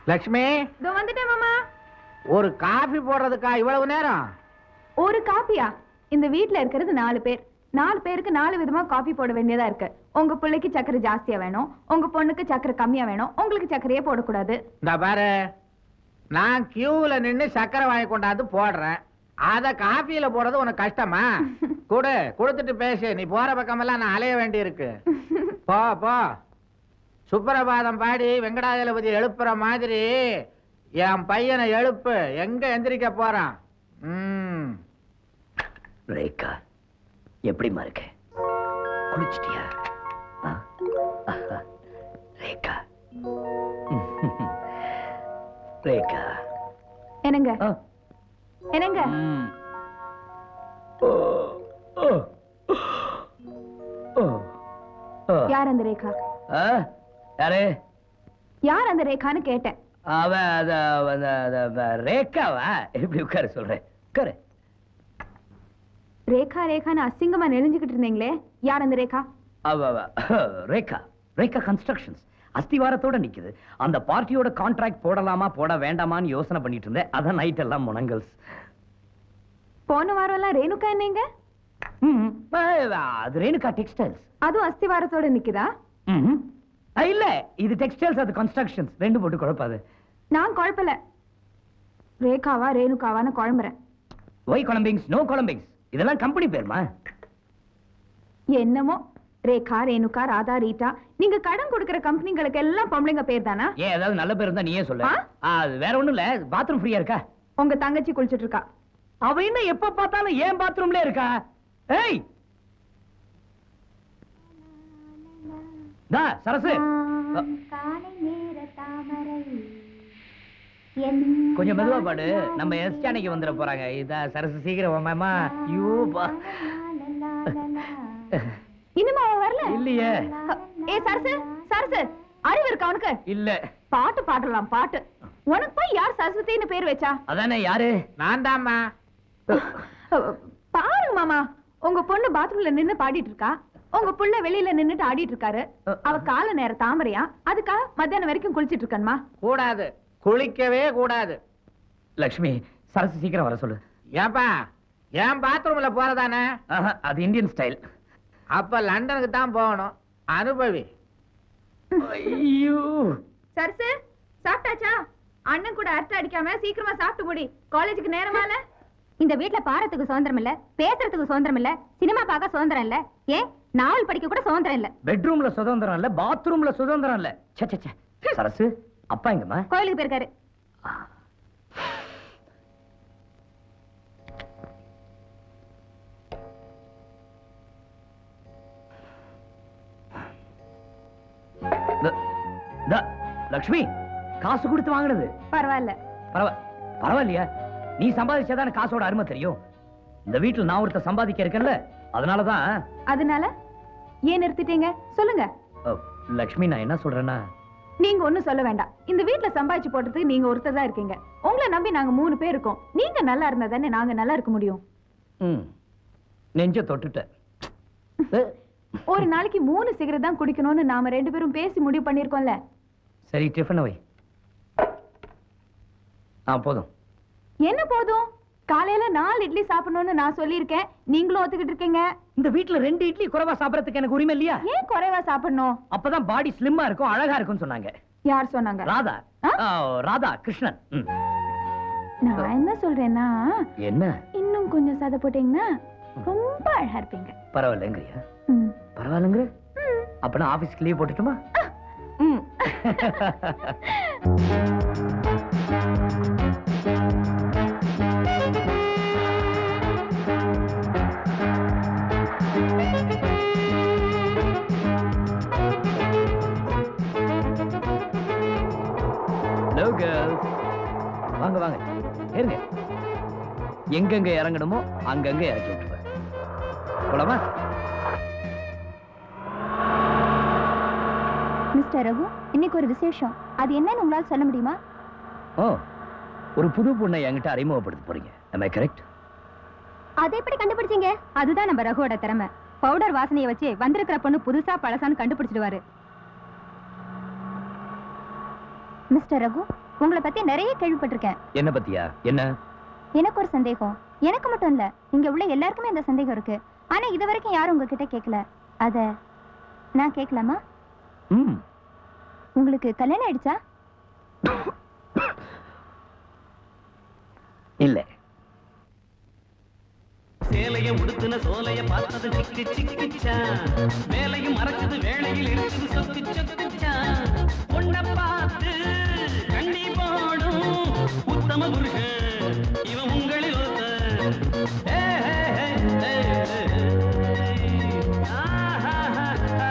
லக்ஷ்மி இதோ வந்துட்டேன் மாமா ஒரு காபி போடுறதுக்கா இவ்வளவு நேரம் ஒரு காப்பியா இந்த வீட்ல இருக்கிறது நாலு பேர் நாலு பேருக்கு நாலு விதமா காபி போட வேண்டியதா இருக்கு உங்க பிள்ளைக்கு சக்கரை ஜாஸ்தியா வேணும் உங்க பொண்ணுக்கு சக்கரை கம்மியா வேணும் உங்களுக்கு சக்கரையே போடக்கூடாது இந்த பாரு நான் கியூல நின்னு சக்கரை வாங்கி கொண்டாந்து போடுறேன் அத காபியில போடுறது உனக்கு கஷ்டமா கொடு கொடுத்துட்டு பேசு நீ போற பக்கமெல்லாம் நான் அலைய வேண்டி இருக்கு போ போ சுப்பிரபாதம் பாடி வெங்கடாஜலபதி எழுப்புற மாதிரி என் பையனை எழுப்பு எங்க எந்திரிக்க போறான் ம் ரேகா எப்படிம்மா இருக்க குளிச்சிட்டியா ஆ? ஆஹா. ரேகா ரேகா என்னங்க ஆ. என்னங்க ம். ஓ, ஓ. ஓ. ஓ. யார் அந்த ரேகா ஆ? யாரு யார் அந்த ரேகான்னு கேட்டேன் அவ அத அத- அத- அத- ரேகாவா எப்படி உட்கார சொல்றேன் உட்காரு ரேகா ரேகான்னு அசிங்கமா நெளிஞ்சுக்கிட்டு இருந்தீங்களே யார் அந்த ரேகா அவ அவ ரேகா ரேகா கன்ஸ்ட்ரக்ஷன்ஸ் அஸ்திவாரத்தோட நிக்குது அந்த பார்ட்டியோட கான்ட்ராக்ட் போடலாமா போட வேண்டாமான்னு யோசனை பண்ணிட்டு இருந்தேன் அதான் நைட் எல்லாம் முனங்கல்ஸ் போன வாரம் எல்லாம் ரேணுகா என்னங்க ம், அஹ், அது ரேணுகா டெக்ஸ்டைல்ஸ் அதுவும் அஸ்திவாரத்தோட நிக்குதா இல்ல இது டெக்ஸ்டைல்ஸ் அது கன்ஸ்ட்ரக்ஷன்ஸ் ரெண்டு போட்டு குழப்பாது நான் குழப்பல ரேகாவா ரேணுகாவான்னு குழம்புறேன் ஒய் கொலம்பிங்ஸ் நோ கொலம்பிங்ஸ் இதெல்லாம் கம்பெனி பேருமா என்னமோ ரேகா ரேணுகா ராதா ரீட்டா நீங்க கடன் கொடுக்கிற கம்பெனிங்களுக்கு எல்லாம் பொம்பளைங்க பேர் தானா ஏன் ஏதாவது நல்ல பேர் இருந்தா நீயே சொல்லு ஆ? ஆ, அது வேற ஒண்ணும் இல்ல பாத்ரூம் ஃப்ரீயா இருக்கா உங்க தங்கச்சி குளிச்சிட்டு இருக்கா அவ என்ன எப்ப பார்த்தாலும் ஏன் பாத்ரூம்ல இருக்கா ஏய் தா சரசு அ, கொஞ்சம் மெதுவா பாடு நம்ம எஸ் ஜானகி வந்துட போறாங்க இதா சரசு சீக்கிரம் வாமாமா ஐயோ பா இன்னுமா அவன் வரல இல்லையே ஏ சரசு சரசு அறிவு இருக்கா உனக்கு இல்ல பாட்டு பாடலாம் பாட்டு உனக்கு போய் யார் சரஸ்வதின்னு பேர் வச்சா அதானே யாரு நான் தாம்மா அஹ், பாருங்க மாமா உங்க பொண்ணு பாத்ரூம்ல நின்னு பாடிட்டு இருக்கா உங்க புள்ள வெளியில நின்னுட்டு ஆடிட்டு இருக்காரு அவ கால நேர தாமரையா அதுக்காக மத்தியானம் வரைக்கும் குளிச்சிட்டு இருக்கணுமா கூடாது குளிக்கவே கூடாது லக்ஷ்மி சரசு சீக்கிரம் வர சொல்லு ஏன்பா என் பாத்ரூம்ல போறதானே ஆஹா, அது இந்தியன் ஸ்டைல் அப்ப லண்டனுக்கு தான் போகணும் அனுபவி ஐயோ சரசு சாப்பிட்டாச்சா அண்ணன் கூட அரட்டை அடிக்காம சீக்கிரமா சாப்பிட்டு முடி காலேஜுக்கு நேரமால இந்த வீட்ல பாரத்துக்கு சுதந்திரம் இல்ல பேசுறதுக்கு சுதந்திரம் இல்ல சினிமா பார்க்க சுதந்திரம் இல்ல ஏன் நாவல் படிக்க கூட சுதந்திரம் இல்ல பெட்ரூம்ல சுதந்திரம் இல்ல பாத்ரூம்ல சுதந்திரம் இல்ல ச்சே ச்சே, ச்சே சரசு அப்பா எங்கம்மா கோயிலுக்கு போயிருக்காரு த- த- லக்ஷ்மி காசு கொடுத்து வாங்கினது பரவாயில்ல பரவ பரவாயில்லையா நீ சம்பாதிச்சாதானே காசோட அருமை தெரியும் இந்த வீட்டுல நான் ஒருத்தர் சம்பாதிக்க இருக்கேன்ல அதனாலதான் அதனால ஏன் நிறுத்திட்டீங்க சொல்லுங்க அ, லக்ஷ்மி நான் என்ன சொல்றேன்னா நீங்க ஒண்ணும் சொல்ல வேண்டாம் இந்த வீட்ல சம்பாதிச்சு போட்டதுக்கு நீங்க ஒருத்தர் தான் இருக்கீங்க உங்களை நம்பி நாங்க மூணு பேர் இருக்கோம் நீங்க நல்லா இருந்தா தானே நாங்க நல்லா இருக்க முடியும் ம், நெஞ்ச தொட்டுட்டேன் அ, ஒரு நாளைக்கு மூணு சிகரெட் தான் குடிக்கணும்னு நாம ரெண்டு பேரும் பேசி முடிவு பண்ணிருக்கோம்ல சரி டிஃபன் வை ஆ போதும் என்ன போதும் காலையில நாலு இட்லி சாப்பிடணும்னு நான் சொல்லியிருக்கேன் நீங்களும் ஒத்துக்கிட்டு இருக்கீங்க இந்த வீட்டுல ரெண்டு இட்லி குறைவா சாப்பிடறதுக்கு எனக்கு உரிமை இல்லையா ஏன் குறைவா சாப்பிடணும் அப்பதான் பாடி ஸ்லிம்மா இருக்கும் அழகா இருக்கும்னு சொன்னாங்க யார் சொன்னாங்க ராதா ஆ? ஆ, ராதா கிருஷ்ணன் ம். நான் என்ன சொல்றேன்னா என்ன இன்னும் கொஞ்சம் சதை போட்டீங்கன்னா ரொம்ப அழகா இருப்பீங்க பரவாயில்லைங்கிறியா ம். பரவாயில்லைங்கிற அப்பனா ஆபீஸ்க்கு லீவ் போட்டுட்டுமா ம். ஹலோ கேர்ள்ஸ் வாங்க வாங்க ஏறுங்க எங்கெங்க இறங்கணுமோ அங்கங்க இறக்கி விட்டுருவேன் போலாமா மிஸ்டர் ரகு இன்னைக்கு ஒரு விசேஷம் அது என்னன்னு உங்களால சொல்ல முடியுமா ஓ ஒரு புது பொண்ணை என்கிட்ட அறிமுகப்படுத்த போறீங்க am I கரெக்ட் அதை எப்படி கண்டுபிடிச்சீங்க அதுதான் நம்ம ரகுவோட திறமை பவுடர் வாசனையை வச்சு வந்திருக்கிற பொண்ணு புதுசா பழசான்னு கண்டுபிடிச்சிடுவாரு மிஸ்டர் ரகு உங்களை பத்தி நிறைய கேள்விப்பட்டிருக்கேன் என்ன பத்தியா என்ன எனக்கு ஒரு சந்தேகம் எனக்கு மட்டும் இல்ல இங்க உள்ள எல்லாருக்குமே இந்த சந்தேகம் இருக்கு ஆனா இது வரைக்கும் யாரும் உங்ககிட்ட கேட்கல அத நான் கேட்கலாமா ம் உங்களுக்கு கல்யாணம் ஆயிடுச்சா இல்ல சேலைய உடுத்துன சோலைய பார்த்தது சிக்கு சிக்கிச்சா வேலையும் மறக்குது வேலையில் இருக்குது சொத்து சொத்துச்சா உன்னை பார்த்து கண்ணி போடும் உத்தம புருஷன் இவன் உங்களில் ஒருத்தன். ஏ, ஏ, ஏ, ஏ, ஏ. ஆஹாஹாஹா.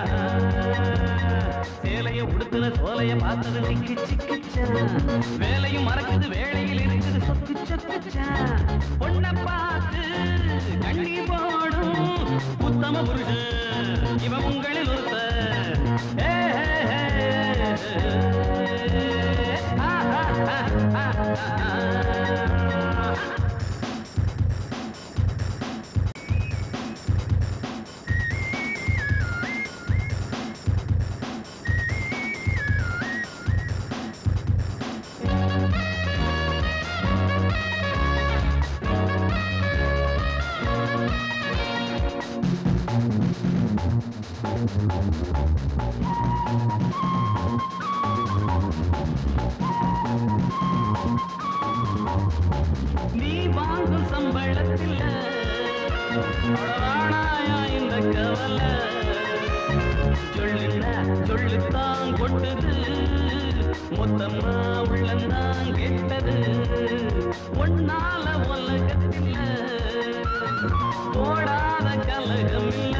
சேலைய உடுத்துன சோலைய பார்த்தது சிக்கு சிக்கிச்சா வேலையும் மறக்குது வேலையில் இருக்குது சொத்து சொத்துச்சா பொண்ணை பார்த்து கண்ணி போடும் உத்தம புருஷன் இவன் உங்களில் ஒருத்தன். ஏ, ஏ, ஏ, ஏ. ஆஹாஹாஹா. நீ வாங்கும் சம்பளத்தில் அழகானாயா இந்த கவலை சொல்லுன்னா சொல்லுத்தான் கொண்டது மொத்தமா உள்ளந்தான் கெட்டது ஒன்னால உலகத்தில் போடாத கலகம் இல்ல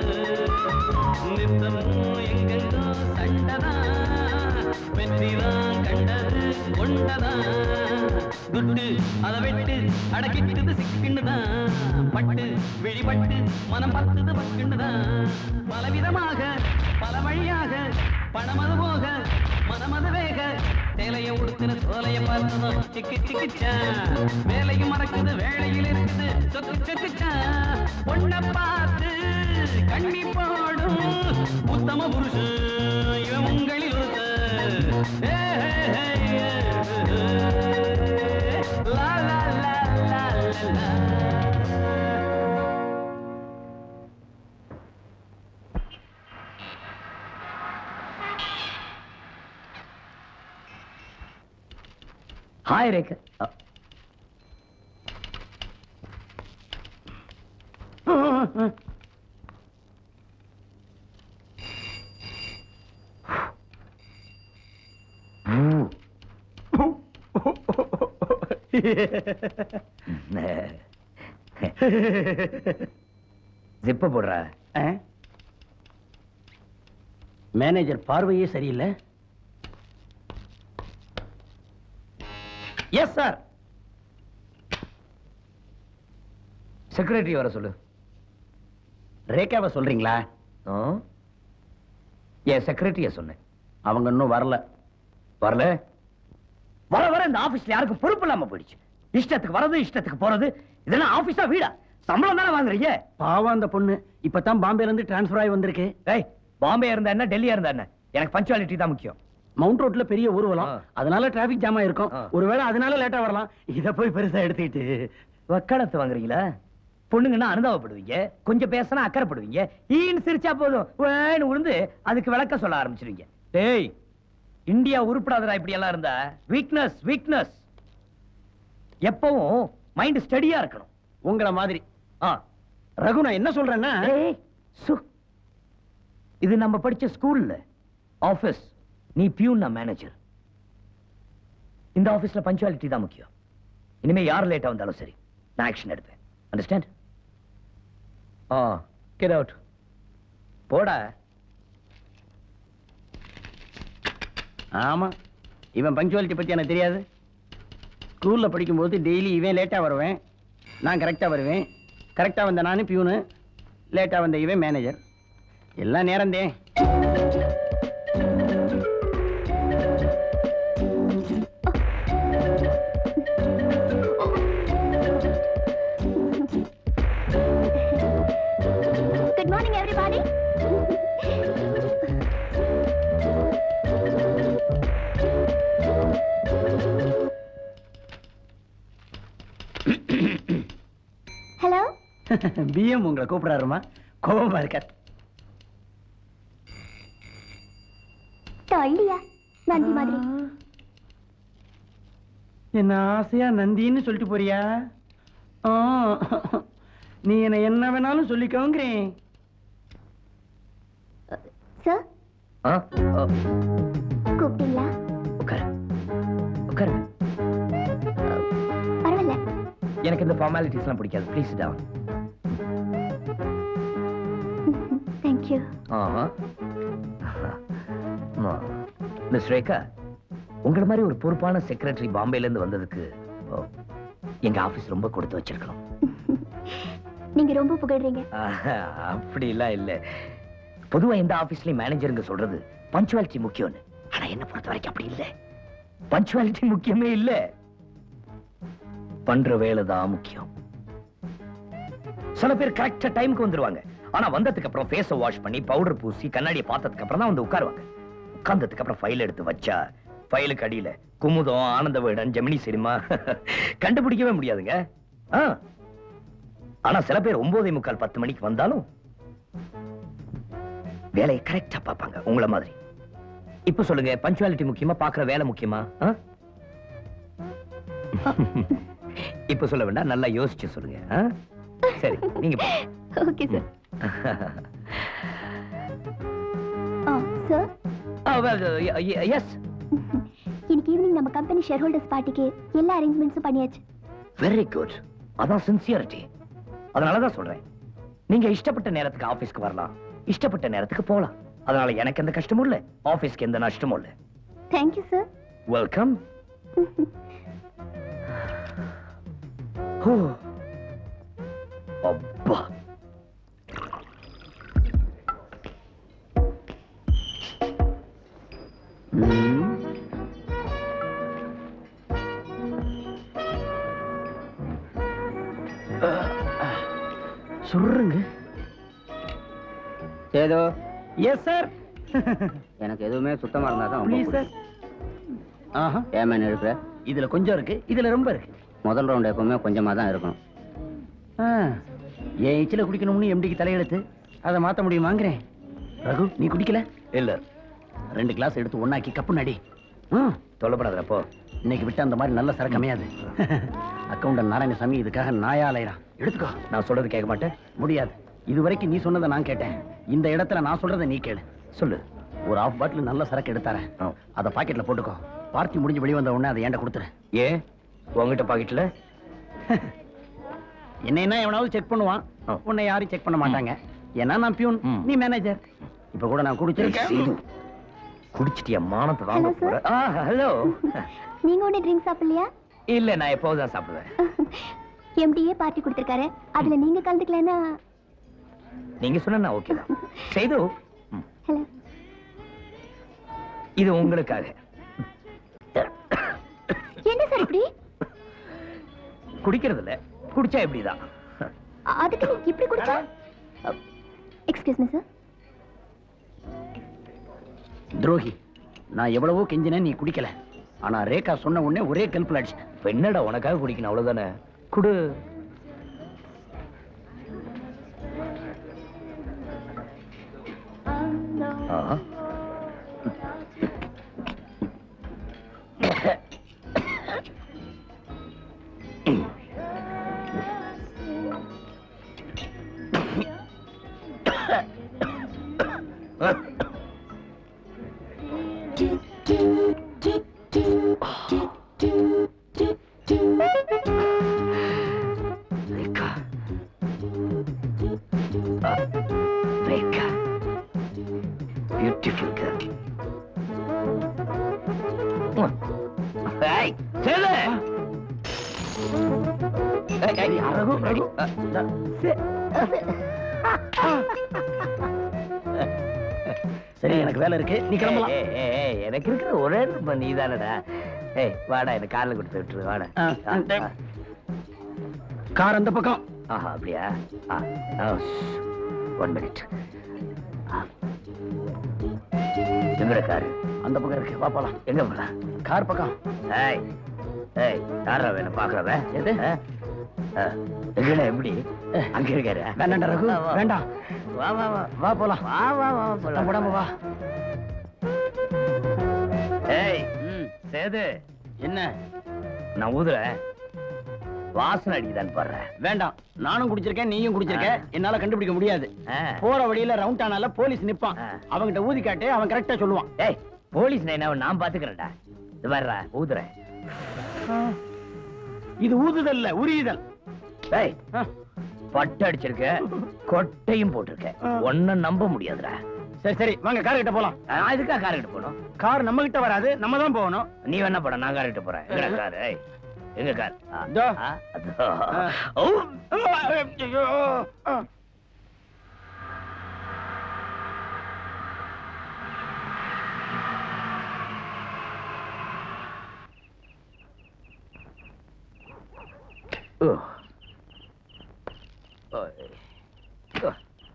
நித்தமும் எங்கெங்கோ சண்டதான் வெற்றிதான் கண்டது கொண்டதான் துட்டு அதை வெட்டு அடக்கிட்டது சிக்கிண்டுதான் பட்டு விழிபட்டு மனம் பத்துது பக்குண்டுதான் பலவிதமாக பல வழியாக பணமது போக மனமது வேக சேலைய உடுத்தின சோலைய பார்த்ததும் சிக்கி சிக்கிச்சா வேலையும் மறக்குது வேலையில் இருக்குது சொக்கு சொக்குச்சா பொண்ணை பார்த்து கண்ணி போடும் உத்தம புருஷன் இவன் உங்களில் ஒருத்தன். ஏ, ஏ, ஏ, ஏ, ஏ. லா, லா, லா, லா, லா, லா. ஹாய் ரேகா அ, ஜிப்ப போடுற மேனேஜர் பார்வையே சரியில்லை எஸ் சார் செக்ரட்டரி வர சொல்லு ரேகாவை சொல்றீங்களா ஆ? என் செக்ரட்டரிய சொன்னேன் அவங்க இன்னும் வரல வரல வர வர இந்த ஆபீஸ்ல யாருக்கும் பொறுப்பு இல்லாம போயிடுச்சு இஷ்டத்துக்கு வரது இஷ்டத்துக்கு போறது இதெல்லாம் ஆபீஸா வீடா சம்பளம் தானே வாங்குறீங்க பாவம் அந்த பொண்ணு இப்பதான் பாம்பேல இருந்து டிரான்ஸ்பர் ஆகி வந்திருக்கு ஏய் பாம்பே இருந்தா என்ன டெல்லியா இருந்தா என்ன எனக்கு பஞ்சுவாலிட்டி தான் முக்கியம் மவுண்ட் ரோட்ல பெரிய ஊர்வலம் ஆ. அதனால டிராபிக் ஜாம் ஆயிருக்கும் ஆ. ஒருவேளை அதனால லேட்டா வரலாம் இத போய் பெருசா எடுத்துக்கிட்டு வக்காலத்து வாங்குறீங்களா பொண்ணுங்கன்னா அனுதாபப்படுவீங்க கொஞ்சம் பேசினா அக்கறைப்படுவீங்க ஈன்னு சிரிச்சா போதும் வேணு உழுந்து அதுக்கு விளக்க சொல்ல ஆரம்பிச்சிருவீங்க டேய் இந்தியா உருப்படாதடா இப்படி எல்லாம் இருந்தா வீக்னஸ் வீக்னஸ் எப்பவும் மைண்ட் ஸ்டடியா இருக்கணும் உங்கள மாதிரி ஆ ரகு நான் என்ன சொல்றேன்னா ஏய், சு. இது நம்ம படிச்ச ஸ்கூல்ல ஆபீஸ் நீ பியூன் நான் மேனேஜர் இந்த ஆபீஸ்ல பஞ்சுவாலிட்டி தான் முக்கியம் இனிமே யார் லேட்டா வந்தாலும் சரி நான் ஆக்ஷன் எடுப்பேன் அண்டர்ஸ்டாண்ட் ஆ கெட் அவுட் போடா ஆமா இவன் பங்க்சுவாலிட்டி பத்தி எனக்கு தெரியாது ஸ்கூல்ல படிக்கும்போது டெய்லி இவன் லேட்டா வருவேன் நான் கரெக்டா வருவேன் கரெக்டா வந்த நானு பியூனு லேட்டா வந்த இவன் மேனேஜர் எல்லாம் நேரந்தே குட் மார்னிங் எவ்ரிபாடி பிஎம் உங்களை கூப்பிடாருமா கோபமா இருக்கார் இல்லையா நந்தி மாதிரி என்ன ஆசையா நந்தின்னு சொல்லிட்டு போறியா ஆ, நீ என்ன என்ன வேணாலும் சொல்லிக்கோங்கிறேன் சார் ஆ ஆ, கூப்பிட்டீங்களா உட்காரு உட்காரு பரவாயில்ல எனக்கு இந்த ஃபார்மாலிட்டிஸ்லாம் பிடிக்காது ப்ளீஸ் டவுன் தேங்க்யூ ஆஹா மிஸ் ரேகா உங்களை மாதிரி ஒரு பொறுப்பான செக்ரட்டரி பாம்பேல இருந்து வந்ததுக்கு ஓ, எங்க ஆபீஸ் ரொம்ப கொடுத்து வச்சிருக்கணும் நீங்க ரொம்ப புகழ்றீங்க ஆஹா, அப்படிலாம் இல்ல பொதுவா எந்த ஆபீஸ்லயும் மேனேஜருங்க சொல்றது பஞ்சுவாலிட்டி முக்கியம்னு ஆனா என்ன பொறுத்த வரைக்கும் அப்படி இல்ல பஞ்சுவாலிட்டி முக்கியமே இல்ல பண்ற வேலை தான் முக்கியம் சில பேர் கரெக்டா டைம்க்கு வந்துருவாங்க ஆனா வந்ததுக்கு அப்புறம் ஃபேஸ வாஷ் பண்ணி பவுடர் பூசி கண்ணாடியை பார்த்ததுக்கு அப்புறம் தான் வந்து உட்காருவாங்க உட்கார்ந்ததுக்கு அப்புறம் ஃபைல் எடுத்து வச்சா ஃபைலுக்கு அடியில குமுதம் ஆனந்த விகடன் ஜெமினி சினிமா கண்டுபிடிக்கவே முடியாதுங்க ஆ. ஆனா சில பேர் ஒன்பதே முக்கால் பத்து மணிக்கு வந்தாலும் வேலையை கரெக்டா பார்ப்பாங்க உங்கள மாதிரி இப்ப சொல்லுங்க பஞ்சுவாலிட்டி முக்கியமா பாக்குற வேலை முக்கியமா ஆ? இப்ப சொல்ல வேண்டாம் நல்லா யோசிச்சு சொல்லுங்க ஆ? சரி நீங்க போங்க. ஓகே சார் ஆ சார் ஆ, well, uh, y- yes. இன்னைக்கு ஈவினிங் நம்ம கம்பெனி ஷேர் ஹோல்டர்ஸ் பார்ட்டிக்கு எல்லா அரேஞ்ச்மெண்ட்ஸும் பண்ணியாச்சு வெரி குட் அதான் சின்சியரிட்டி அதனாலதான் சொல்றேன் நீங்க இஷ்டப்பட்ட நேரத்துக்கு ஆபீஸ்க்கு வரலாம் இஷ்டப்பட்ட நேரத்துக்கு போலாம் அதனால எனக்கு எந்த கஷ்டமும் இல்ல ஆபீஸ்க்கு எந்த நஷ்டமும் இல்ல தேங்க்யூ சார் வெல்கம் அப்பா சுருங்க சேது எஸ் சார் எனக்கு எதுவுமே சுத்தமா இருந்தா தான் ரொம்ப ப்ளீஸ் சார் பிடிக்கும். ஆஹா ஏன் மேன் இருக்கிற இதுல கொஞ்சம் இருக்கு இதுல ரொம்ப இருக்கு முதல் ரவுண்ட் எப்பவுமே கொஞ்சமா தான் இருக்கணும் ஆ, என் இச்சில குடிக்கணும்னு எம்டிக்கு தலையெழுத்து அதை மாத்த முடியுமாங்கிறேன் ரகு நீ குடிக்கல இல்ல ரெண்டு கிளாஸ் எடுத்து ஒண்ணாக்கி கப்பு நடி தொல்லப்படாத அப்போ இன்னைக்கு விட்டு அந்த மாதிரி நல்ல சரக்கு அமையாது அக்கௌண்டன்ட் நாராயணசாமி இதுக்காக நாயா அலையறான் எடுத்துக்கோ நான் சொல்றது கேட்க மாட்டேன் முடியாது இதுவரைக்கும் நீ சொன்னதை நான் கேட்டேன் இந்த இடத்துல நான் சொல்றதை நீ கேளு சொல்லு ஒரு ஆஃப் பாட்டில் நல்ல சரக்கு எடுத்தாரேன் ஆ. அதை பாக்கெட்ல போட்டுக்கோ பார்ட்டி முடிஞ்சு வெளிய வந்த உடனே அதை ஏன்ட கொடுத்துரு ஏன் உங்ககிட்ட பாக்கெட்ல என்ன என்ன எவனாவது செக் பண்ணுவான் ஆ. உன்னை யாரும் செக் பண்ண மாட்டாங்க ஏன்னா நான் பியூன் ம். நீ மேனேஜர் இப்ப கூட நான் குடிச்சிருக்கேன் குடிச்சிட்டியா மானத்தை வாங்க Hello, sir. போற ஆ ஹலோ நீங்க ஒண்ணு ட்ரிங்க் சாப்பிடலையா இல்ல நான் எப்போதும் தான் சாப்பிடுவேன் எம்டிஏ பார்ட்டி கொடுத்திருக்காரு அதுல நீங்க கலந்துக்கலன்னா நீங்க சொன்னா ஓகே தான் செய்து ம். ஹலோ இது உங்களுக்காக என்ன சார் இப்படி குடிக்கிறது இல்ல குடிச்சா இப்படிதான் அ- அதுக்கு நீ இப்படி குடிச்சா எக்ஸ்கியூஸ் மீ சார் துரோகி நான் எவ்வளவோ கெஞ்சினேன் நீ குடிக்கல ஆனா ரேகா சொன்ன உடனே ஒரே கல்புல அடிச்சேன் இப்ப என்னடா உனக்காக குடிக்கணும் அவ்வளவுதானே குடு ஆ. ரேகா ஆ, ரேகா பியூட்டிஃபுல் கேர்ள் ஏய் சேது ஏய், ஏய், ரகு, ரகு. ஆ, சரி எனக்கு வேலை இருக்கு நீ கிளம்பலாம் ஏய், ஏய், ஏய், எனக்கு இருக்கிற ஒரே நம்ப நீதானடா ஏய் வாடா எனக்கு கார்ல கொடுத்து விட்டுரு வாடா ஆ, ஆ, ஆ. ஆ. கார் அந்த பக்கம் ஆஹா அப்படியா ஒன் மினிட் எங்கட காரு அந்த பக்கம் இருக்கு வா போலாம் எங்க போலாம் கார் பக்கம் ஏய் ஏய் யாரா வேணும் பாக்குறவ எது? ஆ? எங்கடா எப்படி அங்க இருக்காரு வேண்டாம்டா ரகு வா, வா. வேண்டாம் வா வா வா வா போலாம் வா வா வா போலாம் உடம்பு வா ஏய் ம், சேது என்ன நான் ஊதுறேன் வாசனை அடிக்குதான்னு பாடுறேன் வேண்டாம் நானும் குடிச்சிருக்கேன் நீயும் குடிச்சிருக்க ஆ. என்னால கண்டுபிடிக்க முடியாது போற வழியில ரவுண்ட் ஆனால போலீஸ் நிப்பான் ஆ. அவங்கிட்ட ஊதி காட்டு அவன் கரெக்டா சொல்லுவான் ஏய் போலீஸ் என்ன நான் பாத்துக்கிறேன்டா இது வர்றா ஊதுறேன் இது ஊதுதல் இல்ல உரியுதல் ஏய் ஆ. பட்டு அடிச்சிருக்க கொட்டையும் போட்டிருக்க ஆ. ஒன்னும் நம்ப முடியாதுடா சரி சரி வாங்க கார் கிட்ட போலாம் நான் இதுக்கா கார் கிட்ட போகணும் கார் நம்ம கிட்ட வராது நம்ம தான் போகணும் நீ என்ன பண்ண நான் கார் கிட்ட போறேன் எங்க கார் ஏய் எங்க கார் ஆ, இதோ. ஆ, அதோ. ஆ. ஓ ஐயோ. ஆ. ஓ. ஓய். ஓ.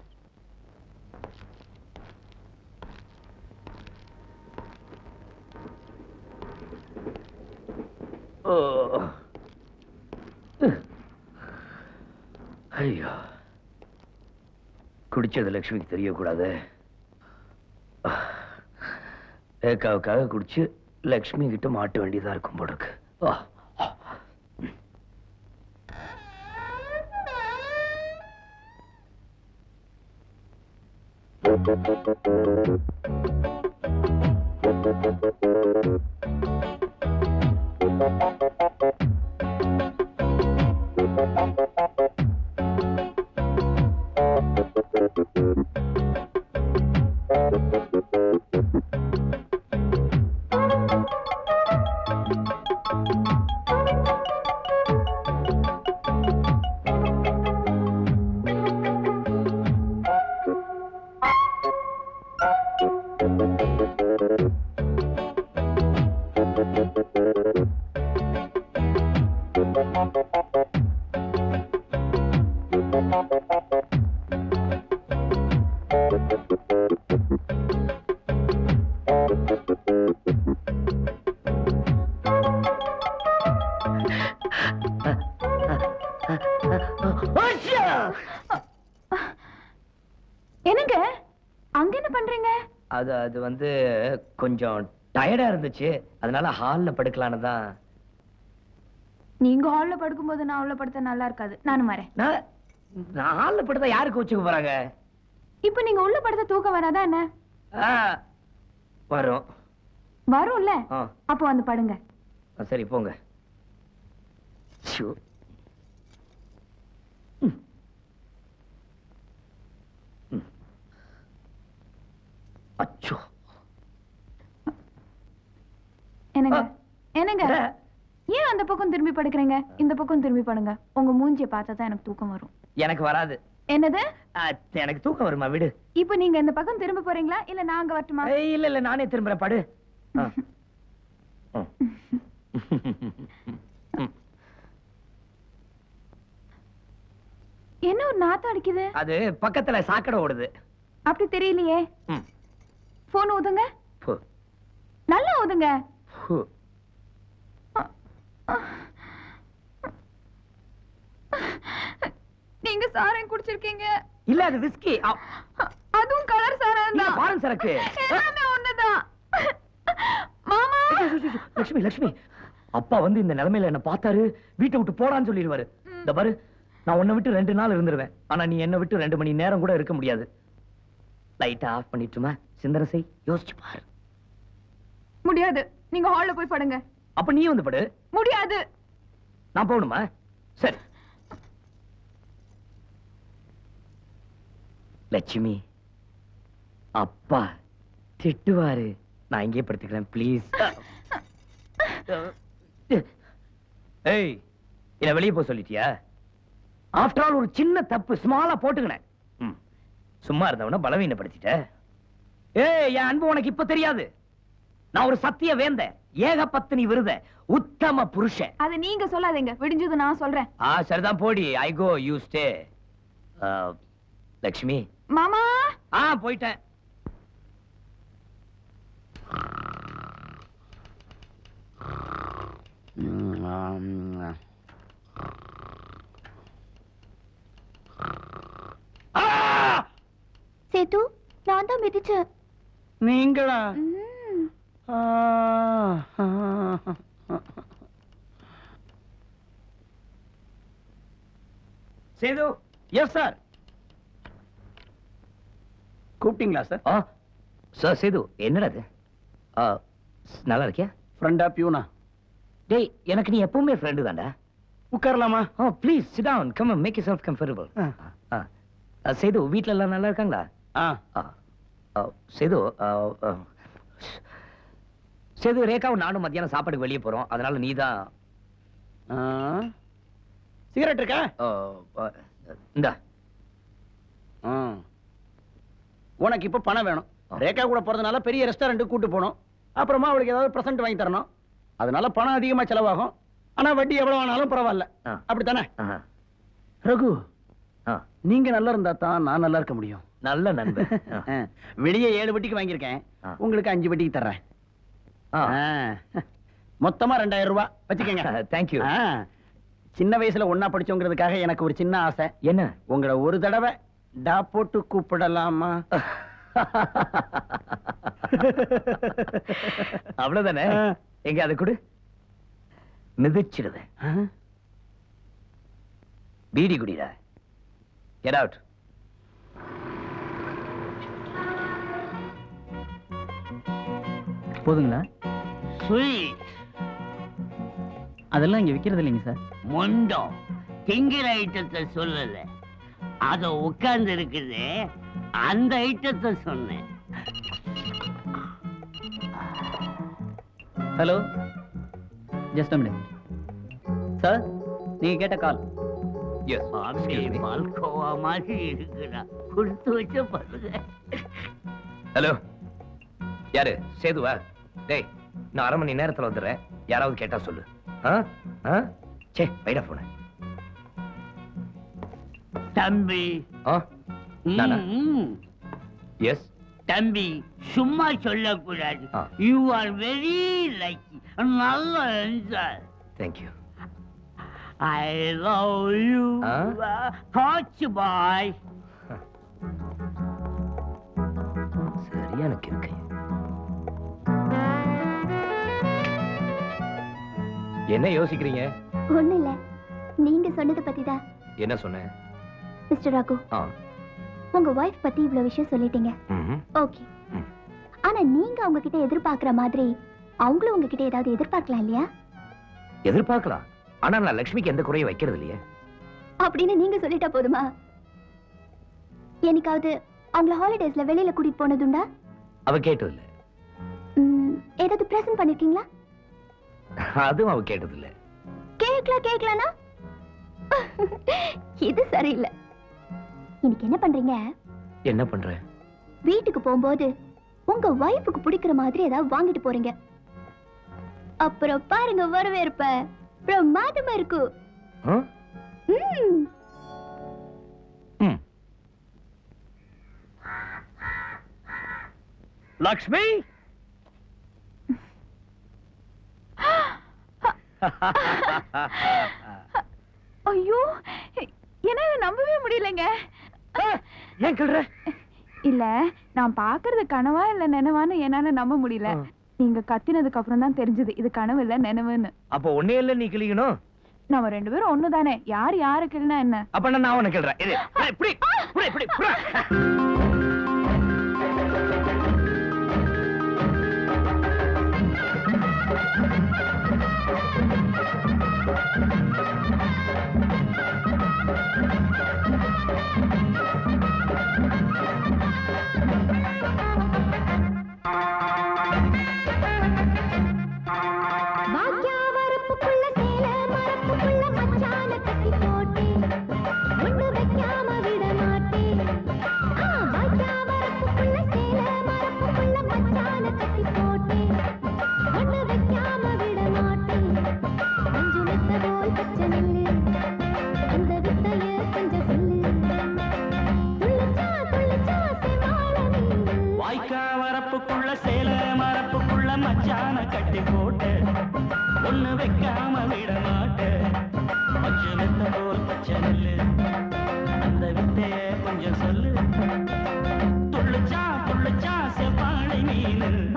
ஓ. ஐயோ குடிச்சது லட்சுமிக்கு தெரியக்கூடாது ஏக்காவுக்காக குடிச்சு லக்ஷ்மி கிட்ட மாட்ட வேண்டியதா இருக்கும் போல இருக்கு ஆ. என்னங்க அங்க என்ன பண்றீங்க அது அது வந்து கொஞ்சம் டயர்டா இருந்துச்சு அதனால ஹால்ல படுக்கலான்னு தான் நீங்க ஹால்ல படுக்கும்போது நான் உள்ள படுத்தா நல்லா இருக்காது நானும் வரேன் நான் நான் ஹால்ல படுத்தா யாருக்கு வச்சுக்க போறாங்க இப்ப நீங்க உள்ள படுத்தா தூக்கம் வராதா என்ன ஆ, வரும் வரும்ல ஆ அப்போ வந்து படுங்க ஆ, சரி போங்க ஷோ. ம். ம். அச்சோ என்னங்க ஆ. என்னங்க ஆ. ஏன் அந்த பக்கம் திரும்பி படுக்கிறீங்க இந்த பக்கம் திரும்பி படுங்க உங்க மூஞ்சிய பார்த்தா தான் எனக்கு தூக்கம் வரும் எனக்கு வராது என்னது ஆ, எனக்கு தூக்கம் வருமா விடு இப்போ நீங்க இந்த பக்கம் திரும்ப போறீங்களா இல்ல நான் அங்க வரட்டுமா ஏய், இல்ல இல்ல நானே திரும்புறேன் படு ஆ. ம். ம். என்ன ஒரு நாத்தம் அடிக்குது அது பக்கத்துல சாக்கடை ஓடுது அப்படி தெரியலையே ம். போன் ஊதுங்க ஃபு, நல்லா ஊதுங்க ஃபு. நீங்க சாராயம் குடிச்சிருக்கீங்க இல்ல அது விஸ்கி அதுவும் கலர் சாராயம் இல்ல தான் பாருங்க சரக்கு எல்லாமே ஒண்ணுதான் மாமா லட்சுமி லட்சுமி அப்பா வந்து இந்த நிலைமையில என்ன பார்த்தாரு வீட்டை விட்டு போடான்னு சொல்லிடுவாரு இந்த பாரு நான் உன்னை விட்டு ரெண்டு நாள் இருந்துருவேன் ஆனா நீ என்ன விட்டு ரெண்டு மணி நேரம் கூட இருக்க முடியாது லைட்டை ஆஃப் பண்ணிட்டுமா சிந்தனை செய் யோசிச்சு பாரு முடியாது நீங்க ஹால்ல போய் படுங்க அப்ப நீ வந்து படு முடியாது நான் போகணுமா சரி லட்சுமி அப்பா திட்டுவாரு நான் இங்கே படுத்துக்கிறேன் ப்ளீஸ் ஏய் என்ன வெளியே போக சொல்லிட்டியா ஆஃப்டர் ஆல் ஒரு சின்ன தப்பு ஸ்மாலா போட்டுக்கினேன் ம். சும்மா இருந்தவன பலவீனப்படுத்திட்ட ஏய் என் அன்பு உனக்கு இப்ப தெரியாது நான் ஒரு சத்திய வேந்த ஏக பத்தினி விருத உத்தம புருஷன் அது நீங்க சொல்லாதீங்க விடிஞ்சது நான் சொல்றேன் ஆ சரிதான் போடி I go you stay Lakshmi மாமா ஆ போயிட்டேன் ம். ஆ, ஆ, ஆ. சேது எஸ் சார் கூப்பிட்டீங்களா சார் ஆ சார் சேது என்னடா இது ஆ, நல்லா இருக்கியா ஃப்ரெண்டா பியூனா டேய் எனக்கு நீ எப்பவுமே ஃப்ரெண்டு தான்டா உட்காரலாமா oh please sit down come make yourself comfortable ஆ. சேது வீட்ல எல்லாம் நல்லா இருக்காங்களா ஆ ஆ, ஆ, சேது ஆ, ஆ. சேது ரேகாவும் நானும் மத்தியானம் சாப்பாடுக்கு வெளியே போறோம் அதனால நீ தான் ஆ. சிகரெட் இருக்கா இந்தா ஆ. உனக்கு இப்ப பணம் வேணும் ஆ. ரேகா கூட போறதுனால பெரிய ரெஸ்டாரண்ட்டுக்கு கூட்டு போகணும் அப்புறமா அவளுக்கு ஏதாவது பிரசன்ட் வாங்கி தரணும் அதனால பணம் அதிகமா செலவாகும் ஆனா வட்டி எவ்வளவு ஆனாலும் பரவாயில்ல ஆ. அப்படித்தானே ஆஹா. ரகு ஆ, நீங்க நல்லா இருந்தா தான் நான் நல்லா இருக்க முடியும் நல்ல நண்பன் ஆ. ஆ. வெளியே ஏழு வட்டிக்கு வாங்கியிருக்கேன் ஆ. உங்களுக்கு அஞ்சு வட்டிக்கு தர்றேன் ஆ. ஆ. மொத்தமா ரெண்டாயிரம் ரூபாய் வச்சுக்கோங்க Thank you. ஆ. சின்ன வயசுல ஒன்னா படிச்சோங்கிறதுக்காக எனக்கு ஒரு சின்ன ஆசை என்ன உங்களை ஒரு தடவை டா போட்டு கூப்பிடலாமா அவ்வளவுதானே ஆ. எங்க அதை கொடு மிதிச்சிடுவேன் ஆ? பீடி குடிடா கெட் அவுட் போதுங்களா ஸ்வீட் அதெல்லாம் இங்க விக்கிறது இல்லைங்க சார் மொண்டம் திங்கிற ஐட்டத்தை சொல்லல அத உட்கார்ந்து இருக்குது அந்த ஐட்டத்தை சொன்னேன் hello just a minute sir நீங்க கேட்ட கால் எஸ் அப்படியே பால்கோவா மாதிரி இருக்குடா கொடுத்து வச்ச பருக ஹலோ யாரு சேதுவா டேய் நான் அரை மணி நேரத்துல வந்துடுறேன் யாராவது கேட்டா சொல்லு ஆ ஆ சே வைடா போன தம்பி ஆ நானா ம், எஸ் தம்பி சும்மா சொல்லக்கூடாது ஆ. யூ ஆர் வெரி லக்கி நல்லா enjoy thank you I love you ஆ? காட்ச் பாய் சரியான கிறுக்கு என்ன யோசிக்கிறீங்க ஒண்ணும் இல்ல நீங்க சொன்னதை பத்தி தான் என்ன சொன்னேன் மிஸ்டர் ராகு ஆ உங்க ஒய்ஃப் பத்தி இவ்வளவு விஷயம் சொல்லிட்டீங்க ம்ஹும். ஓகே ம். ஆனா நீங்க அவங்க கிட்ட எதிர்பார்க்கிற மாதிரி அவங்களும் உங்ககிட்ட ஏதாவது எதிர்பார்க்கலாம் இல்லையா எதிர்பார்க்கலாம் ஆனா நான் லக்ஷ்மிக்கு எந்த குறையும் வைக்கிறது இல்லையே அப்படின்னு நீங்க சொல்லிட்டா போதுமா என்னைக்காவது அவங்கள ஹாலிடேஸ்ல வெளியில கூட்டிட்டு போனதுண்டா அவ கேட்டது இல்ல ம், ஏதாவது பிரசன்ட் பண்ணிருக்கீங்களா அதுவும் அவ கேட்டது இல்ல கேக்கலாம் கேக்கலானா இது சரியில்லை இன்னைக்கு என்ன பண்றீங்க என்ன பண்ற வீட்டுக்கு போகும்போது உங்க வைஃபுக்கு பிடிக்கிற மாதிரி ஏதாவது வாங்கிட்டு போறீங்க அப்புறம் பாருங்க வரவேற்ப பிரமாதமா இருக்கும் ஆ? ம். ம். லக்ஷ்மி ஐயோ என்னால நம்பவே முடியலங்க ஏன் கிள்ற இல்ல நான் பாக்குறது கனவா இல்ல நினைவான்னு என்னால நம்ப முடியல ஆ. நீங்க கத்தினதுக்கு அப்புறம் தான் தெரிஞ்சது இது கனவு இல்ல நினைவுன்னு அப்ப ஒன்னே இல்ல நீ கிளிக்கணும் நம்ம ரெண்டு பேரும் ஒண்ணுதானே யார் யாருக்குன்னா என்ன அப்ப நான் உனக்கு கிள்றேன் இது இப்படி இப்படி இப்படி இப்படி வாக்கியா வரப்புக்குள்ள சேல மரப்புக்குள்ள மச்சான கட்டி போட்டேன் ஒண்ணு வைக்காம விட மாட்டேன் ஆ, வாக்கியா வரப்புக்குள்ள சேல மரப்புக்குள்ள மச்சான கட்டி போட்டேன் ஒண்ணு வைக்காம விட மாட்டேன் மஞ்சு மெத்த போல் பச்சை நெல்லு அந்த வித்தைய கொஞ்சம் சொல்லு துள்ளிச்சா துள்ளிச்சா செவாழ நீங்க வாய்க்கா வரப்புக்குள்ள சேல மரப்புக்குள்ள மச்சான கட்டி போட்டு ஒண்ணு வைக்காம விட மாட்டேன் பச்சை வெத்த போல் பச்சை நெல்லு அந்த வித்தைய கொஞ்சம் சொல்லு துள்ளுச்சா துள்ளுச்சா செவ்வாழை மீன்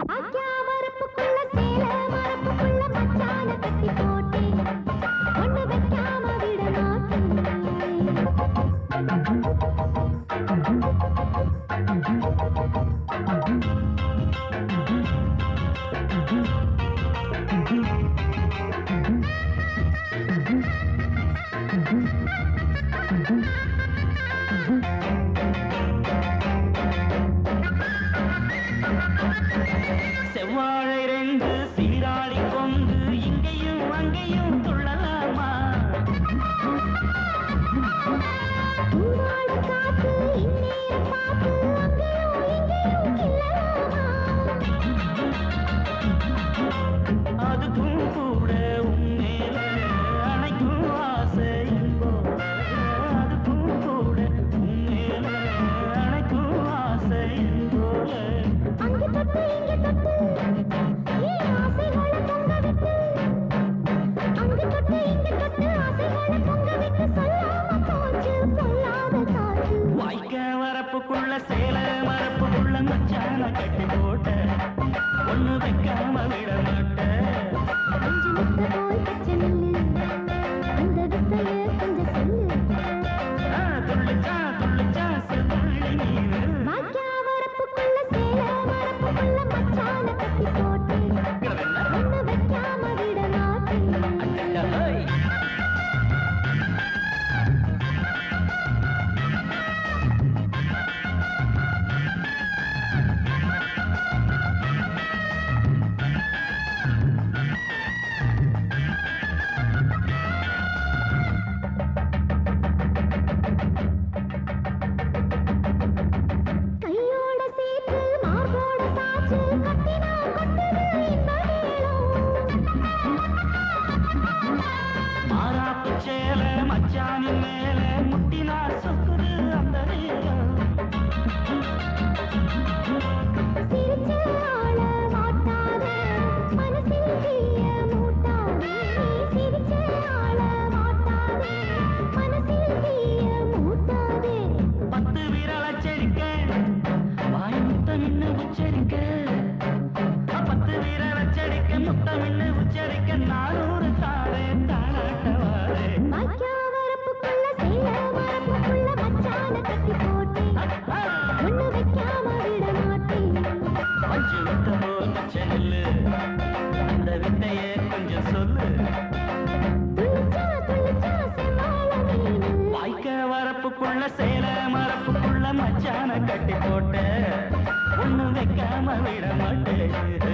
தமிழ்னு உச்சரிக்க நானூறு தாரே தாராட்டவாரே வரப்புக்குள்ள சேல மரப்புக்குள்ள மச்சான கட்டி போட்டு ஒண்ணு வைக்காம விட மாட்டேன் மஞ்சு விட்ட போல் செல்லு அந்த வித்தைய கொஞ்சம் சொல்லு துள்ளிச்சா துள்ளிச்சா செம்மாள மீனு வாய்க்க வரப்புக்குள்ள சேல மரப்புக்குள்ள மச்சான கட்டி போட்ட ஒண்ணு வைக்காம விட மாட்டேன்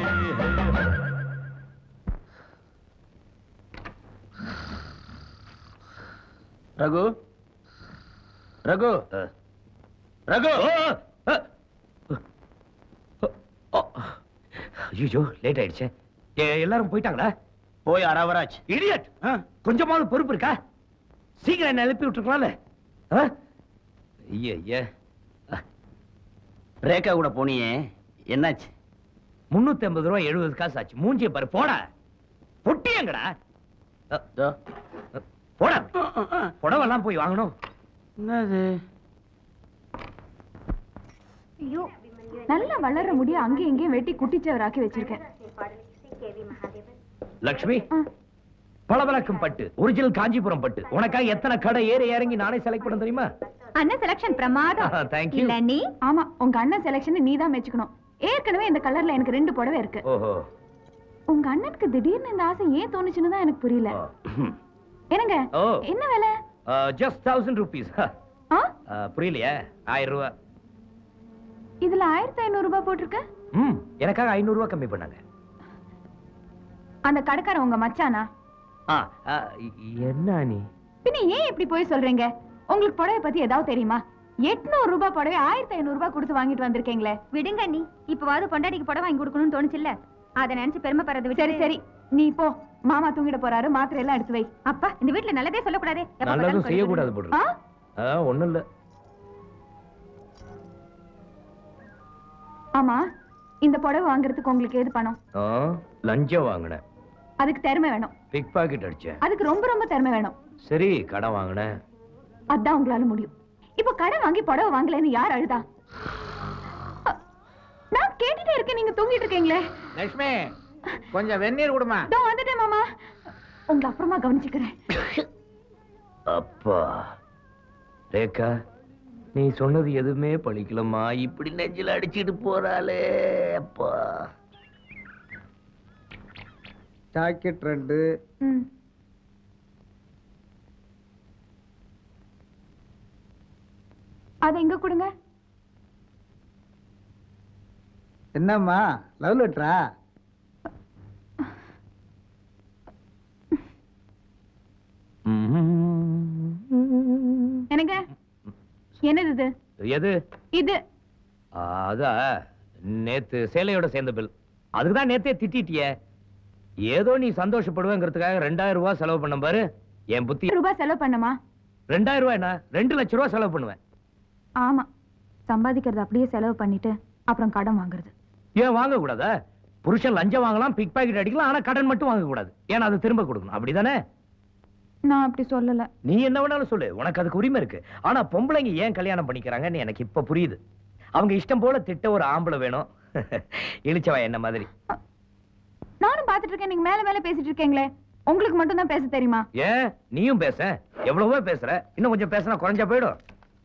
ரகு ரகு ரகு ஐயோ லேட் ஆயிடுச்சே ஏ- எல்லாரும் போயிட்டாங்களா போய் அரவராஜ் இடியட் கொஞ்சமாவது பொறுப்பு இருக்கா சீக்கிரம் என்ன எழுப்பி விட்டுருக்கலாம்ல ஆ? ஐயே ஐயே ரேகா கூட போனியே என்னாச்சு முன்னூத்தி ஐம்பது ரூபாய் எழுபது காசு ஆச்சு மூஞ்சிய பாரு போட பொட்டியங்கடா அ, இதோ. அ, போட புடவெல்லாம் போய் வாங்கணும் என்னது ஐயோ நல்லா வளர்ற முடிய அங்கேயும் இங்கேயும் வெட்டி குட்டிச்சவராக்கி வச்சிருக்கேன் லக்ஷ்மி ஆ. பளபளக்கும் பட்டு ஒரிஜினல் காஞ்சிபுரம் பட்டு உனக்காக எத்தனை கடை ஏறி இறங்கி நானே செலக்ட் பண்ண தெரியுமா அண்ணன் செலக்ஷன் பிரமாதம் Thank you. இல்ல நீ ஆமா உங்க அண்ணன் செலக்ஷன் நீ தான் மெச்சுக்கணும் ஏற்கனவே இந்த கலர்ல எனக்கு ரெண்டு புடவை இருக்கு ஓஹோ உங்க அண்ணனுக்கு திடீர்னு இந்த ஆசை ஏன் தோணுச்சுன்னு தான் எனக்கு புரியல என்னங்க ஓ. என்ன வேலை ஜஸ்ட் தௌசண்ட் ருபீஸ் ஆ புரியலையா ஆயிரம் ரூபாய் இதுல ஆயிரத்தி ஐநூறு ரூபாய் போட்டிருக்க ம் எனக்காக ஐநூறு ரூபாய் கம்மி பண்ணாங்க அந்த கடைக்காரன் உங்க மச்சானா ஆ, ஆ, என்ன நீ பின்ன ஏன் இப்படி போய் சொல்றீங்க உங்களுக்கு புடவை பத்தி ஏதாவது தெரியுமா எட்நூறு ரூபாய் புடவை ஆயிரத்தி ஐநூறு ரூபாய் கொடுத்து வாங்கிட்டு வந்திருக்கீங்களே விடுங்க நீ இப்பவாவது பொண்டாட்டிக்கு புடவை வாங்கி கொடுக்கணும்னு தோணுச்சுல்ல அதை நினைச்சு பெருமைப்படுறது விட்டு சரி சரி நீ போ மாமா தூங்கிட போறாரு மாத்திரை எல்லாம் எடுத்து வை அப்பா இந்த வீட்ல நல்லதே சொல்லக்கூடாதே எப்ப நல்லதும் பார்த்தாலும் செய்யக்கூடாது குறை போடு ஆ ஒண்ணும் இல்ல ஆமா இந்த புடவை வாங்குறதுக்கு உங்களுக்கு ஏது பணம் ஆ, லஞ்சம் வாங்கினேன் அதுக்கு திறமை வேணும் பிக் பாக்கெட் அடிச்சேன் அதுக்கு ரொம்ப ரொம்ப திறமை வேணும் சரி கடன் வாங்கினேன் அதான் உங்களால முடியும் இப்போ கடன் வாங்கி புடவை வாங்கலைன்னு யார் அழுதா நான் கேட்டுட்டே இருக்கேன் நீங்க தூங்கிட்டு இருக்கீங்களே லட்சுமி கொஞ்சம் வெந்நீர் கொடுமா இதோ வந்துட்டேன் மாமா உங்களை அப்புறமா கவனிச்சுக்கிறேன் அப்பா ரேகா நீ சொன்னது எதுவுமே பழிக்கலம்மா இப்படி நெஞ்சில அடிச்சிட்டு போறாளே அப்பா ஜாக்கெட் ரெண்டு ம். அதை எங்க கொடுங்க என்னம்மா லவ் லெட்டரா எனக்கு என்னது இது எது இது அதா நேத்து சேலையோட சேர்ந்த பில் அதுக்குதான் நேத்தே திட்டிட்டியே ஏதோ நீ சந்தோஷப்படுவேங்கிறதுக்காக ரெண்டாயிரம் ரூபாய் செலவு பண்ண பாரு என் புத்தி ரூபாய் செலவு பண்ணமா ரெண்டாயிரம் ரூபாய் என்ன ரெண்டு லட்சம் ரூபாய் செலவு பண்ணுவேன் ஆமா சம்பாதிக்கிறது அப்படியே செலவு பண்ணிட்டு அப்புறம் கடன் வாங்குறது ஏன் வாங்க கூடாதா புருஷன் லஞ்சம் வாங்கலாம் பிக் பாக்கெட் அடிக்கலாம் ஆனா கடன் மட்டும் வாங்க கூடாது ஏன்னா அது திரும்ப கொடுக்கணும் அப்படிதானே நான் அப்படி சொல்லல நீ என்ன வேணாலும் சொல்லு உனக்கு அதுக்கு உரிமை இருக்கு ஆனா பொம்பளைங்க ஏன் கல்யாணம் பண்ணிக்கிறாங்கன்னு எனக்கு இப்ப புரியுது அவங்க இஷ்டம் போல திட்ட ஒரு ஆம்பளை வேணும் இழிச்சவா என்ன மாதிரி நானும் பாத்துட்டு இருக்கேன் நீங்க மேல மேல பேசிட்டு இருக்கீங்களே உங்களுக்கு மட்டும் தான் பேச தெரியுமா ஏன் நீயும் பேச எவ்வளவோ பேசுற இன்னும் கொஞ்சம் பேசினா குறைஞ்சா போயிடும்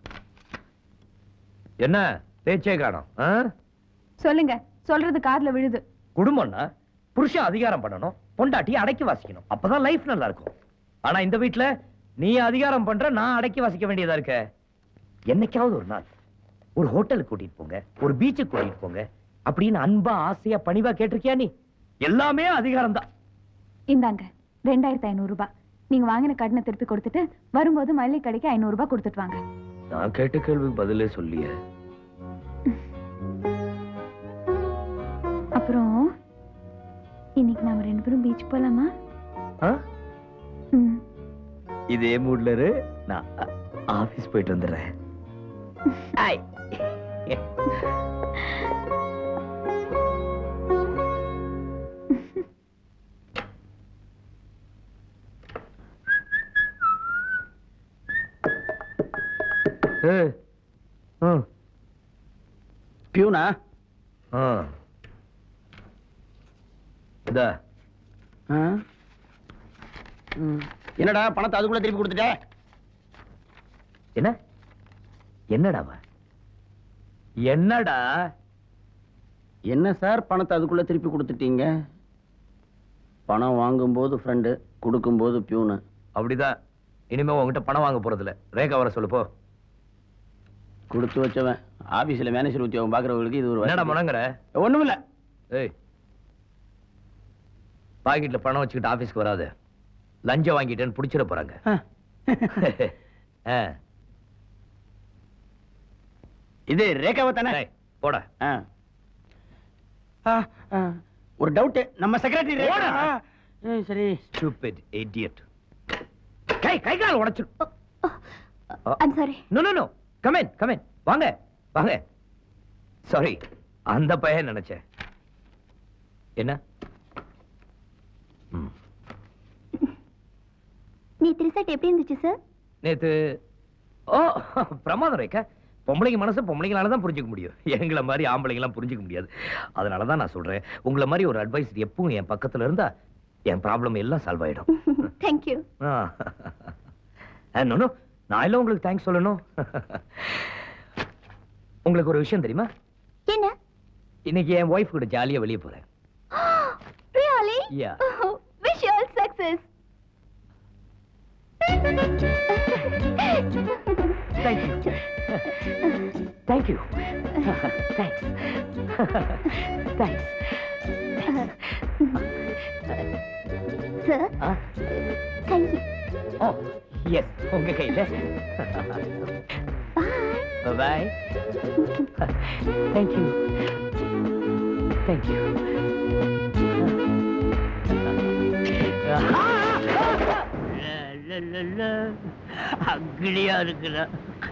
என்ன பேச்சே காணும் சொல்லுங்க சொல்றது காதுல விழுது குடும்பம்னா புருஷன் அதிகாரம் பண்ணணும் பொண்டாட்டி அடக்கி வாசிக்கணும் அப்பதான் லைஃப் நல்லா இருக்கும் ஆனா இந்த வீட்ல நீ அதிகாரம் பண்ற நான் அடக்கி வாசிக்க வேண்டியதா இருக்க என்னைக்காவது ஒரு நாள் ஒரு ஹோட்டலுக்கு கூட்டிட்டு போங்க ஒரு பீச்சுக்கு கூட்டிட்டு போங்க அப்படின்னு அன்பா ஆசையா பணிவா கேட்டிருக்கியா நீ எல்லாமே அதிகாரம் தான் இந்தாங்க ரெண்டாயிரத்தி ஐநூறு ரூபாய் நீங்க வாங்கின கடனை திருப்பி கொடுத்துட்டு வரும்போது மல்லிகை கடைக்கு ஐநூறு ரூபாய் கொடுத்துட்டு வாங்க நான் கேட்ட கேள்விக்கு பதிலே சொல்லியே அப்புறம் இன்னைக்கு நாம ரெண்டு பேரும் பீச் போலாமா ம். இதே மூட்ல இரு நான் ஆபீஸ் போயிட்டு வந்துடுறேன் ஐ. ஏய். ஆ. பியூனா ஆ. இந்தா, ஆ? ம். என்னடா பணத்தை அதுக்குள்ள திருப்பி கொடுத்துட்ட என்ன என்னடாவா என்னடா என்ன சார் பணத்தை அதுக்குள்ள திருப்பி கொடுத்துட்டீங்க பணம் வாங்கும்போது ஃப்ரெண்டு கொடுக்கும்போது பியூனு அப்படிதான் இனிமே உங்ககிட்ட பணம் வாங்க போறதில்ல ரேகா வர சொல்லு போ கொடுத்து வச்சவன் ஆபீஸ்ல மேனேஜர் உத்தியோகம் பாக்குறவங்களுக்கு இது ஒரு என்னடா முணங்குற ஒண்ணும் இல்ல ஏய் பாக்கெட்ல பணம் வச்சுக்கிட்டு ஆபீஸ்க்கு வராத லஞ்சம் வாங்கிட்டேன்னு புடிச்சிட போறாங்க ஆ. இது ரேகாவை தானே டேய், போடா ஆ. ஆ, ஆ. ஒரு டவுட் நம்ம செக்ரட்டரி போடா. சரி stupid idiot கை கை கால் உடைச்சு I'm sorry no no no come in come in வாங்க வாங்க சாரி அந்த பையன் நினைச்சேன் என்ன ம். நேத்து ரிசல்ட் எப்படி இருந்துச்சு சார் நேத்து ஓ பிரமாதம் ரேக்கா பொம்பளைங்க மனசை பொம்பளைங்களால தான் புரிஞ்சுக்க முடியும் எங்களை மாதிரி ஆம்பளைங்களாம் புரிஞ்சுக்க முடியாது அதனால தான் நான் சொல்றேன் உங்களை மாதிரி ஒரு அட்வைஸ் எப்பவும் என் பக்கத்துல இருந்தா என் ப்ராப்ளம் எல்லாம் சால்வ் ஆயிடும் தேங்க்யூ நோ நோ நான் எல்லாம் உங்களுக்கு தேங்க்ஸ் சொல்லணும் உங்களுக்கு ஒரு விஷயம் தெரியுமா என்ன இன்னைக்கு என் ஒய்ஃப் கூட ஜாலியா வெளியே போறேன் really Yeah. Wish you all success Thank you. Thank you. Thanks. Thanks. Sir ஆ? கை ஓ எஸ் உங்க கையில பாய் தேங்க்யூ தேங்க்யூ அக்கிலியா இருக்கிறா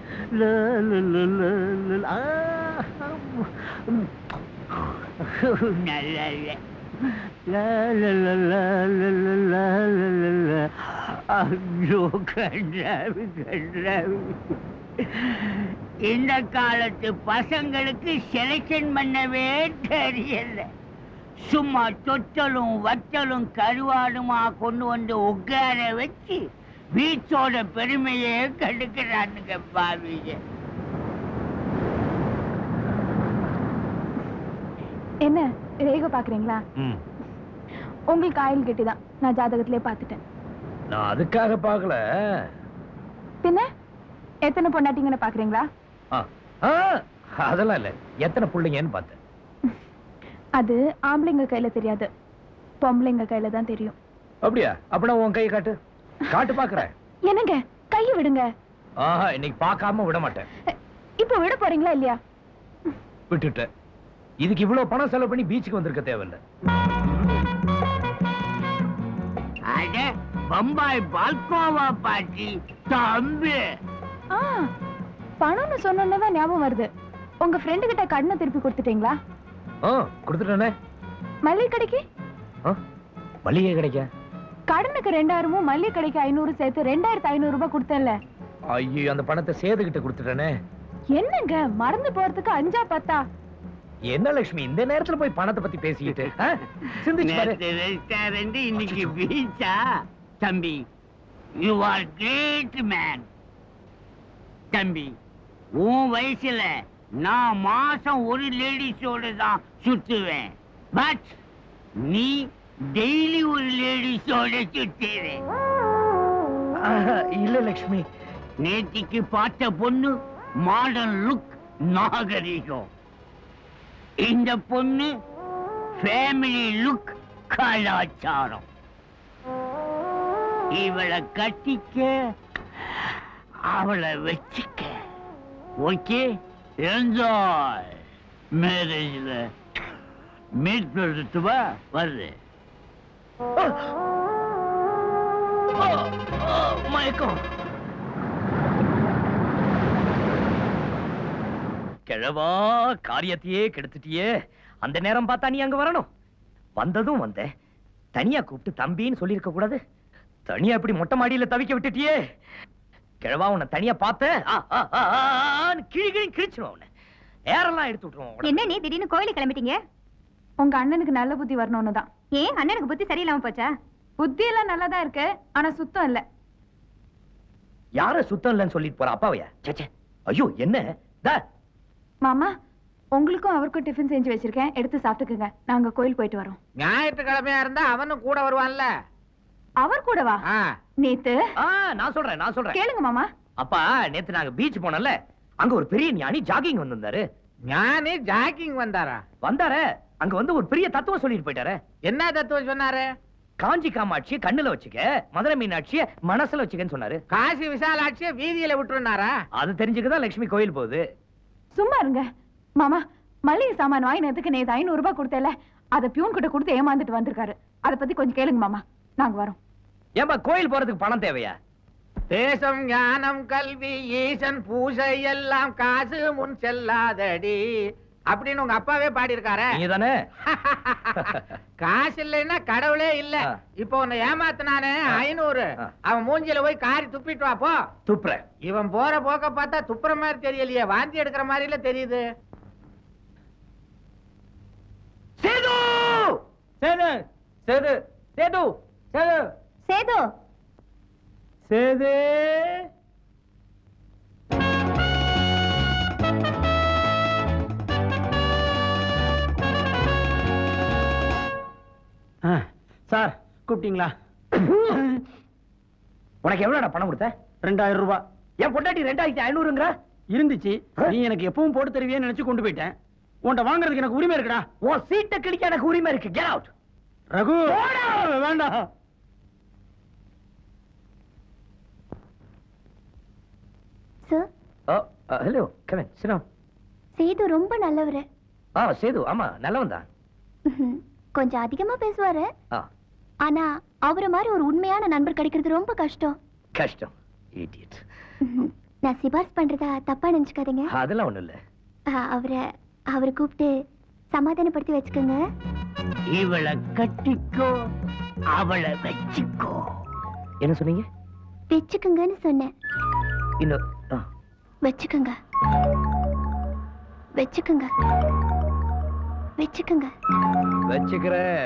நல்ல ஐயோ கண்டாவி கண்டாவி இந்த காலத்து பசங்களுக்கு செலக்ஷன் பண்ணவே தெரியல சும்மா தொட்டலும் வத்தலும் கருவாடுமா கொண்டு வந்து உட்கார வச்சு வீச்சோட பெருமையே கெடுக்கிறானுங்க பாவிங்க என்ன ரேக பாக்குறீங்களா ம் உங்களுக்கு ஆயில் கெட்டிதான் நான் ஜாதகத்திலே பார்த்துட்டேன் நான் அதுக்காக பார்க்கல பின்ன எத்தனை பொண்டாட்டிங்கன்னு பாக்குறீங்களா ஆ, ஆ, அதெல்லாம் இல்ல எத்தனை பிள்ளைங்கன்னு பார்த்தேன் அது ஆம்பளைங்க கையில தெரியாது பொம்பளைங்க கையில தான் தெரியும் அப்படியா அப்படின்னா உன் கையை காட்டு காட்டு பாக்குறேன் என்னங்க கையை விடுங்க ஆஹா இன்னைக்கு பார்க்காம விட மாட்டேன் இப்போ விட போறீங்களா இல்லையா விட்டுட்டேன் இதுக்கு இவ்வளவு பணம் செலவு பண்ணி பீச்சுக்கு வந்திருக்க தேவையில்ல அட பம்பாய் பால்கோவா பாட்டி தம்பி ஆ பணம்னு சொன்னோன்னே தான் ஞாபகம் வருது உங்க ஃப்ரெண்டு கிட்ட கடனை திருப்பி கொடுத்துட்டீங்களா ஆ கொடுத்துட்டேனே மல்லிகை கடைக்கு ஆ, மளிகை கிடைக்க கடனுக்கு ரெண்டாயிரமும் மல்லிகை கடைக்கு ஐநூறு சேர்த்து ரெண்டாயிரத்து ஐநூறு ரூபாய் கொடுத்தேன்ல ஐயோ அந்த பணத்தை சேதுகிட்ட கொடுத்துட்டேனே என்னங்க மறந்து போறதுக்கு அஞ்சா பத்தா என்ன லட்சுமி இந்த நேரத்துல போய் பணத்தை பத்தி பேசிக்கிட்டு ஆ? சிந்திச்சு பாரு நேத்து ரெஸ்டாரண்ட் இன்னைக்கு பீச்சா தம்பி யூ ஆர் கிரேட் மேன் தம்பி உன் வயசுல நான் மாசம் ஒரு லேடிஸோட தான் சுத்துவேன் பட் நீ டெய்லி ஒரு லேடிஸோட சுத்துற ஆஹா, இல்ல லட்சுமி நேத்திக்கு பார்த்த பொண்ணு மாடர்ன் லுக் நாகரிகம் இந்த பொண்ணு ஃபேமிலி லுக் கலாச்சாரம் இவளை கட்டிக்க அவளை வச்சுக்க ஓகே என்ஜாய் மேரேஜ்ல மீட் பண்ணுறது வா வருது மயக்கம் கிழவா காரியத்தையே கெடுத்துட்டியே அந்த நேரம் பார்த்தா நீ அங்க வரணும் வந்ததும் வந்த தனியா கூப்பிட்டு தம்பின்னு சொல்லியிருக்க கூடாது தனியா இப்படி மொட்டை மாடியில தவிக்க விட்டுட்டியே கிழவா உன்னை தனியா பார்த்தேன் ஆ, ஆ, ஆ, ஆ, ஆன்னு கிழி கிழி கிழிச்சிருவோம் உன்னை ஏரெல்லாம் எடுத்து விட்டுருவோம் உடனே. என்ன நீ திடீர்னு கோயிலுக்கு கிளம்பிட்டீங்க உங்க அண்ணனுக்கு நல்ல புத்தி வரணும்னு தான் ஏன் அண்ணனுக்கு புத்தி சரியில்லாம போச்சா புத்தி எல்லாம் நல்லா தான் இருக்கு ஆனா சுத்தம் இல்ல யார சுத்தம் இல்லைன்னு சொல்லிட்டு போற அப்பாவையா சேச்சே ஐயோ என்ன தா மாமா உங்களுக்கும் அவருக்கும் டிஃபன் செஞ்சு வச்சிருக்கேன் எடுத்து சாப்பிட்டுக்குங்க நாங்க கோயில் போயிட்டு வரோம் ஞாயிற்றுக்கிழமையா இருந்தா அவனும் கூட வருவான்ல அவர் கூடவா ஆ, நேத்து ஆ, நான் சொல்றேன் நான் சொல்றேன் கேளுங்க மாமா அப்பா நேத்து நாங்க பீச் போனோம்ல அங்க ஒரு பெரிய ஞானி ஜாகிங் வந்திருந்தாரு ஞானி ஜாக்கிங் வந்தாரா வந்தாரே அங்க வந்து ஒரு பெரிய தத்துவம் சொல்லிட்டு போயிட்டாரு என்ன தத்துவம் சொன்னாரு காஞ்சி காமாட்சிய கண்ணுல வச்சுக்க மதுரை மீனாட்சிய மனசுல வச்சுக்கன்னு சொன்னாரு காசி விசாலாட்சிய வீதியில விட்டுருனாரா அது தெரிஞ்சுக்கதான் லட்சுமி கோயில் போகுது சும்மா இருங்க மாமா மளிகை சாமான் வாங்கினதுக்கு நேத்து ஐநூறு ரூபாய் கொடுத்தேல அத பியூன் கிட்ட கொடுத்து ஏமாந்துட்டு வந்திருக்காரு அத பத்தி கொஞ்சம் கேளுங்க மாமா நாங்க வரோம் ஏன்பா கோயில் போறதுக்கு பணம் தேவையா தேசம் ஞானம் கல்வி ஈசன் பூஜை எல்லாம் காசு முன் செல்லாதடி அப்படின்னு உங்க அப்பாவே பாடியிருக்காரே நீங்க தானே காசு இல்லைன்னா கடவுளே இல்ல ஆ. இப்போ உன்னை ஏமாத்தினானே ஆ. ஐநூறு ஆ. அவன் மூஞ்சில போய் காரி துப்பிட்டு வா போ துப்புற இவன் போற போக்க பார்த்தா துப்புற மாதிரி தெரியலையே வாந்தி எடுக்கிற மாதிரில தெரியுது சேது சேது சேது சேது சேது சேது சேது ஆ, சார் கூப்பிட்டீங்களா உனக்கு எவ்வளவுடா பணம் கொடுத்த ரெண்டாயிரம் ரூபாய் என் பொண்டாட்டி ரெண்டாயிரத்தி ஐநூறுங்கிற இருந்துச்சு நீ எனக்கு எப்பவும் போட்டு தருவியே நினைச்சு கொண்டு போயிட்டேன் உன்கிட்ட வாங்குறதுக்கு எனக்கு உரிமை இருக்குடா உன் சீட்டை கிழிக்க எனக்கு உரிமை இருக்கு கெட் அவுட் ரகு வேண்டாம் சார் ஹலோ கமன் சினம் சேது ரொம்ப நல்லவரு ஆ சேது ஆமா நல்லவன் தான் ம்ஹும். கொஞ்சம் அதிகமா பேசுவாரு ஆ ஆனா அவரை மாதிரி ஒரு உண்மையான நண்பர் கிடைக்கிறது ரொம்ப கஷ்டம் கஷ்டம் இடியட் ம்ஹும். நான் சிபாரிசு பண்றதா தப்பா நினைச்சுக்காதீங்க அதெல்லாம் ஒண்ணும் இல்ல ஆ, அவரை அவரை கூப்பிட்டு சமாதானப்படுத்தி வச்சுக்கோங்க இவளை கட்டிக்கோ அவளை வச்சுக்கோ என்ன சொன்னீங்க வச்சுக்கோங்கன்னு சொன்னேன் இன்னும் ஆ, வச்சுக்கோங்க வச்சுக்கோங்க வச்சுக்கோங்க வச்சுக்கிறேன்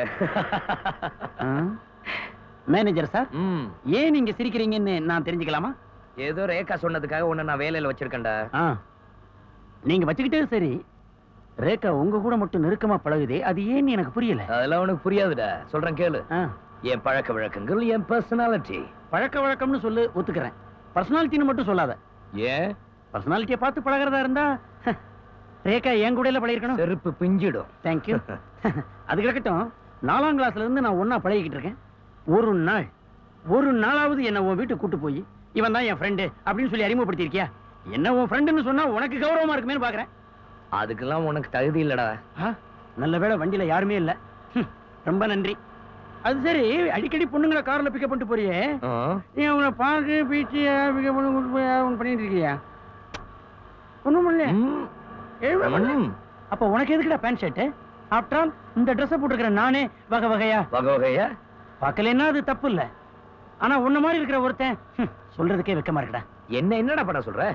மேனேஜர் சார் ம் ஏன் நீங்க சிரிக்கிறீங்கன்னு நான் தெரிஞ்சுக்கலாமா ஏதோ ரேகா சொன்னதுக்காக உன்னை நான் வேலையில வச்சிருக்கேன்டா ஆ நீங்க வச்சுக்கிட்டே சரி ரேகா உங்க கூட மட்டும் நெருக்கமா பழகுதே அது ஏன்னு எனக்கு புரியல அதெல்லாம் உனக்கு புரியாதுடா சொல்றேன் கேளு ஆ, என் பழக்க வழக்கங்கள் என் பர்சனாலிட்டி பழக்க வழக்கம்னு சொல்லு ஒத்துக்கிறேன் பர்சனாலிட்டின்னு மட்டும் சொல்லாத ஏன் பர்சனாலிட்டியை பார்த்து பழகிறதா இருந்தா ரேகா என் கூடல பழகிருக்கணும் செருப்பு பிஞ்சிடும் தேங்க்யூ அது கிடக்கட்டும் நாலாம் கிளாஸ்ல இருந்து நான் ஒண்ணா பழகிக்கிட்டு இருக்கேன் ஒரு நாள் ஒரு நாளாவது என்ன உன் வீட்டுக்கு கூட்டு போய் இவன் தான் என் ஃப்ரெண்டு அப்படின்னு சொல்லி அறிமுகப்படுத்தியிருக்கியா என்ன உன் ஃப்ரெண்டுன்னு சொன்னா உனக்கு கௌரவமா இருக்குமேன்னு பாக்குறேன் அதுக்கெல்லாம் உனக்கு தகுதி இல்லடா ஆ, நல்ல வேளை வண்டியில யாருமே இல்ல ஹம், ரொம்ப நன்றி அது சரி அடிக்கடி பொண்ணுங்களை கார்ல பிக்கப் பண்ணிட்டு போறியே ஆ, நீ அவங்கள பார்க்கு பீச்சு பிக்கப் பண்ணி கூட்டு போய் அவன் பண்ணிட்டு இருக்கியா ஒண்ணும் பண்ணல ம், ம். அப்ப உனக்கு எதுக்குடா பேண்ட் ஷர்ட் ஆஃப்டர் ஆல் இந்த ட்ரெஸ் போட்டுக்கிற நானே வகை வகையா வகை வகையா பார்க்கலன்னா அது தப்பு இல்ல ஆனா உன்ன மாதிரி இருக்கிற ஒருத்தன் ஹம், சொல்றதுக்கே வெக்கமா இருக்குடா என்ன என்னடா பண்ண சொல்ற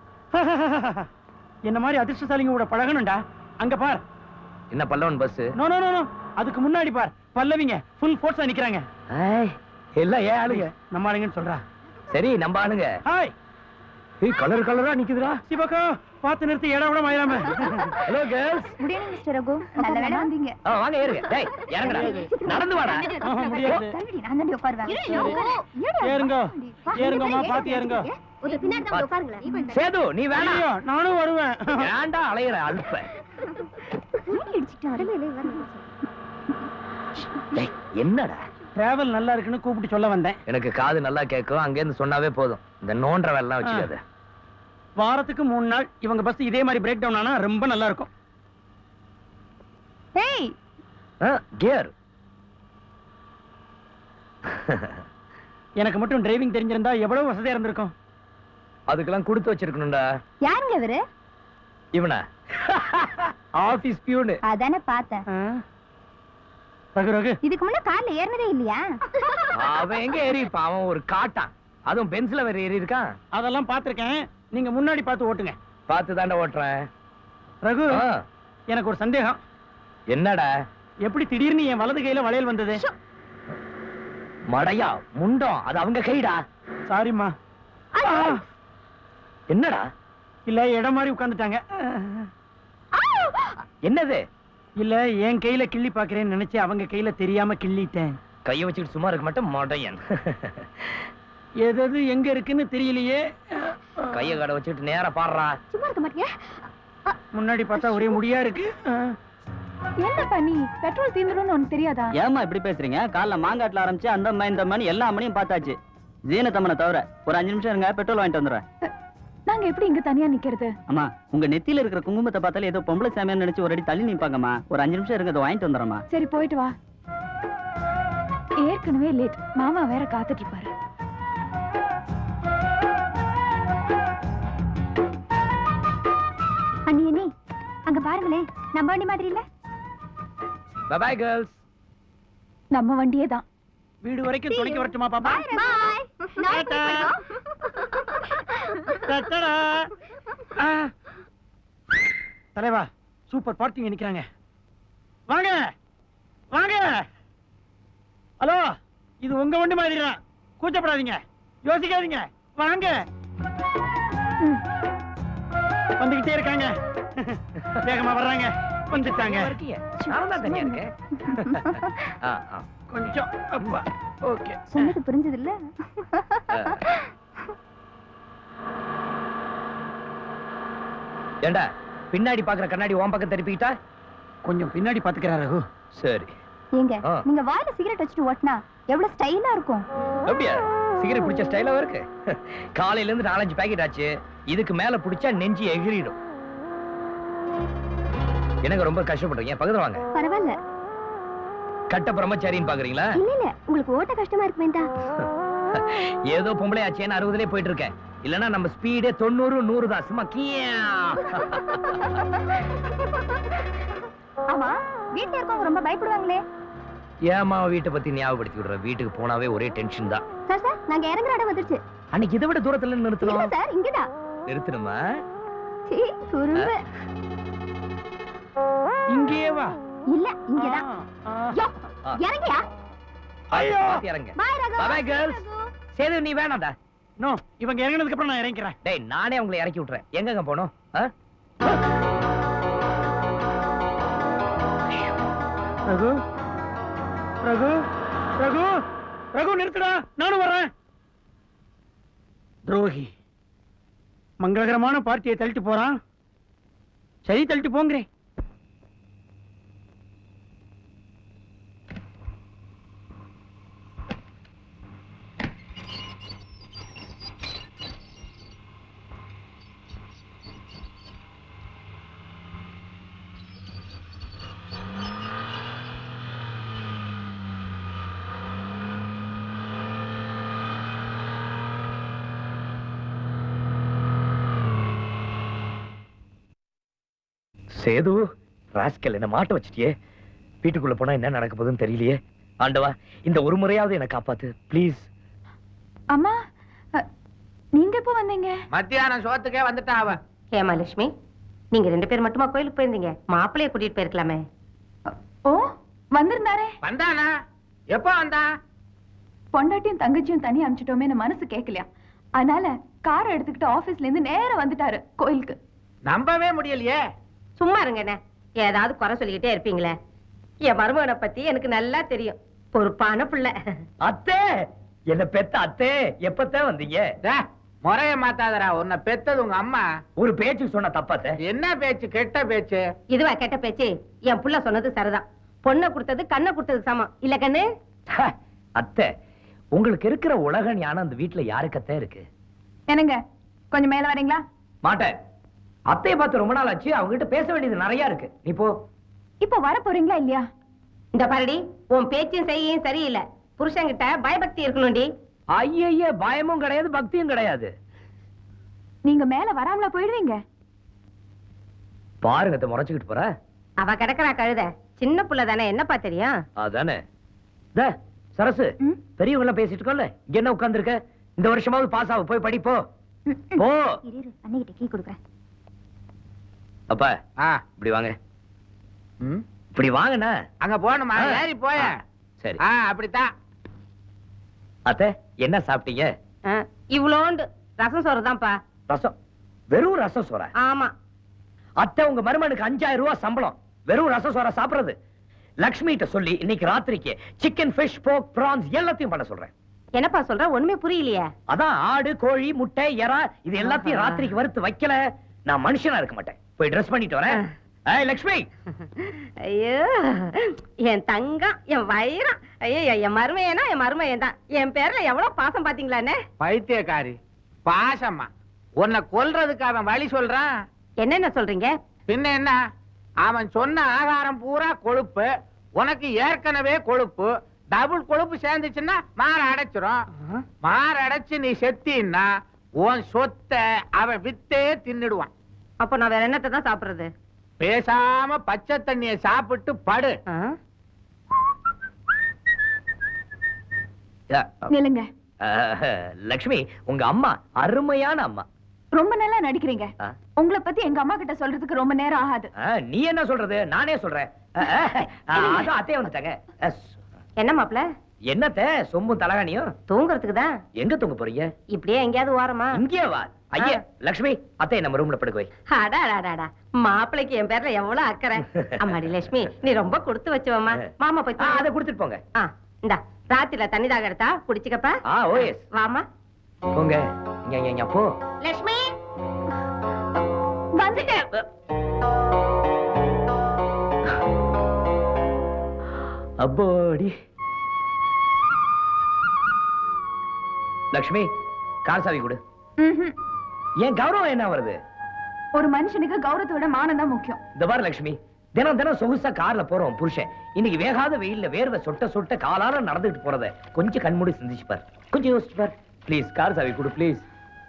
என்ன மாதிரி அதிர்ஷ்டசாலிங்க கூட பழகணும்டா அங்க பார் என்ன Pallavan bus no no no no அதுக்கு முன்னாடி பார் பல்லவிங்க ஃபுல் ஃபோர்ஸா நிக்கறாங்க எல்லாம் ஏன் ஆளுங்க நம்ம ஆளுங்கன்னு சொல்றா சரி நம்ம ஆளுங்க ஹாய் ஏய் கலர் கலரா நிக்குதுடா சிவகா பார்த்து நிறுத்தி இடம் விட மாயிராம ஹலோ கேர்ள்ஸ் முடியணும் மிஸ்டர் ரகு நல்ல வேளை வந்தீங்க ஆ வாங்க ஏறுங்க டேய் இறங்குடா நடந்து வாடா ஆஹா, முடியாது தள்ளுடி, நான் தாண்டி உட்காருவேன் ஏறுங்க ஏறுங்கம்மா பார்த்து ஏறுங்க ஒரு பின்னாடி தான் உட்காருங்களேன் சேது நீ வேணாம் ஐயோ, நானும் வருவேன் வேண்டா அலையிற அல்ப டேய் என்னடா டிராவல் நல்லா இருக்குன்னு கூப்பிட்டு சொல்ல வந்தேன் எனக்கு காது நல்லா கேட்கும் அங்க இருந்து சொன்னாவே போதும் இந்த நோன்ற வேலைலாம் வச்சுக்காத வாரத்துக்கு மூணு நாள் இவங்க பஸ் இதே மாதிரி பிரேக் டவுன் ஆனா ரொம்ப நல்லா இருக்கும் ஏய் கியர் எனக்கு மட்டும் டிரைவிங் தெரிஞ்சிருந்தா எவ்வளவு வசதியா இருந்திருக்கும் அதுக்கெல்லாம் கொடுத்து வச்சிருக்கணும்டா யாருங்க இவரு இவனா ஆபீஸ் பியூனு அதானே பார்த்தேன் ஆ? ரகு ரகு இதுக்கு முன்ன கார்ல ஏறினதே இல்லையா அவன் எங்க ஏறி இருப்பான் அவன் ஒரு காட்டான் அதுவும் பென்சில வேற ஏறி இருக்கான் அதெல்லாம் பார்த்திருக்கேன் நீங்க முன்னாடி பார்த்து ஓட்டுங்க பார்த்து தாண்டா ஓட்டுறேன் ரகு ஆ, எனக்கு ஒரு சந்தேகம் என்னடா எப்படி திடீர்னு என் வலது கையில வளையல் வந்தது மடையா முண்டம் அது அவங்க கைடா சாரிம்மா என்னடா இல்ல இடம் மாதிரி உட்கார்ந்துட்டாங்க என்னது இல்ல என் கையில கிள்ளி பாக்குறேன்னு நினைச்சு அவங்க கையில தெரியாம கிள்ளிட்டேன் கைய வச்சுட்டு சும்மா இருக்க மாட்டேன் மடையன் எது எது எங்க இருக்குன்னு தெரியலையே கைய கடை வச்சுட்டு நேரா பாடுறா சும்மா இருக்க மாட்டியா முன்னாடி பார்த்தா ஒரே முடியா இருக்கு என்னப்பா நீ பெட்ரோல் தீந்துரும்னு உனக்கு தெரியாதா ஏமா இப்படி பேசுறீங்க காலைல மாங்காட்டுல ஆரம்பிச்சு அந்த அம்மா இந்த அம்மான்னு எல்லா அம்மனையும் பார்த்தாச்சு ஜீனத்தம்மனை தவிர ஒரு அஞ்சு நிமிஷம் இருங்க பெட்ரோல் வாங்கிட்டு வந்துடுறேன் நாங்க எப்படி இங்க தனியா நிக்கிறது அம்மா உங்க நெத்தியில இருக்கிற குங்குமத்தை பார்த்தாலே ஏதோ பொம்பளை சாமியான்னு நினைச்சு ஒரு அடி தள்ளி நிப்பாங்கம்மா ஒரு அஞ்சு நிமிஷம் இருங்க அதை வாங்கிட்டு வந்துடுறேம்மா சரி போயிட்டு வா ஏற்கனவே லேட் மாமா வேற காத்துட்டு இருப்பாரு அண்ணி அண்ணி அங்க பாருங்களேன் நம்ம வண்டி மாதிரி இல்ல பாய் கேர்ள்ஸ் நம்ம வண்டியே தான் வீடு வரைக்கும் துணைக்கு வரட்டுமா பாப்பா டாடா. டட்டடா. ஆ. தலைவா சூப்பர் பார்ட்டிங்க நிக்கிறாங்க வாங்க வாங்க ஹலோ இது உங்க வண்டி மாதிரி தான் கூச்சப்படாதீங்க யோசிக்காதீங்க வாங்க வந்துகிட்டே இருக்காங்க வேகமா வர்றாங்க வந்துட்டாங்க இருக்கீங்க நானும் தான் தனியா இருக்கேன் ஆ, ஆ. கொஞ்சம் அப்பா ஓகே சொன்னது புரிஞ்சது இல்ல ஏண்டா பின்னாடி பாக்குற கண்ணாடி உன் பக்கம் திருப்பிக்கிட்டா கொஞ்சம் பின்னாடி பாத்துக்கிறா ரகு சரி ஏங்க ஆ. நீங்க வாயில சிகரெட் வச்சுட்டு ஓட்டினா எவ்வளவு ஸ்டைலா இருக்கும் அப்படியா சிகரெட் பிடிச்ச ஸ்டைலாவும் இருக்கு காலையில இருந்து நாலஞ்சு பாக்கெட் ஆச்சு இதுக்கு மேல பிடிச்சா நெஞ்சு எகிறிடும் எனக்கு ரொம்ப கஷ்டப்படுறீங்க என் பக்கத்துல வாங்க பரவாயில்ல கட்ட பிரம்மச்சாரின்னு பாக்குறீங்களா இல்ல இல்ல உங்களுக்கு ஓட்ட கஷ்டமா இருக்குமே தான் ஏதோ பொம்பளை ஆச்சேன்னு அறுபதுலயே போயிட்டு இருக்கேன் இல்லனா நம்ம ஸ்பீடே தொண்ணூறு நூறு தான் சும்மா கியா ஆமா வீட்டுல இருக்கவங்க ரொம்ப பயப்படுவாங்களே ஏமா வீட்டை பத்தி ஞாபகப்படுத்தி விடுற வீட்டுக்கு போனாவே ஒரே டென்ஷன் தான் சார் சார் நாங்க இறங்குற இடம் வந்துருச்சு அன்னைக்கு இதை விட தூரத்துல இல்ல நிறுத்தணும் சார் இங்கதான் நிறுத்தணுமா சீ, குறும்பு இங்கேயே வா இல்ல இங்கதான் யோ, ஆ. இறங்கியா ஐயோ. பாத்து இறங்க பாய் Raghu Bye bye, girls. Setu நீ வேணாம்டா நோ இவங்க இறங்கினதுக்கு அப்புறம் நான் இறங்கிக்கிறேன் டேய் நானே உங்களை இறக்கி விட்டுறேன் எங்கங்க போகணும் ஆ? ரகு ரகு ரகு ரகு நிறுத்துடா நானும் வர்றேன் துரோகி மங்களகரமான பார்ட்டியை தள்ளிட்டு போறான் சரி தள்ளிட்டு போங்கிறேன் சேது ராஸ்கல் என்ன மாட்ட வச்சிட்டியே வீட்டுக்குள்ள போனா என்ன நடக்க போகுதுன்னு தெரியலையே ஆண்டவா இந்த ஒரு முறையாவது என்ன காப்பாத்து ப்ளீஸ் அம்மா அ, நீங்க எப்போ வந்தீங்க மத்தியானம் சோத்துக்கே வந்துட்டா அவ ஹேமாலட்சுமி நீங்க ரெண்டு பேர் மட்டுமா கோயிலுக்கு போயிருந்தீங்க மாப்பிள்ளைய கூட்டிட்டு போயிருக்கலாமே ஓ வந்திருந்தாரே வந்தானா எப்போ வந்தா பொண்டாட்டியும் தங்கச்சியும் தனியா அனுப்பிச்சிட்டோமே மனசு கேட்கலையா அதனால காரை எடுத்துக்கிட்டு ஆபீஸ்ல இருந்து நேரா வந்துட்டாரு கோயிலுக்கு நம்பவே முடியலையே சும்மா இருங்க என்ன ஏதாவது குறை சொல்லிக்கிட்டே இருப்பீங்களே என் மருமகனை பத்தி எனக்கு நல்லா தெரியும் பொறுப்பான புள்ள அத்தே என்ன பெத்த அத்தே எப்பத்தான் வந்தீங்க டே, முறைய மாத்தாதடா உன்னை பெத்தது உங்க அம்மா ஒரு பேச்சு சொன்ன தப்பாத்த என்ன பேச்சு கெட்ட பேச்சு இதுவா கெட்ட பேச்சு என் புள்ள சொன்னது சரிதான் பொண்ணை கொடுத்தது கண்ணை கொடுத்தது சமம் இல்ல கண்ணு அத்தை உங்களுக்கு இருக்கிற உலக ஞானம் அந்த வீட்டுல யாருக்கத்தே இருக்கு என்னங்க கொஞ்சம் மேல வரீங்களா மாட்டேன் அத்தையை பார்த்து ரொம்ப நாள் ஆச்சு அவங்க கிட்ட பேச வேண்டியது நிறைய இருக்கு நீ போ இப்போ வர போறீங்களா இல்லையா இந்த பாருடி உன் பேச்சும் செய்யும் சரியில்லை புருஷன்கிட்ட பயபக்தி இருக்கணும்டி ஐய பயமும் கிடையாது பக்தியும் கிடையாது நீங்க மேல வராமலா போயிடுவீங்க பாருங்க அத்தை முறைச்சுக்கிட்டு போற அவ கிடக்குறா கழுத சின்ன புள்ள தானே என்னப்பா தெரியும் அதானே தே, சரசு ம்? பெரியவங்க எல்லாம் பேசிட்டு இருக்கோம்ல இங்க என்ன உட்கார்ந்திருக்க இந்த வருஷமாவது பாஸ் ஆகு போய் படி போ போ இரு இரு அன்னைகிட்ட கீ கொடுக்குறேன் அப்பா ஆ இப்படி வாங்க ம் இப்படி வாங்கண்ணா அங்க போகணுமா ஆ. ஏறி போய சரி ஆ அப்படித்தான் அத்தை என்ன சாப்பிட்டீங்க ஆ, இவ்வளோண்டு ரசம் சோறு தான்ப்பா ரசம் வெறும் ரசம் சோற ஆமா அத்தை உங்க மருமனுக்கு அஞ்சாயிரம் ரூபாய் சம்பளம் வெறும் ரசம் சோற சாப்பிடுறது லக்ஷ்மி கிட்ட சொல்லி இன்னைக்கு ராத்திரிக்கு சிக்கன் ஃபிஷ் போக் பிரான்ஸ் எல்லாத்தையும் பண்ண சொல்றேன் என்னப்பா சொல்ற ஒண்ணுமே புரியலையே அதான் ஆடு கோழி முட்டை எறா இது எல்லாத்தையும் ராத்திரிக்கு வறுத்து வைக்கல நான் மனுஷனா இருக்க மாட்டேன் போய் ட்ரெஸ் பண்ணிட்டு வரேன் ஏய் லக்ஷ்மி ஐயோ என் தங்கம் என் வைரம் ஐயோ என் மருமையனா என் மருமையன் தான் என் பேர்ல எவ்வளவு பாசம் பாத்தீங்களாண்ணே பைத்தியக்காரி பாசம்மா உன்னை கொல்றதுக்கு அவன் வழி சொல்றான் என்னென்ன சொல்றீங்க பின்ன என்ன அவன் சொன்ன ஆகாரம் பூரா கொழுப்பு உனக்கு ஏற்கனவே கொழுப்பு டபுள் கொழுப்பு சேர்ந்துச்சுன்னா மாற அடைச்சிரும் மாற அடைச்சு நீ செத்தீன்னா உன் சொத்தை அவன் வித்தே தின்னுடுவான் அப்ப நான் வேற என்னத்தை தான் சாப்பிடுறது பேசாம பச்சை தண்ணிய சாப்பிட்டு படு நில்லுங்க அஹ், லக்ஷ்மி உங்க அம்மா அருமையான அம்மா ரொம்ப நல்லா நடிக்கிறீங்க ஆ. உங்களை பத்தி எங்க அம்மா கிட்ட சொல்றதுக்கு ரொம்ப நேரம் ஆகாது அஹ், நீ என்ன சொல்றது நானே சொல்றேன் அஹ், அஹ், அஹ், அதான் அத்தையே வந்துட்டாங்க அஹ், என்ன மாப்ள என்னத்த சொம்பும் தலகாணியும் தூங்குறதுக்கு தான் எங்க தூங்க போறீங்க இப்படியே எங்கேயாவது ஓரமா இங்கே வா ஐயா லக்ஷ்மி அத்தை நம்ம ரூம்ல படுக்க வை அடா அடா, அடா மாப்பிளைக்கு என் பேர்ல எவ்வளவு அக்கறை அம்மாடி லட்சுமி நீ ரொம்ப கொடுத்து வச்சவம்மா மாமா போய் ஆ, அதை கொடுத்துட்டு போங்க ஆ இந்தா ராத்திரில தண்ணி தாக எடுத்தா குடிச்சுக்கப்பா ஆ ஓ எஸ் வாமா போங்க இங்க இங்க, இங்க போ லட்சுமி வந்துட்டேன் அப்போடி லக்ஷ்மி கார் சாவி கொடு ம்ஹும். ஏன் கௌரவம் என்ன வருது ஒரு மனுஷனுக்கு கௌரவத்தை விட மானம் தான் முக்கியம் இந்த பாரு லக்ஷ்மி தினம் தினம் சொகுசா கார்ல போறோம் புருஷன் இன்னைக்கு வேகாத வெயில்ல வேர்வை சொட்ட சொட்ட காலால நடந்துட்டு போறத கொஞ்சம் கண்மூடி சிந்திச்சு பார் கொஞ்சம் யோசிச்சு பார் ப்ளீஸ் கார் சாவி கொடு ப்ளீஸ்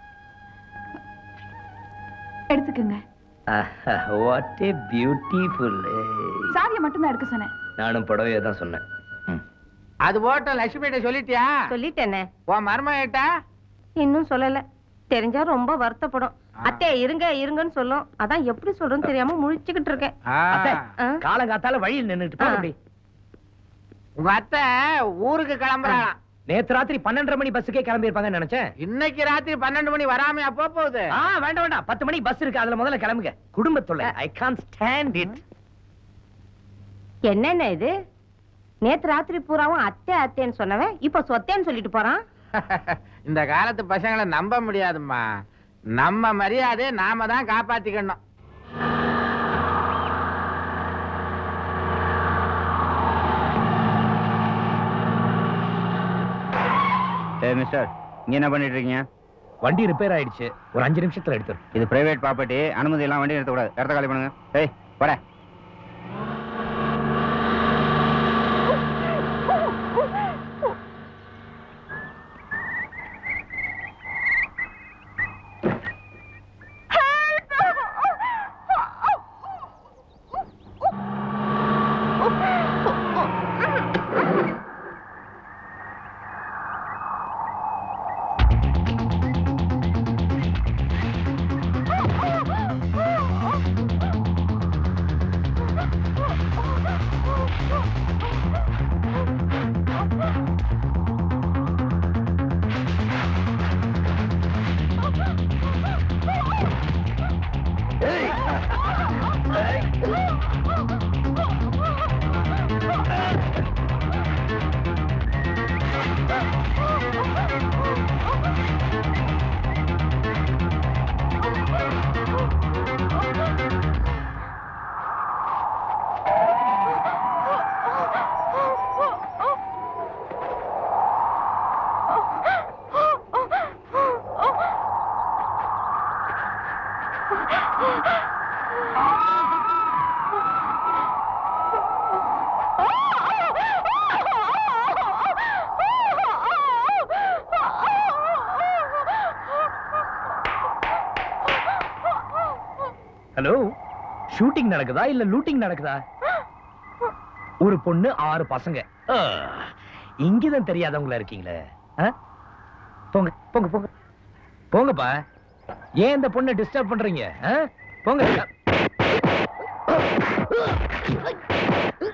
எடுத்துக்கங்க வாட் ஏ பியூட்டிஃபுல் சாவியை மட்டும் தான் எடுக்க சொன்னேன் நானும் புடவையே தான் சொன்னேன் அது போட்ட லட்சுமிகிட்ட சொல்லிட்டியா சொல்லிட்டேனே உன் மருமகிட்ட இன்னும் சொல்லல தெரிஞ்சா ரொம்ப வருத்தப்படும் அத்தை இருங்க இருங்கன்னு சொல்லும் அதான் எப்படி சொல்றேன்னு தெரியாம முழிச்சுக்கிட்டு இருக்கேன் அத்தை ஆ. காலங்காத்தால வழியில் நின்னுட்டு போ ஆ. அப்படி உங்க அத்தை ஊருக்கு கிளம்புறாளாம் நேத்து ராத்திரி பன்னெண்டரை மணி பஸ்ஸுக்கே கிளம்பி இருப்பாங்கன்னு நினைச்சேன் இன்னைக்கு ராத்திரி பன்னெண்டு மணி வராமையா போக போகுது ஆ வேண்டாம் வேண்டாம் பத்து மணிக்கு பஸ் இருக்கு அதுல முதல்ல கிளம்புங்க குடும்பத்தொல்லை ஐ கான் ஸ்டாண்ட் இட் என்னென்ன இது நேத்து ராத்திரி பூராவும் அத்தை அத்தைன்னு சொன்னவன் இப்ப சொத்தேன்னு சொல்லிட்டு போறான் இந்த காலத்து பசங்களை நம்ப முடியாதும்மா நம்ம மரியாதையை நாம தான் காப்பாத்திக்கணும் ஏய் மிஸ்டர் இங்க என்ன பண்ணிட்டு இருக்கீங்க வண்டி ரிப்பேர் ஆயிடுச்சு ஒரு அஞ்சு நிமிஷத்துல எடுத்துரு இது பிரைவேட் ப்ராப்பர்ட்டி அனுமதி எல்லாம் வண்டி நிறுத்தக்கூடாது இடத்த காலி பண்ணுங்க ஏய் போட ஹலோ ஷூட்டிங் நடக்குதா இல்ல லூட்டிங் நடக்குதா ஒரு பொண்ணு ஆறு பசங்க ஆ, இங்கதான் தெரியாதவங்களா இருக்கீங்களே ஆ? போங்க போங்க போங்க போங்கப்பா ஏன் இந்த பொண்ணை டிஸ்டர்ப் பண்றீங்க ஆ? போங்க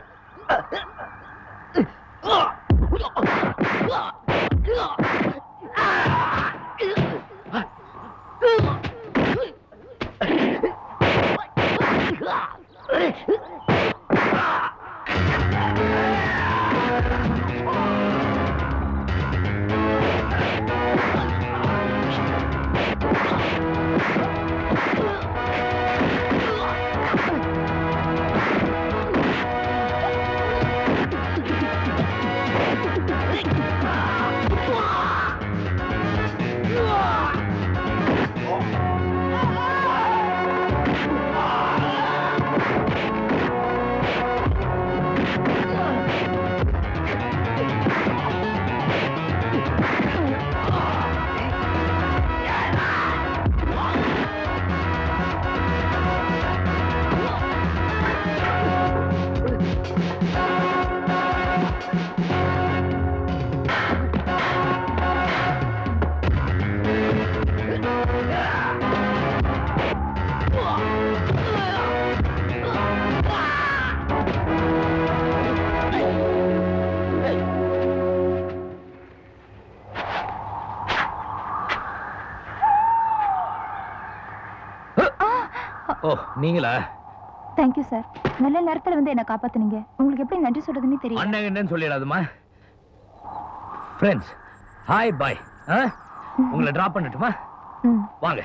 ஓ நீங்களா தேங்க்யூ சார் நல்ல நேரத்துல வந்து என்ன காப்பாத்துனீங்க உங்களுக்கு எப்படி நன்றி சொல்றதுன்னு தெரியல அண்ணன் என்னன்னு சொல்லிடாதுமா ஃப்ரெண்ட்ஸ் ஹாய் பாய் உங்களை டிராப் பண்ணட்டுமா ம் வாங்க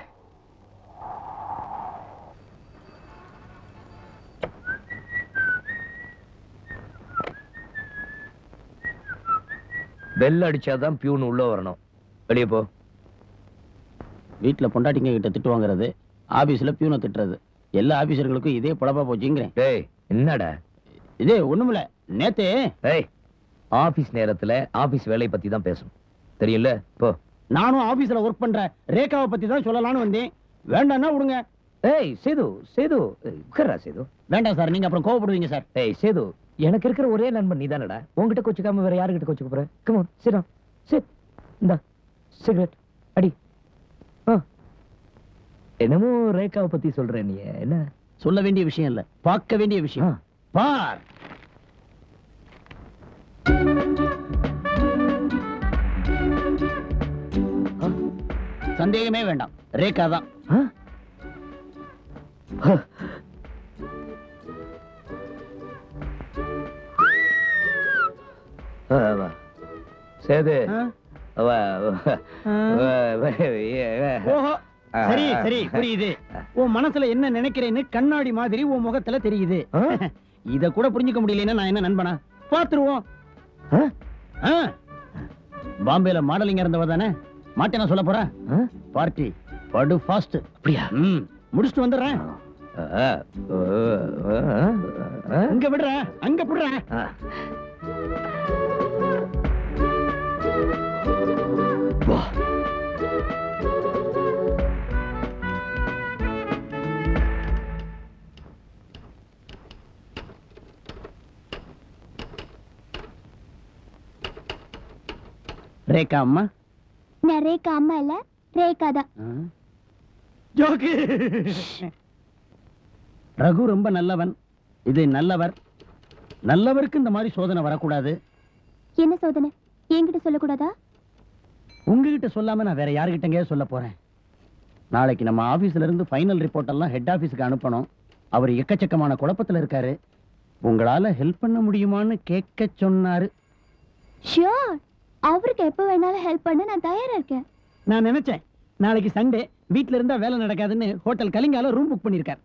பெல் அடிச்சாதான் பியூன் உள்ள வரணும் வெளியே போ வீட்டுல பொண்டாட்டிங்க கிட்ட திட்டு வாங்குறது ஆபீஸ்ல பியூனை திட்டுறது எல்லா ஆபீசர்களுக்கும் இதே பொழப்பா போச்சுங்கிறேன் டேய் என்னடா இதே ஒண்ணுமில்ல நேத்து ஏய் ஆபீஸ் நேரத்துல ஆபீஸ் வேலைய பத்தி தான் பேசணும் தெரியல போ நானும் ஆபீஸ்ல ஒர்க் பண்றேன் ரேகாவை பத்தி தான் சொல்லலாம்னு வந்தேன் வேண்டாம்னா விடுங்க ஏய் சேது சேது ஏய், உட்கார்றா சேது வேண்டாம் சார் நீங்க அப்புறம் கோவப்படுவீங்க சார் ஏய் சேது எனக்கு இருக்கிற ஒரே நண்பன் நீதானடா உன்கிட்ட கொச்சுக்காம வேற யாருகிட்ட கொச்சுக்க போற come on sit down sit இந்த சிகரெட் அடி ஆ என்னமோ ரேகாவை பத்தி சொல்ற நீ என்ன சொல்ல வேண்டிய விஷயம் இல்ல பார்க்க வேண்டிய விஷயம் பார் சந்தேகமே வேண்டாம் ரேகா தான் ஆ, வா. சேது ஆ? வா, வா, வா, வா, வா. ஓஹோ சரி சரி புரியுது உன் மனசுல என்ன நினைக்கிறேன்னு கண்ணாடி மாதிரி உன் முகத்துல தெரியுது ஆ? இத கூட புரிஞ்சுக்க முடியலன்னா நான் என்ன நண்பனா பாத்துருவோம் ஆ? ஆ. பாம்பேல மாடலிங் இருந்தவ தானே மாட்டேனா சொல்ல போற ஆ? பார்ட்டி படு ஃபாஸ்ட் அப்படியா ம் முடிச்சுட்டு வந்துடுறேன் ஆ, ஆ, ஆ, ஆ. அங்க விடுற அங்க விடுற ஆ. வா. ரேகா அம்மா நான் ரேகா அம்மா இல்ல ரேகா தான் ஜோக்கு ரகு ரொம்ப நல்லவன் இது நல்லவர் நல்லவருக்கு இந்த மாதிரி சோதனை வரக்கூடாது என்ன சோதனை என்கிட்ட சொல்லக்கூடாதா உங்ககிட்ட சொல்லாம நான் வேற யாருகிட்டங்க சொல்ல போறேன் நாளைக்கு நம்ம ஆபீஸ்ல இருந்து ஃபைனல் ரிப்போர்ட் எல்லாம் ஹெட் ஆபீஸ்க்கு அனுப்பணும் அவர் எக்கச்சக்கமான குழப்பத்துல இருக்காரு உங்களால ஹெல்ப் பண்ண முடியுமான்னு கேட்க சொன்னாரு ஷியோர் அவருக்கு எப்ப வேணாலும் ஹெல்ப் பண்ண நான் தயாரா இருக்கேன் நான் நினைச்சேன் நாளைக்கு சண்டே வீட்ல இருந்தா வேலை நடக்காதுன்னு ஹோட்டல் கலிங்கால ரூம் புக் பண்ணிருக்காரு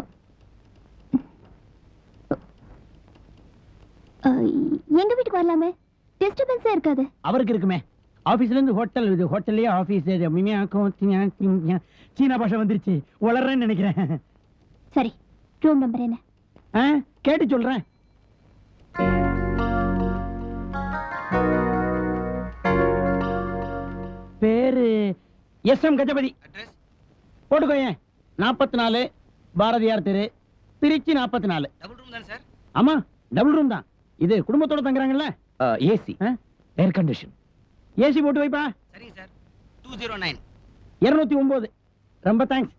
அஹ், எங்க வீட்டுக்கு வரலாமே டிஸ்டர்பன்ஸே இருக்காது அவருக்கு இருக்குமே ஆபீஸ்ல இருந்து ஹோட்டல் இது ஹோட்டல்லே ஆபீஸ் சீனா பாஷை வந்துருச்சு வளர்றேன்னு நினைக்கிறேன் சரி ரூம் நம்பர் என்ன ஆ, கேட்டு சொல்றேன் பேரு எஸ் எம் கஜபதி போட்டுக்கோயேன் நாற்பத்தி நாலு பாரதியார் தெரு திருச்சி நாற்பத்தி நாலு டபுள் ரூம் தானே சார் ஆமா டபுள் ரூம் தான் இது குடும்பத்தோட தங்குறாங்கல்ல ஏசி ஏர் கண்டிஷன் ஏசி போட்டு வைப்பா சரிங்க சார் டூ ஜீரோ நைன் இருநூத்தி ஒன்பது ரொம்ப தேங்க்ஸ்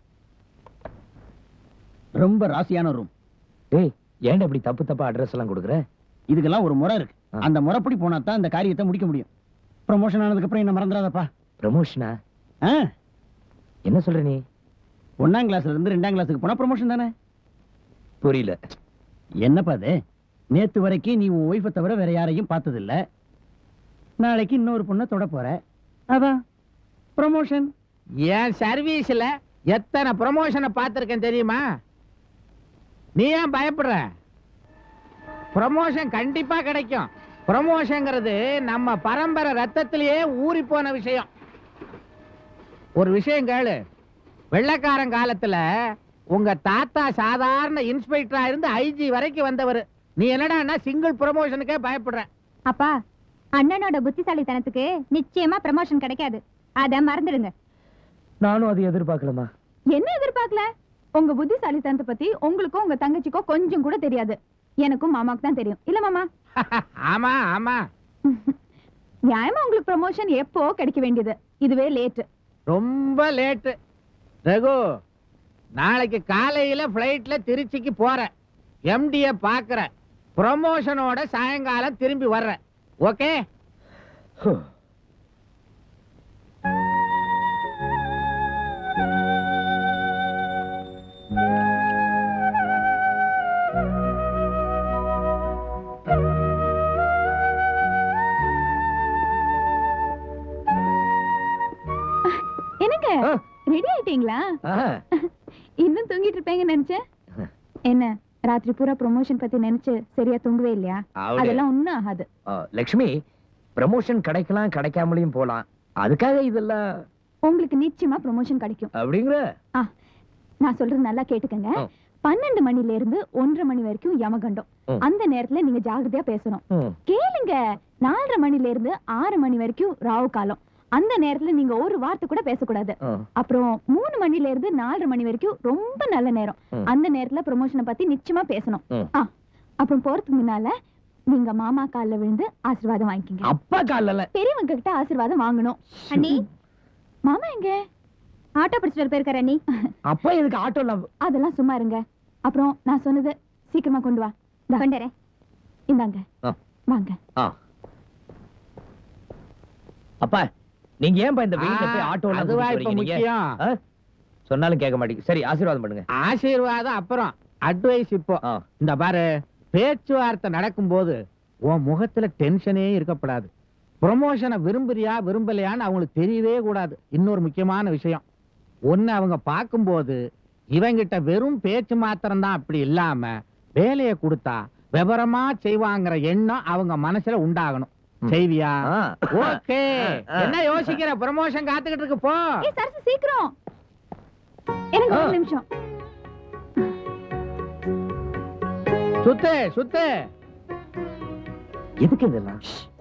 ரொம்ப ராசியான ரூம் டேய் ஏன்டா இப்படி தப்பு தப்பா அட்ரஸ் எல்லாம் கொடுக்குற இதுக்கெல்லாம் ஒரு முறை இருக்கு ஆ? அந்த முறைப்படி போனா தான் இந்த காரியத்தை முடிக்க முடியும் ப்ரமோஷன் ஆனதுக்கு அப்புறம் என்ன மறந்துடாதப்பா ப்ரமோஷனா ஆ என்ன சொல்ற நீ ஒன்னாம் கிளாஸ்ல இருந்து ரெண்டாம் கிளாஸுக்கு போனா ப்ரமோஷன் தானே புரியல என்னப்பா அது நேத்து வரைக்கும் நீ உன் ஒய்ஃபை தவிர வேற யாரையும் பார்த்ததில்ல நாளைக்கு இன்னொரு பொண்ணை தொட போற அதான் ப்ரமோஷன் என் சர்வீஸ்ல எத்தனை ப்ரமோஷனை பார்த்திருக்கேன் தெரியுமா நீ ஏன் பயப்படுற ப்ரமோஷன் கண்டிப்பா கிடைக்கும் ப்ரமோஷன்ங்கிறது நம்ம பரம்பரை ரத்தத்திலேயே ஊறி போன விஷயம் ஒரு விஷயம் கேளு வெள்ளைக்காரன் காலத்துல உங்க தாத்தா சாதாரண இன்ஸ்பெக்டரா இருந்து ஐஜி வரைக்கும் வந்தவர் நீ என்னடான்னா சிங்கிள் ப்ரமோஷனுக்கே பயப்படுற அப்பா அண்ணனோட புத்திசாலித்தனத்துக்கு நிச்சயமா ப்ரமோஷன் கிடைக்காது அத மறந்துடுங்க நானும் அது எதிர்பார்க்கலமா என்ன எதிர்பார்க்கல உங்க புத்திசாலித்தனத்தை பத்தி உங்களுக்கும் உங்க தங்கச்சிக்கோ கொஞ்சம் கூட தெரியாது எனக்கும் மாமாக்கு தான் தெரியும் இல்ல மாமா ஆமா ஆமா நியாயமா உங்களுக்கு ப்ரமோஷன் எப்போ கிடைக்க வேண்டியது இதுவே லேட் ரொம்ப லேட்டு ரகு நாளைக்கு காலையில ஃப்ளைட்ல திருச்சிக்கு போறேன் எம்டிய பாக்குற ப்ரமோஷனோட சாயங்காலம் திரும்பி வர்றேன் ஓகே என்னங்க ரெடி ஆயிட்டீங்களா இன்னும் தூங்கிட்டு இருப்பேங்க நினைச்சேன் என்ன ராத்திரி பூரா ப்ரொமோஷன் பத்தி நினைச்சு சரியா தூங்கவே இல்லையா அவளே. அதெல்லாம் ஒண்ணும் ஆகாது லக்ஷ்மி ப்ரமோஷன் கிடைக்கலாம் கிடைக்காமலையும் போலாம் அதுக்காக இதெல்லாம் உங்களுக்கு நிச்சயமா ப்ரொமோஷன் கிடைக்கும் அப்படிங்கிற ஆ, நான் சொல்றது நல்லா கேட்டுக்கங்க ஆ. பன்னெண்டு மணில இருந்து ஒன்றரை மணி வரைக்கும் யமகண்டம் ம். அந்த நேரத்துல நீங்க ஜாகிரதையா பேசணும் ம். கேளுங்க நாலரை மணில இருந்து ஆறு மணி வரைக்கும் ராவு காலம் அந்த நேரத்துல நீங்க ஒரு வார்த்தை கூட பேசக்கூடாது ஆ. அப்புறம் மூணு மணில இருந்து நாலரை மணி வரைக்கும் ரொம்ப நல்ல நேரம் ம். அந்த நேரத்துல ப்ரொமோஷனை பத்தி நிச்சயமா பேசணும் ம். ஆ, அப்புறம் போறதுக்கு முன்னால நீங்க மாமா கால்ல விழுந்து ஆசீர்வாதம் வாங்கிக்கங்க அப்பா காலில் பெரியவங்க கிட்ட ஆசீர்வாதம் வாங்கணும் அண்ணி மாமா எங்க ஆட்டோ பிடிச்சிட்டு போயிருக்காரு அண்ணி அப்பா எதுக்கு ஆட்டோல அதெல்லாம் சும்மா இருங்க அப்புறம் நான் சொன்னது சீக்கிரமா கொண்டு வா இந்தா. கொண்டுறேன் இந்தாங்க ஆ. வாங்க ஆ. அப்பா நீங்க ஏன்பா இந்த வெயில்ல போய் ஆ, ஆட்டோல அதுவா இப்ப முக்கியம். சொன்னாலும் கேட்க மாட்டீங்க சரி ஆசீர்வாதம் பண்ணுங்க ஆசீர்வாதம் அப்புறம் அட்வைஸ் இப்போ ஆ. இந்த பாரு பேச்சுவார்த்தை நடக்கும்போது உன் முகத்துல டென்ஷனே இருக்கப்படாது ப்ரொமோஷனை விரும்புறியா விரும்பலையான்னு அவங்களுக்கு தெரியவே கூடாது இன்னொரு முக்கியமான விஷயம் ஒன்னு அவங்க பார்க்கும்போது இவங்கிட்ட வெறும் பேச்சு மாத்திரம் தான் அப்படி இல்லாம வேலையை கொடுத்தா விவரமா செய்வாங்கிற எண்ணம் அவங்க மனசுல உண்டாகணும் ம். செய்வியா ஆ. ஓகே ஆ. என்ன யோசிக்கிற ப்ரமோஷன் காத்துக்கிட்டு இருக்கு போ ஏய் சரசு சீக்கிரம் எனக்கு ஒரு ஆ. நிமிஷம் சுத்து சுத்து எதுக்கு இதெல்லாம்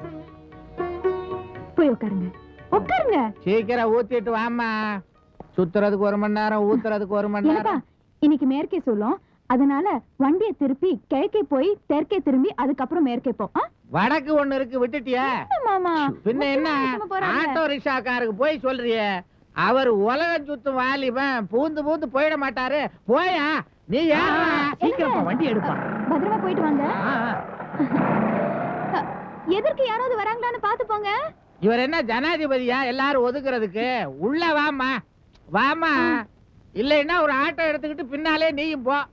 போய் உட்காருங்க உட்காருங்க சீக்கிரம் ஊத்திட்டு வாம்மா சுத்துறதுக்கு ஒரு மணி நேரம் ஊத்துறதுக்கு ஒரு மணி ஏன்பா நேரம் இன்னைக்கு மேற்கே சொல்லும் அதனால வண்டியை திருப்பி கிழக்கே போய் தெற்கே திரும்பி அதுக்கப்புறம் மேற்கே போ ஆ? வடக்கு ஒண்ணு இருக்கு விட்டுட்டியா என்ன மாமா பின்ன என்ன சும்மா போறாங்க. ஆட்டோ ரிக்ஷாக்காருக்கு போய் சொல்றியே அவர் உலகம் சுத்தும் வாலிபன் பூந்து பூந்து போயிட மாட்டாரு போயா நீ ஏன் சீக்கிரமா வண்டி எடுப்பா பத்திரமா போயிட்டு வாங்க ஆ, ஆ. எதற்கு யாராவது வராங்களான்னு பாத்து போங்க இவர் என்ன ஜனாதிபதியா எல்லாரும் ஒதுக்குறதுக்கு உள்ள வாமா வாமா இல்லைன்னா ஒரு ஆட்டோ எடுத்துக்கிட்டு பின்னாலே நீயும் போ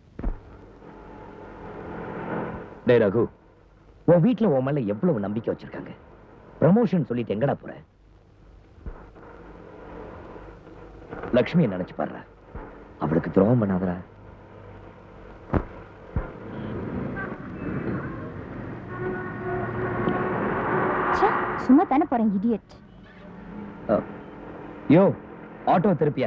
டேய் ரகு உன் வீட்ல உன் மேல எவ்வளவு நம்பிக்கை வச்சிருக்காங்க ப்ரமோஷன் சொல்லிட்டு எங்கடா போற லக்ஷ்மியை நினைச்சு பாடுற அவளுக்கு துரோகம் பண்ணாதடா ச்சே, சும்மா தானே போறேன் இடியட் அ, யோ ஆட்டோ திருப்பியா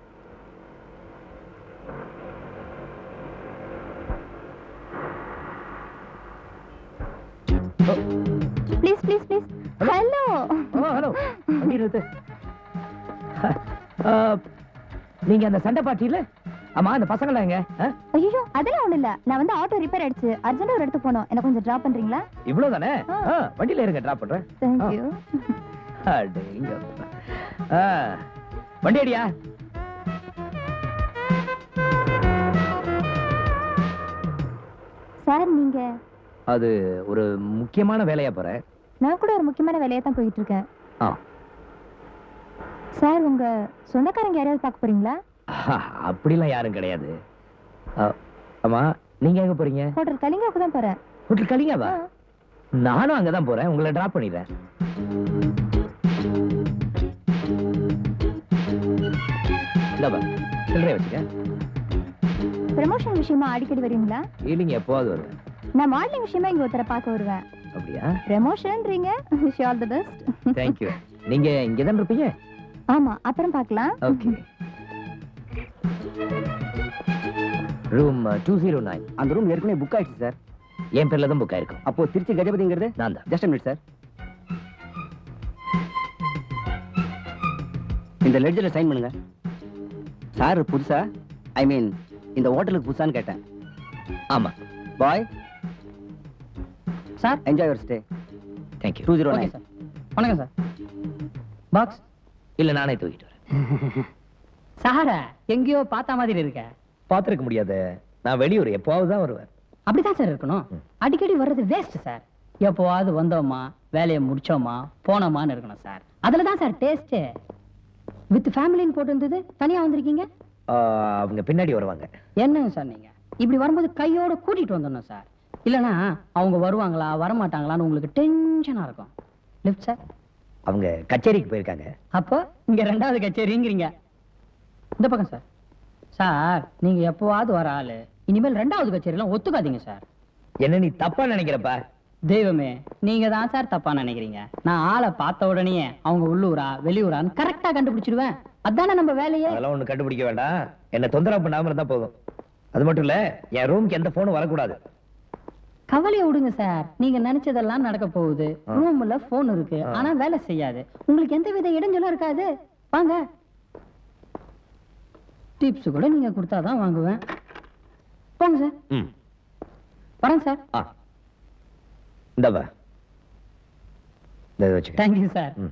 please please please hello hello வண்டி நிறுத்து அ, நீங்க அந்த சண்டை பாட்டியில ஆமா அந்த பசங்களா எங்க அ? ஐயோ அதெல்லாம் ஒண்ணு இல்ல நான் வந்து ஆட்டோ ரிப்பேர் ஆயிடுச்சு அர்ஜென்ட்டா ஒரு இடத்துக்கு போகணும் என்ன கொஞ்சம் டிராப் பண்றீங்களா இவ்வளவுதானே ஆ. ஆ, வண்டியில இருங்க டிராப் பண்றேன் தேங்க்யூ அடேங்கப்பா. ஆ, வண்டி அடியா சார் நீங்க அது ஒரு முக்கியமான வேலையா போறேன் நான் கூட ஒரு முக்கியமான வேலையா தான் போயிட்டு இருக்கேன் ஆ சார் உங்க சொந்தக்காரங்க யாரையாவது பார்க்க போறீங்களா அப்படிலாம் யாரும் கிடையாது ஆ, ஆமா நீங்க எங்க போறீங்க ஹோட்டல் கலிங்காவுக்கு தான் போறேன் ஹோட்டல் கலிங்காவா நானும் அங்கதான் போறேன் உங்களை டிராப் பண்ணிடுறேன் இந்தாப்பா சில்லறை வச்சுக்க ப்ரமோஷன் விஷயமா அடிக்கடி வருவீங்களா இல்லைங்க எப்போவாது வருவேன் நான் மாடலிங் விஷயமா இங்க ஒருத்தரை பார்க்க வருவேன் அப்படியா ப்ரமோஷன்றீங்க wish all the best thank you நீங்க இங்க தான் இருப்பீங்க ஆமா அப்புறம் பார்க்கலாம் okay room two zero nine அந்த ரூம் ஏற்கனவே புக் ஆயிடுச்சு சார் என் பேர்ல தான் புக் ஆயிருக்கும் அப்போ திருச்சி கஜபதிங்கிறது நான் தான் ஜஸ்ட் மினிட் சார் இந்த லெட்ஜரில் சைன் பண்ணுங்க சார் புதுசா ஐ மீன் இந்த ஹோட்டலுக்கு புதுசான்னு கேட்டேன் ஆமா bye sir enjoy your stay thank you two zero okay nine sir வணக்கம் சார் பாக்ஸ் இல்ல நானே தூக்கிட்டு வரேன் சார எங்கேயோ பார்த்த மாதிரி இருக்க பாத்திருக்க முடியாது நான் வெளியூர் எப்போவாவது தான் வருவேன் அப்படிதான் சார் இருக்கணும் அடிக்கடி வர்றது வேஸ்ட் சார் எப்போவாவது வந்தோமா வேலையை முடிச்சோமா போனோமான்னு இருக்கணும் சார் அதுல தான் சார் டேஸ்ட் வித் ஃபேமிலின்னு போட்டு இருந்தது தனியா வந்திருக்கீங்க ஆ, அவங்க பின்னாடி வருவாங்க என்னங்க சார் நீங்க இப்படி வரும்போது கையோட கூட்டிட்டு வந்துடணும் சார் இல்லனா அவங்க வருவாங்களா வரமாட்டாங்களான்னு உங்களுக்கு டென்ஷனா இருக்கும் லிஃப்ட் சார் அவங்க கச்சேரிக்கு போயிருக்காங்க அப்போ இங்க ரெண்டாவது கச்சேரிங்கிறீங்க இந்த பக்கம் சார் சார் நீங்க எப்போவாவது வர ஆளு இனிமேல் ரெண்டாவது கச்சேரியெல்லாம் ஒத்துக்காதீங்க சார் என்ன நீ தப்பா நினைக்கிறப்பா தெய்வமே நீங்க தான் சார் தப்பா நினைக்கிறீங்க நான் ஆளை பார்த்த உடனே அவங்க உள்ளூரா வெளியூரான்னு கரெக்டா கண்டுபிடிச்சிடுவேன் அதானே நம்ம வேலையே அதெல்லாம் ஒண்ணு கண்டுபிடிக்க வேண்டாம் என்ன தொந்தரவு பண்ணாம இருந்தா போதும் அது மட்டும் இல்ல என் ரூம்க்கு எந்த போனும் வரக்கூடாது கவலையை விடுங்க சார் நீங்க நினைச்சதெல்லாம் நடக்க போகுது ஆ. ரூம்ல போன் இருக்கு ஆ. ஆனா வேலை செய்யாது உங்களுக்கு எந்த வித இடைஞ்சலும் இருக்காது வாங்க டிப்ஸ் கூட நீங்க கொடுத்தாதான் வாங்குவேன் போங்க சார் ம் வரேன் சார் ஆ இந்தவா இந்த இதை வச்சுக்க தேங்க்யூ சார் ம்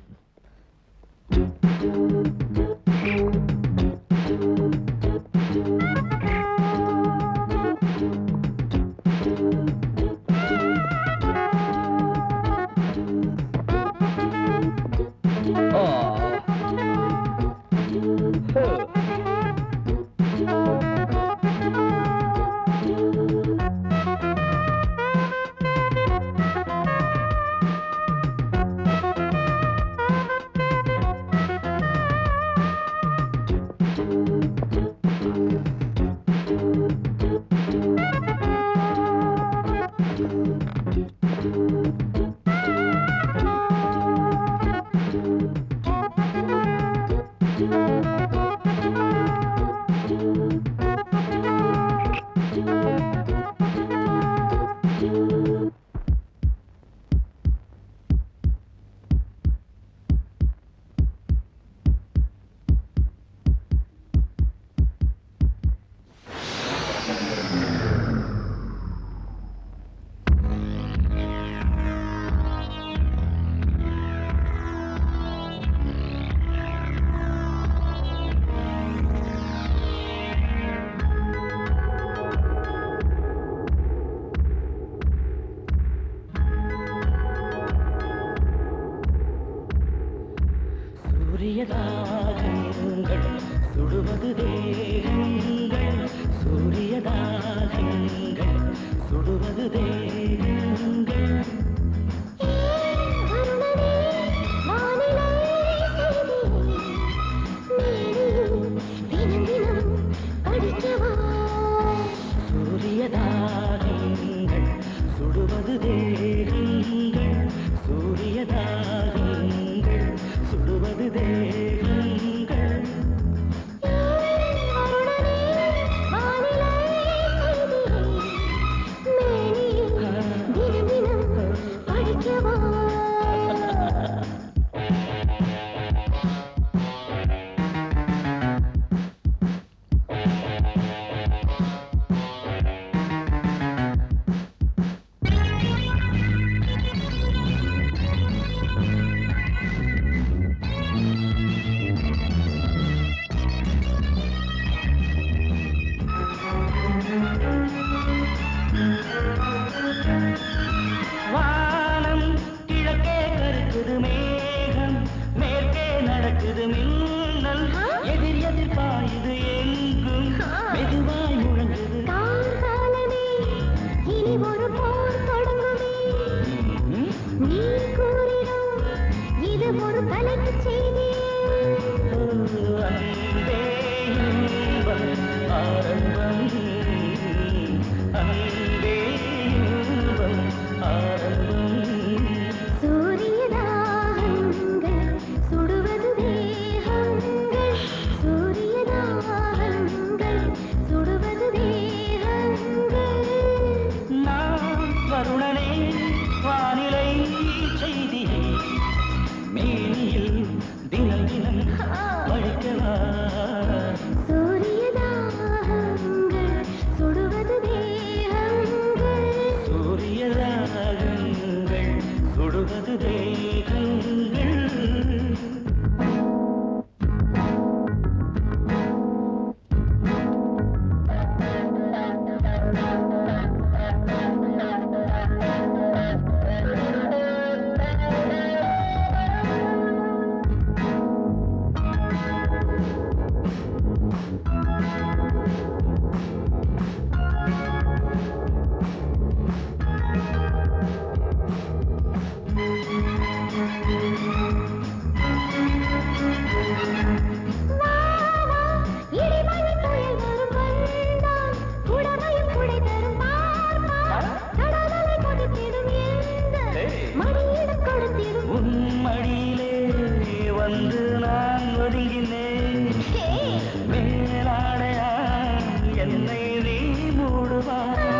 சூரியதாகங்கள் சுடுவது தேகங்கள் சூரியதாகங்கள் சுடுவது தேகங்கள் சூரியதாகங்கள் சுடுவது தேகங்கள் சூரியதாகங்கள் சுடுவது தேகங்கள் அன்பே இன்பம் ஆரம்பம் அன்பே இன்பம் ஆரம்பம் சூரியதாகங்கள் சுடுவது தேகங்கள் சூரியதாகங்கள் சுடுவது தேகங்கள் நான் வருணனே வானிலை செய்தியே மேனியில் தினம் தினம் வழிக்கவா சூரியதாகங்கள் சுடுவது தேகங்கள் சூரியராகங்கள் சுடுவது தேகங்கள் இடிமழை புயல் வரும் வந்தான் உடமையும் குடை தரும் பார்ப்பான் கடலலை கொதித்திடும் எந்த மடியிடம் கொடுத்திடும் உன் மடியிலே வந்து நான் ஒதுங்கினேன் மேலாடையா என்னை நீ மூடுவா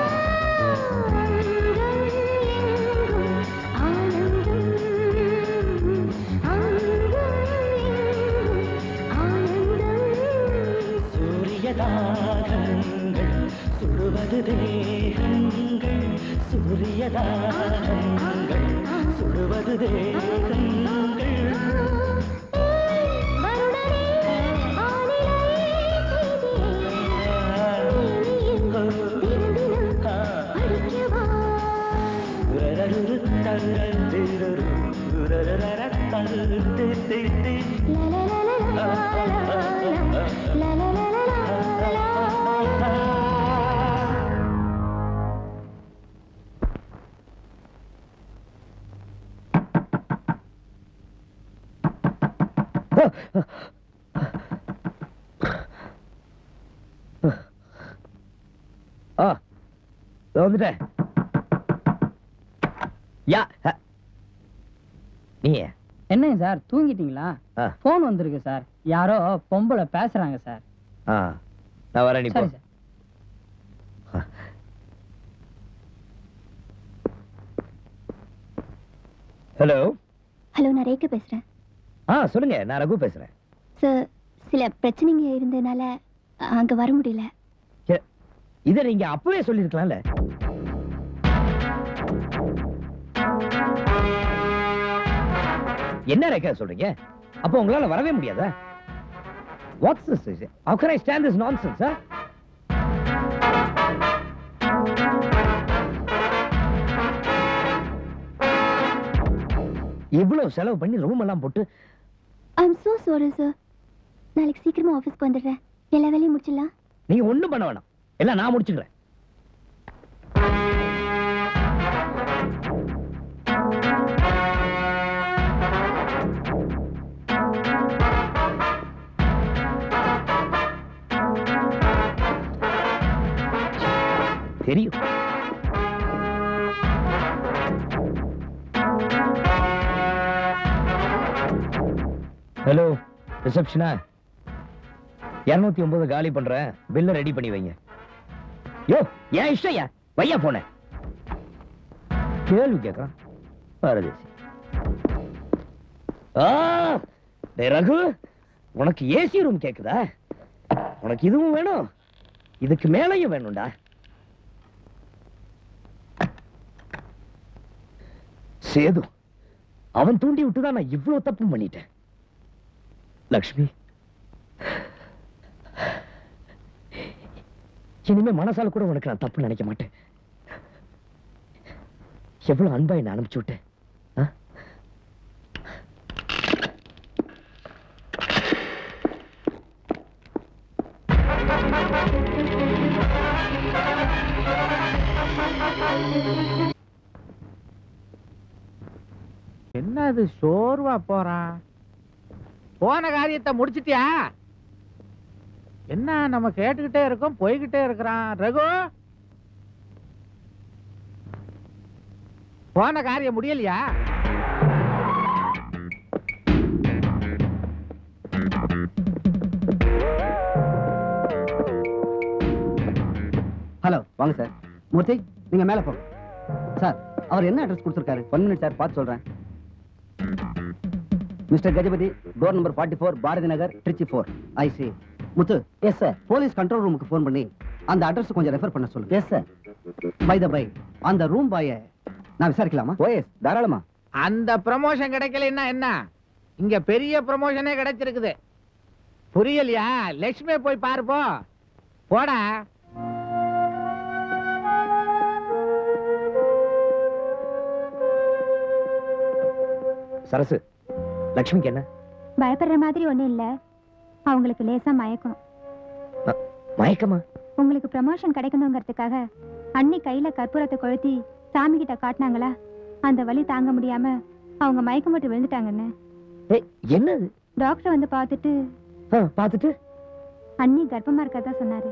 சூரியதாகங்கள் சுடுவது தேகங்கள் சூரியதாகங்கள் சுடுவது தேகங்கள் ஆ இதோ வந்துட்டேன் யா அ. நீ என்னங்க சார் தூங்கிட்டீங்களா ஆ. போன் வந்திருக்கு சார் யாரோ பொம்பளை பேசுறாங்க சார் ஆ நான் வரேன் நீ போ சரி சார் ஹலோ ஹலோ நான் ரேக்கா பேசுறேன் ஆ சொல்லுங்க நான் ரகு பேசுறேன் சார் சில பிரச்சனைங்க இருந்ததுனால அங்க வர முடியல ஏ, இதை நீங்க அப்பவே சொல்லிருக்கலாம்ல என்ன ரேக்கா சொல்றீங்க அப்போ உங்களால வரவே முடியாதா what's this how can i stand this nonsense sir இவ்வளவு செலவு பண்ணி ரூம் எல்லாம் போட்டு I am so sorry sir நாளைக்கு சீக்கிரமா ஆஃபீஸ்க்கு வந்துடுறேன் எல்லா வேலையும் முடிச்சிடலாம் நீங்க ஒண்ணும் பண்ண வேணாம் எல்லாம் நான் முடிச்சுக்கிறேன் தெரியும் ஹலோ ரிசப்ஷனா இருநூத்தி ஒன்பது காலி பண்றேன் பில்ல ரெடி பண்ணி வைங்க யோ ஏன் இஷ்டம் வையா போன கேள்வி கேட்கறான் பாரதேசி ஆ டேய் ரகு உனக்கு ஏசி ரூம் கேக்குதா உனக்கு இதுவும் வேணும் இதுக்கு மேலையும் வேணும்டா சேது அவன் தூண்டி விட்டுதான் நான் இவ்வளவு தப்பு பண்ணிட்டேன் லக்ஷ்மி இனிமே மனசால கூட உனக்கு நான் தப்பு நினைக்க மாட்டேன் எவ்வளவு அன்பா என்ன அனுப்பிச்சு விட்டேன் ஆ? என்ன அது சோர்வா போறான் போன காரியத்தை முடிச்சிட்டியா என்ன நம்ம கேட்டுக்கிட்டே இருக்கோம் போய்கிட்டே இருக்கிறான் ரகு போன காரியம் முடியலையா ஹலோ வாங்க சார் மூர்த்தி நீங்க மேல போங்க சார் அவர் என்ன அட்ரஸ் கொடுத்துருக்காரு ஒன் மினிட் சார் பார்த்து சொல்றேன் mister Gajapathi door number forty four Bharathi Nagar Trichy four I C Muthu yes sir police control ரூமுக்கு ஃபோன் பண்ணி அந்த அட்ரஸ் கொஞ்சம் ரெஃபர் பண்ண சொல்லுங்க yes sir by the by அந்த ரூம் பாய நான் விசாரிக்கலாமா ஓ எஸ் தாராளமா அந்த ப்ரமோஷன் கிடைக்கலன்னா என்ன இங்க பெரிய ப்ரமோஷனே கிடைச்சிருக்குது புரியலையா லட்சுமி போய் பாரு போ போடா சரசு லக்ஷ்மிக்கு என்ன பயப்படுற மாதிரி ஒண்ணும் இல்ல அவங்களுக்கு லேசா மயக்கம் மயக்கமா உங்களுக்கு ப்ரமோஷன் கிடைக்கணுங்கிறதுக்காக அண்ணி கையில கற்பூரத்தை கொளுத்தி சாமி கிட்ட காட்டினாங்களா அந்த வலி தாங்க முடியாம அவங்க மயக்கம் போட்டு விழுந்துட்டாங்கன்னு என்னது டாக்டர் வந்து பார்த்துட்டு பார்த்துட்டு அண்ணி கர்ப்பமா இருக்கதா சொன்னாரு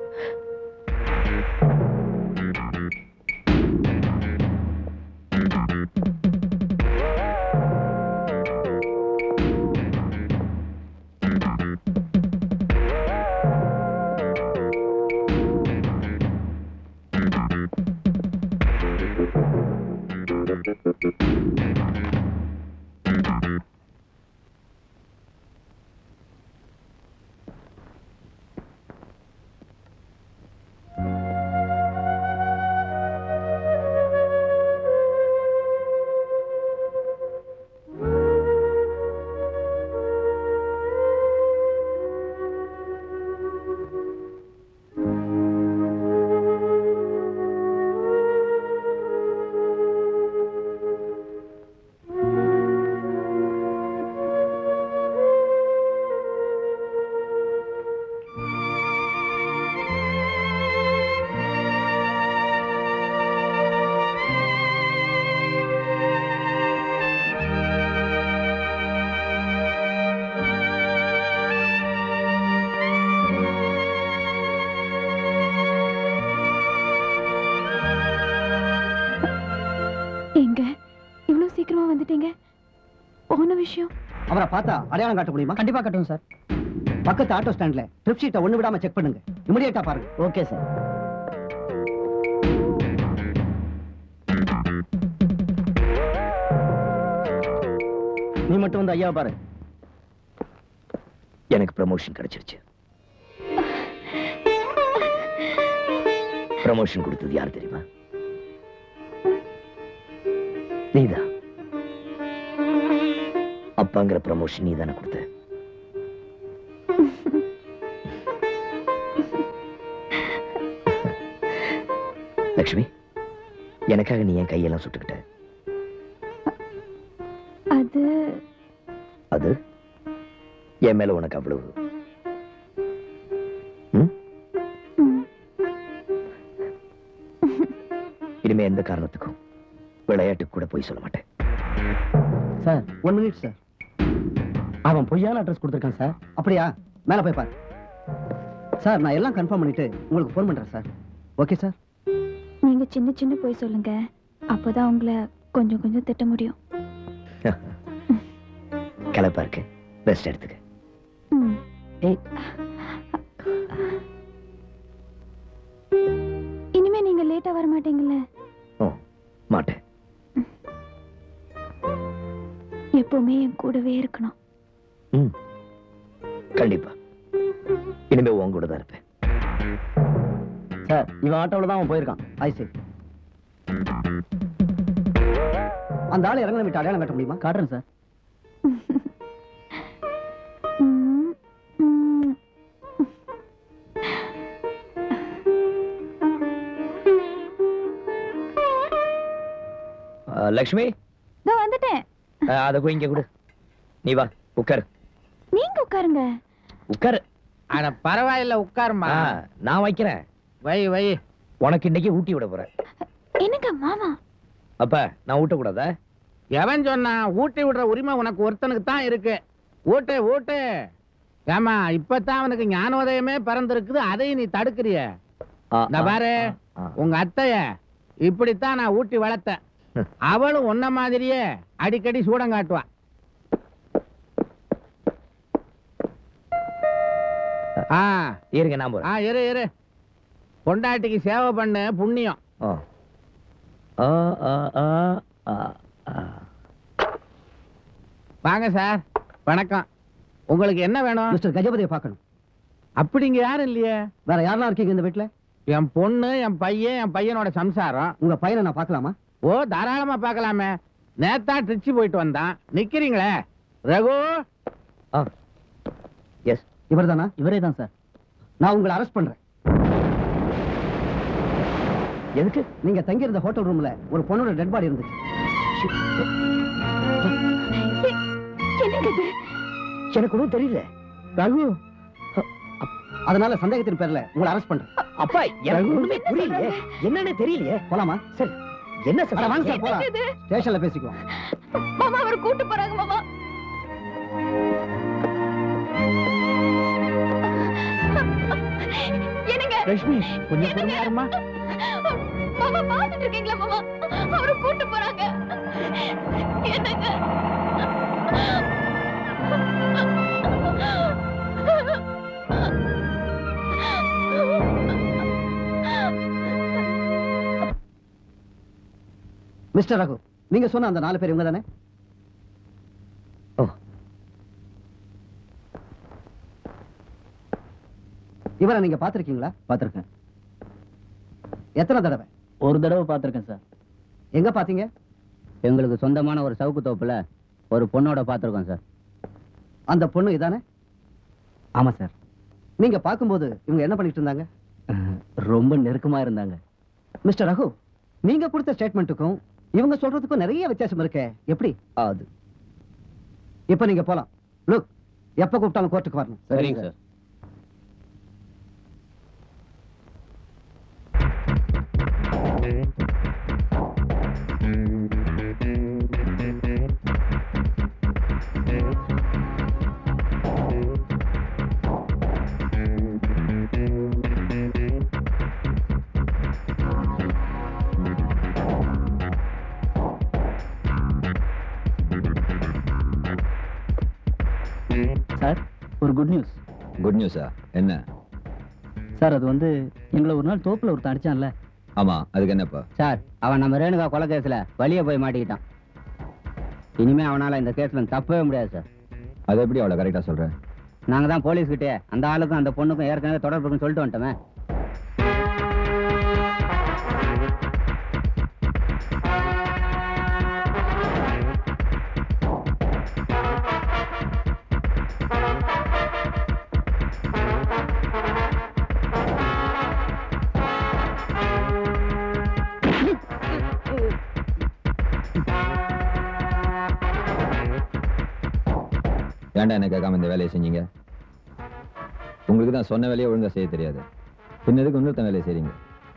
எங்க இவ்வளவு சீக்கிரமா வந்துட்டீங்க போன விஷயம் அவரை பார்த்தா அடையாளம் காட்ட முடியுமா கண்டிப்பா கட்டுவோம் சார் பக்கத்து ஆட்டோ ஸ்டாண்ட்ல ட்ரிப் ஷீட்டை ஒண்ணு விடாம செக் பண்ணுங்க இமிடியேட்டா பாருங்க ஓகே சார் நீ மட்டும் வந்து ஐயா பாரு எனக்கு ப்ரமோஷன் கிடைச்சிருச்சு ப்ரமோஷன் கொடுத்தது யார் தெரியுமா நீதான் அப்பாங்கிற ப்ரமோஷன் நீ தானே கொடுத்த லக்ஷ்மி எனக்காக நீ என் கையெல்லாம் சுட்டுக்கிட்ட அது அது என் மேல உனக்கு அவ்வளவு ம்? இனிமே எந்த காரணத்துக்கும் விளையாட்டுக்கு கூட போய் சொல்ல மாட்டேன் சார் ஒன் மினிட் சார் அவன் பொய்யான அட்ரஸ் கொடுத்துருக்கான் சார் அப்படியா மேல போய் பாரு சார் நான் எல்லாம் கன்ஃபார்ம் பண்ணிட்டு உங்களுக்கு ஃபோன் பண்றேன் சார் ஓகே சார் நீங்க சின்ன சின்ன போய் சொல்லுங்க அப்போதான் உங்களை கொஞ்சம் கொஞ்சம் திட்ட முடியும் கிளப்பா இருக்கு பெஸ்ட் எடுத்துக்க ம். இனிமே நீங்க லேட்டா வர மாட்டீங்கல்ல ஓ மாட்டேன் எப்பவுமே என் கூடவே இருக்கணும் ம் கண்டிப்பா இனிமே உன் கூட தான் இருப்பேன் சார் இவன் ஆட்டோவில் தான் அவன் போயிருக்கான் ஐ சரி அந்த ஆள் இறங்கின விட்டு அடையாளம் காட்ட முடியுமா காட்டுறேன் சார் ம், ம். ஆ, லக்ஷ்மி இதோ வந்துட்டேன் ஆ, அதை போய் இங்க கொடு நீ வா உட்காரு நீங்க உட்காருங்க உட்காரு அட பரவாயில்ல உட்காருமா ஆ, நான் வைக்கிறேன் வை வை உனக்கு இன்னைக்கு ஊட்டி விட போறேன் என்னங்க மாமா அப்ப நான் ஊட்டக்கூடாதா எவன் சொன்னா ஊட்டி விடுற உரிமை உனக்கு ஒருத்தனுக்கு தான் இருக்கு ஊட்டு ஊட்டு ஏமா இப்பதான் அவனுக்கு ஞானோதயமே பிறந்திருக்குது அதையும் நீ தடுக்கிறிய இந்த பாரு உங்க அத்தைய இப்படித்தான் நான் ஊட்டி வளர்த்தேன் அவளும் உன்ன மாதிரியே அடிக்கடி சூடம் காட்டுவா ஆ இருங்க நான் போறேன் ஆ இரு இரு பொண்டாட்டிக்கு சேவை பண்ணு புண்ணியம் ஆ. ஆ, ஆ, ஆ, ஆ, ஆ. வாங்க சார் வணக்கம் உங்களுக்கு என்ன வேணும் மிஸ்டர் கஜபதியை பார்க்கணும் அப்படிங்க யாரும் இல்லையே வேற யாரெல்லாம் இருக்கீங்க இந்த வீட்டுல என் பொண்ணு என் பையன் என் பையனோட சம்சாரம் உங்க பையனை நான் பார்க்கலாமா ஓ தாராளமா பார்க்கலாமே நேத்தா திருச்சி போயிட்டு வந்தான் நிக்கிறீங்களே ரகு எஸ் இவர்தானா இவரே தான் சார் நான் உங்களை அரெஸ்ட் பண்றேன் எதுக்கு நீங்க தங்கி இருந்த ஹோட்டல் ரூம்ல ஒரு பொண்ணோட டெட் பாடி இருந்துச்சு என்னங்க இது எனக்கு ஒன்றும் தெரியல ரகு அதனால சந்தேகத்தின் பேர்ல உங்களை அரெஸ்ட் பண்றேன் அப்பா எனக்கு ஒண்ணுமே புரியலையே என்னன்னு தெரியலையே போலாமா சரி என்ன அட, வாங்க சார் போலாம் இது? ஸ்டேஷன்ல பேசிக்குவோம் மாமா அவர் கூட்டு போறாங்க மாமா என்னங்க லட்சுமி கொஞ்சம் பொறுமையா இருமா மாமா பாத்துட்டு இருக்கீங்களா மாமா அவரு கூட்டு போறாங்க என்னங்க மிஸ்டர் ரகு நீங்க சொன்ன அந்த நாலு பேர் இவங்க தானே ஓ இவரை நீங்க பாத்திருக்கீங்களா பார்த்துருக்கேன் எத்தனை தடவை ஒரு தடவை பார்த்துருக்கேன் சார் எங்க பாத்தீங்க எங்களுக்கு சொந்தமான ஒரு சவுக்கு தோப்புல ஒரு பொண்ணோட பார்த்துருக்கோம் சார் அந்த பொண்ணு இதானே ஆமா சார் நீங்க பார்க்கும்போது இவங்க என்ன பண்ணிட்டு இருந்தாங்க ரொம்ப நெருக்கமா இருந்தாங்க மிஸ்டர் ரகு நீங்க கொடுத்த ஸ்டேட்மெண்ட்டுக்கும் இவங்க சொல்றதுக்கும் நிறைய வித்தியாசம் இருக்கே எப்படி அது இப்ப நீங்க போலாம் லுக் எப்ப கூப்பிட்டாலும் கோர்ட்டுக்கு வரணும் சரிங்க சார் சார் ஒரு குட் நியூஸ் குட் நியூஸா என்ன சார் அது வந்து எங்களை ஒரு நாள் தோப்புல ஒருத்தன் அடிச்சான்ல ஆமா அதுக்கு என்னப்பா சார் அவன் நம்ம ரேணுகா கொலை கேஸ்ல வழிய போய் மாட்டிக்கிட்டான் இனிமே அவனால இந்த கேஸ்ல தப்பவே முடியாது சார் அது எப்படி அவளை கரெக்டா சொல்ற நாங்க தான் போலீஸ் கிட்டே அந்த ஆளுக்கும் அந்த பொண்ணுக்கும் ஏற்கனவே தொடர்பு இருக்குன்னு சொல்லிட்டு வந்துட்டோமே ஏன்டா என்ன கேட்காம இந்த வேலையை செஞ்சீங்க உங்களுக்கு தான் சொன்ன வேலையை ஒழுங்கா செய்ய தெரியாது பின்ன எதுக்கு இன்னொருத்தன் வேலையை செய்றீங்க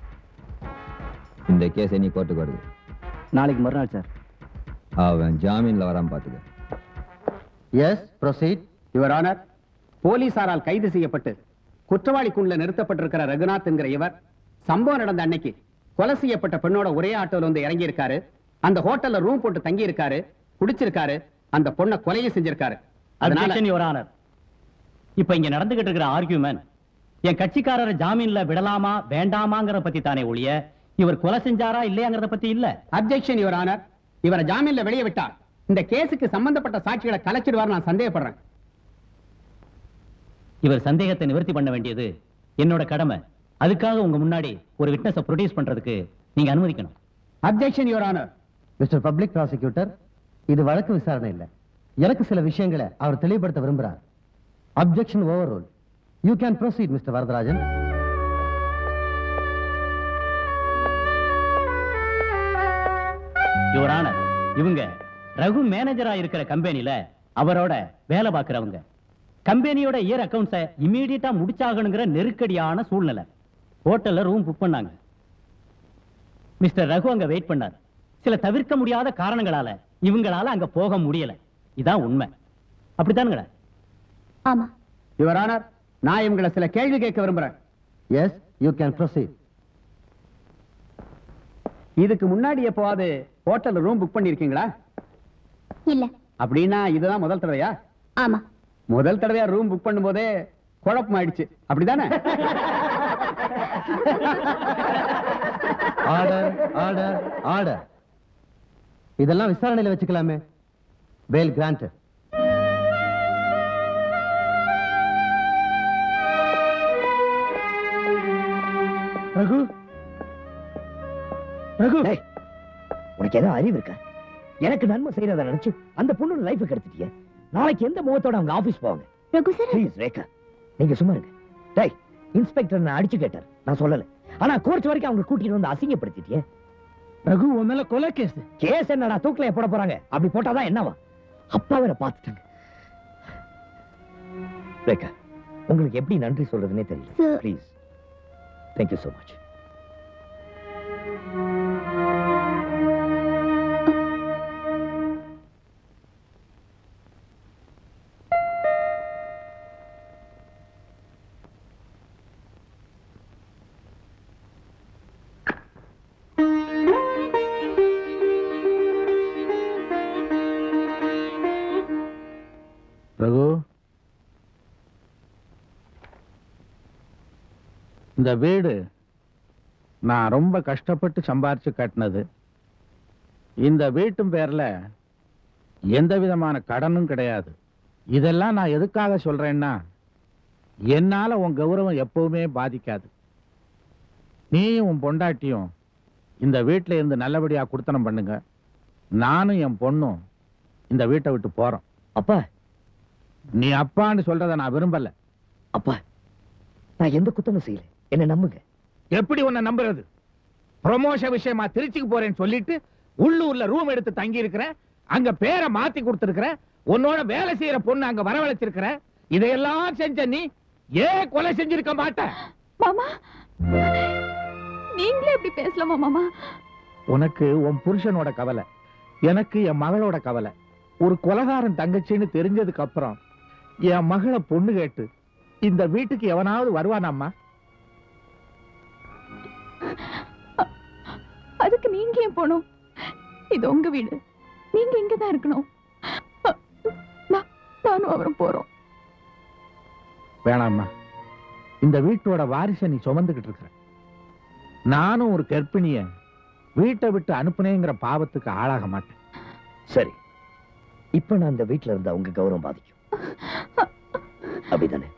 இந்த கேஸை நீ கோர்ட்டுக்கு வருது நாளைக்கு மறுநாள் சார் அவன் ஜாமீன்ல வராம பாத்துக்க எஸ் ப்ரொசீட் யுவர் ஆனர் போலீசாரால் கைது செய்யப்பட்டு குற்றவாளி குண்டுல நிறுத்தப்பட்டிருக்கிற ரகுநாத் என்கிற இவர் சம்பவம் நடந்த அன்னைக்கு கொலை செய்யப்பட்ட பெண்ணோட ஒரே ஆட்டோல வந்து இறங்கி இருக்காரு அந்த ஹோட்டல்ல ரூம் போட்டு தங்கி இருக்காரு குடிச்சிருக்காரு அந்த பொண்ணை கொலையும் செஞ்சிருக்காரு அதனால Objection, Your Honor. இப்ப இங்க நடந்துகிட்டு இருக்கிற ஆர்கியூமெண்ட் என் கட்சிக்காரரை ஜாமீன்ல விடலாமா வேண்டாமாங்கிற பத்தி தானே ஒழிய இவர் கொலை செஞ்சாரா இல்லையாங்கிறத பத்தி இல்ல அப்ஜெக்ஷன் யுவர் ஆனர் இவரை ஜாமீன்ல வெளியே விட்டார் இந்த கேஸுக்கு சம்பந்தப்பட்ட சாட்சிகளை கலைச்சிடுவார் நான் சந்தேகப்படுறேன் இவர் சந்தேகத்தை நிவர்த்தி பண்ண வேண்டியது என்னோட கடமை அதுக்காக உங்க முன்னாடி ஒரு விட்னஸ ப்ரொடியூஸ் பண்றதுக்கு நீங்க அனுமதிக்கணும் objection your honour mister public prosecutor இது வழக்கு விசாரணை இல்ல எனக்கு சில விஷயங்களை அவர் தெளிவுபடுத்த விரும்புறார் objection overruled you can proceed mister Varadarajan your honour இவங்க ரகு மேனேஜரா இருக்கிற கம்பெனில அவரோட வேலை பார்க்கறவங்க கம்பெனியோட இயர் அக்கவுண்ட்ஸை இமீடியட்டா முடிச்சாகணுங்கிற நெருக்கடியான சூழ்நிலை ஹோட்டல்ல ரூம் புக் பண்ணாங்க மிஸ்டர் ரகு அங்க வெயிட் பண்ணார் சில தவிர்க்க முடியாத காரணங்களால இவங்களால அங்க போக முடியல இதான் உண்மை அப்படித்தானுங்களா ஆமா யுவர் ஆனர் நான் இவங்களை சில கேள்வி கேட்க விரும்புறேன் எஸ் யூ கேன் ப்ரொசீட் இதுக்கு முன்னாடி எப்போவாது ஹோட்டல்ல ரூம் புக் பண்ணிருக்கீங்களா இல்ல அப்படின்னா இதுதான் முதல் தடவையா ஆமா முதல் தடவையா ரூம் புக் பண்ணும்போதே குழப்பம் ஆயிடுச்சு அப்படிதானே ஆர்டர் ஆர்டர் ஆர்டர் இதெல்லாம் விசாரணையில வச்சுக்கலாமே பேல் கிராண்ட் ரகு ரகு உனக்கு ஏதோ அறிவு இருக்கா எனக்கு நன்மை செய்யறத நினைச்சு அந்த பொண்ணு லைஃப் கெடுத்துட்டிய நாளைக்கு எந்த முகத்தோட அவங்க ஆபீஸ் போவாங்க ரகு சார் ப்ளீஸ் ரேகா நீங்க சும்மா இருங்க டேய் இன்ஸ்பெக்டர் நான் அடிச்சு கேட்டார் நான் சொல்லல ஆனா கோர்ட் வரைக்கும் அவங்க கூட்டிட்டு வந்து அசிங்கப்படுத்திட்டியே ரகு உன் மேல கொலை கேஸ் கேஸ் என்னடா தூக்கில போட போறாங்க அப்படி போட்டாதான் என்னவா அப்பா வேற பாத்துட்டாங்க ரேகா உங்களுக்கு எப்படி நன்றி சொல்றதுன்னே தெரியல Sir. Please thank you so much Raghu இந்த வீடு நான் ரொம்ப கஷ்டப்பட்டு சம்பாரிச்சு கட்டினது இந்த வீட்டும் பேர்ல எந்த விதமான கடனும் கிடையாது இதெல்லாம் நான் எதுக்காக சொல்றேன்னா என்னால உன் கௌரவம் எப்பவுமே பாதிக்காது நீயும் உன் பொண்டாட்டியும் இந்த வீட்டில் இருந்து நல்லபடியா குடுத்தனம் பண்ணுங்க நானும் என் பொண்ணும் இந்த வீட்டை விட்டு போறோம் அப்பா நீ அப்பான்னு சொல்றத நான் விரும்பல அப்பா நான் எந்த குத்தமும் செய்யல என்ன நம்புங்க எப்படி உன்னை நம்புறது ப்ரொமோஷன் விஷயமா திருச்சிக்கு போறேன்னு சொல்லிட்டு உள்ளூர்ல ரூம் எடுத்து தங்கி இருக்கிறேன் அங்க பேரை மாத்தி கொடுத்திருக்கிற உன்னோட வேலை செய்யற பொண்ணு அங்க வரவழைச்சிருக்கிற இதையெல்லாம் செஞ்ச நீ ஏன் கொலை செஞ்சிருக்க மாட்ட மாமா நீங்களே இப்படி பேசலாமா மாமா உனக்கு உன் புருஷனோட கவலை எனக்கு என் மகளோட கவலை ஒரு கொலகாரன் தங்கச்சின்னு தெரிஞ்சதுக்கு அப்புறம் என் மகளை பொண்ணு கேட்டு இந்த வீட்டுக்கு எவனாவது வருவானாம்மா அதுக்கு நீங்க ஏன் போகணும் இது உங்க வீடு நீங்க இங்கதான் இருக்கணும் நான்- நானும் அவரும் போறோம் வேணாம்மா இந்த வீட்டோட வாரிசை நீ சுமந்துகிட்டு இருக்கிற நானும் ஒரு கர்ப்பிணிய வீட்டை விட்டு அனுப்புனேங்கிற பாவத்துக்கு ஆளாக மாட்டேன் சரி இப்ப நான் இந்த வீட்ல இருந்தா உங்க கௌரவம் பாதிக்கும் அப்படிதானே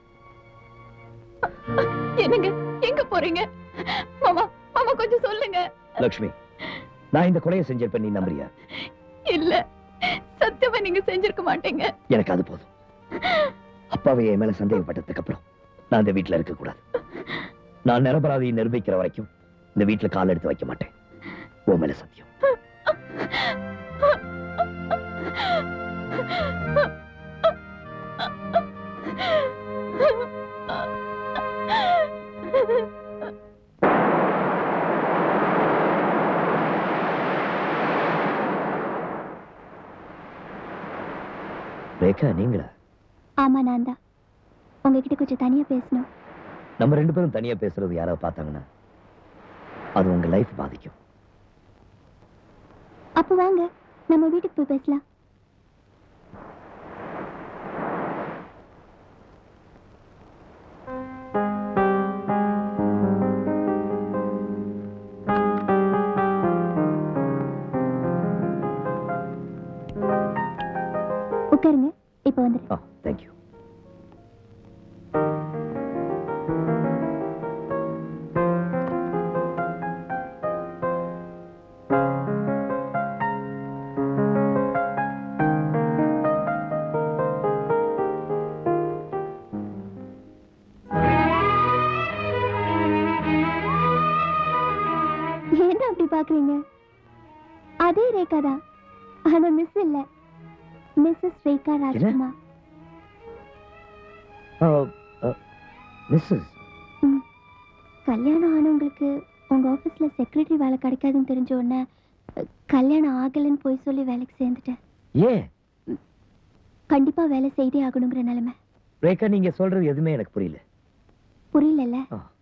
என்னங்க எங்க போறீங்க மாமா மாமா கொஞ்சம் சொல்லுங்க லக்ஷ்மி நான் இந்த கொலையை செஞ்சிருப்பேன் நீ நம்புறியா இல்ல சத்தியமா நீங்க செஞ்சிருக்க மாட்டீங்க எனக்கு அது போதும் அப்பாவை என் மேல சந்தேகப்பட்டதுக்கு அப்புறம் நான் இந்த வீட்டுல இருக்க கூடாது நான் நிரபராதியை நிரூபிக்கிற வரைக்கும் இந்த வீட்டுல கால் எடுத்து வைக்க மாட்டேன் உன் மேல சத்தியம் ரேகா நீங்களா ஆமா நான் தான் உங்ககிட்ட கொஞ்சம் தனியா பேசணும் நம்ம ரெண்டு பேரும் தனியா பேசுறது யாராவது பார்த்தாங்கன்னா அது உங்க லைஃப் பாதிக்கும் அப்ப வாங்க நம்ம வீட்டுக்கு போய் பேசலாம் உட்காருங்க இப்ப வந்துரு ஆ தேங்க்யூ ஏன் அப்படி பாக்குறீங்க அதே ரேகா தான் ஆனா மிஸ் இல்ல மிஸ்ஸஸ் ரேகா ராஜ்குமார் மிஸ்ஸஸ் ம். கல்யாணம் ஆனவங்களுக்கு உங்க ஆபீஸ்ல செக்ரட்டரி வேலை கிடைக்காதுன்னு தெரிஞ்ச உடனே அஹ், கல்யாணம் ஆகலைன்னு போய் சொல்லி வேலைக்கு சேர்ந்துட்டேன் ஏன் கண்டிப்பா வேலை செய்தே ஆகணுங்கிற நிலைமை ரேகா நீங்க சொல்றது எதுவுமே எனக்கு புரியல புரியலல்ல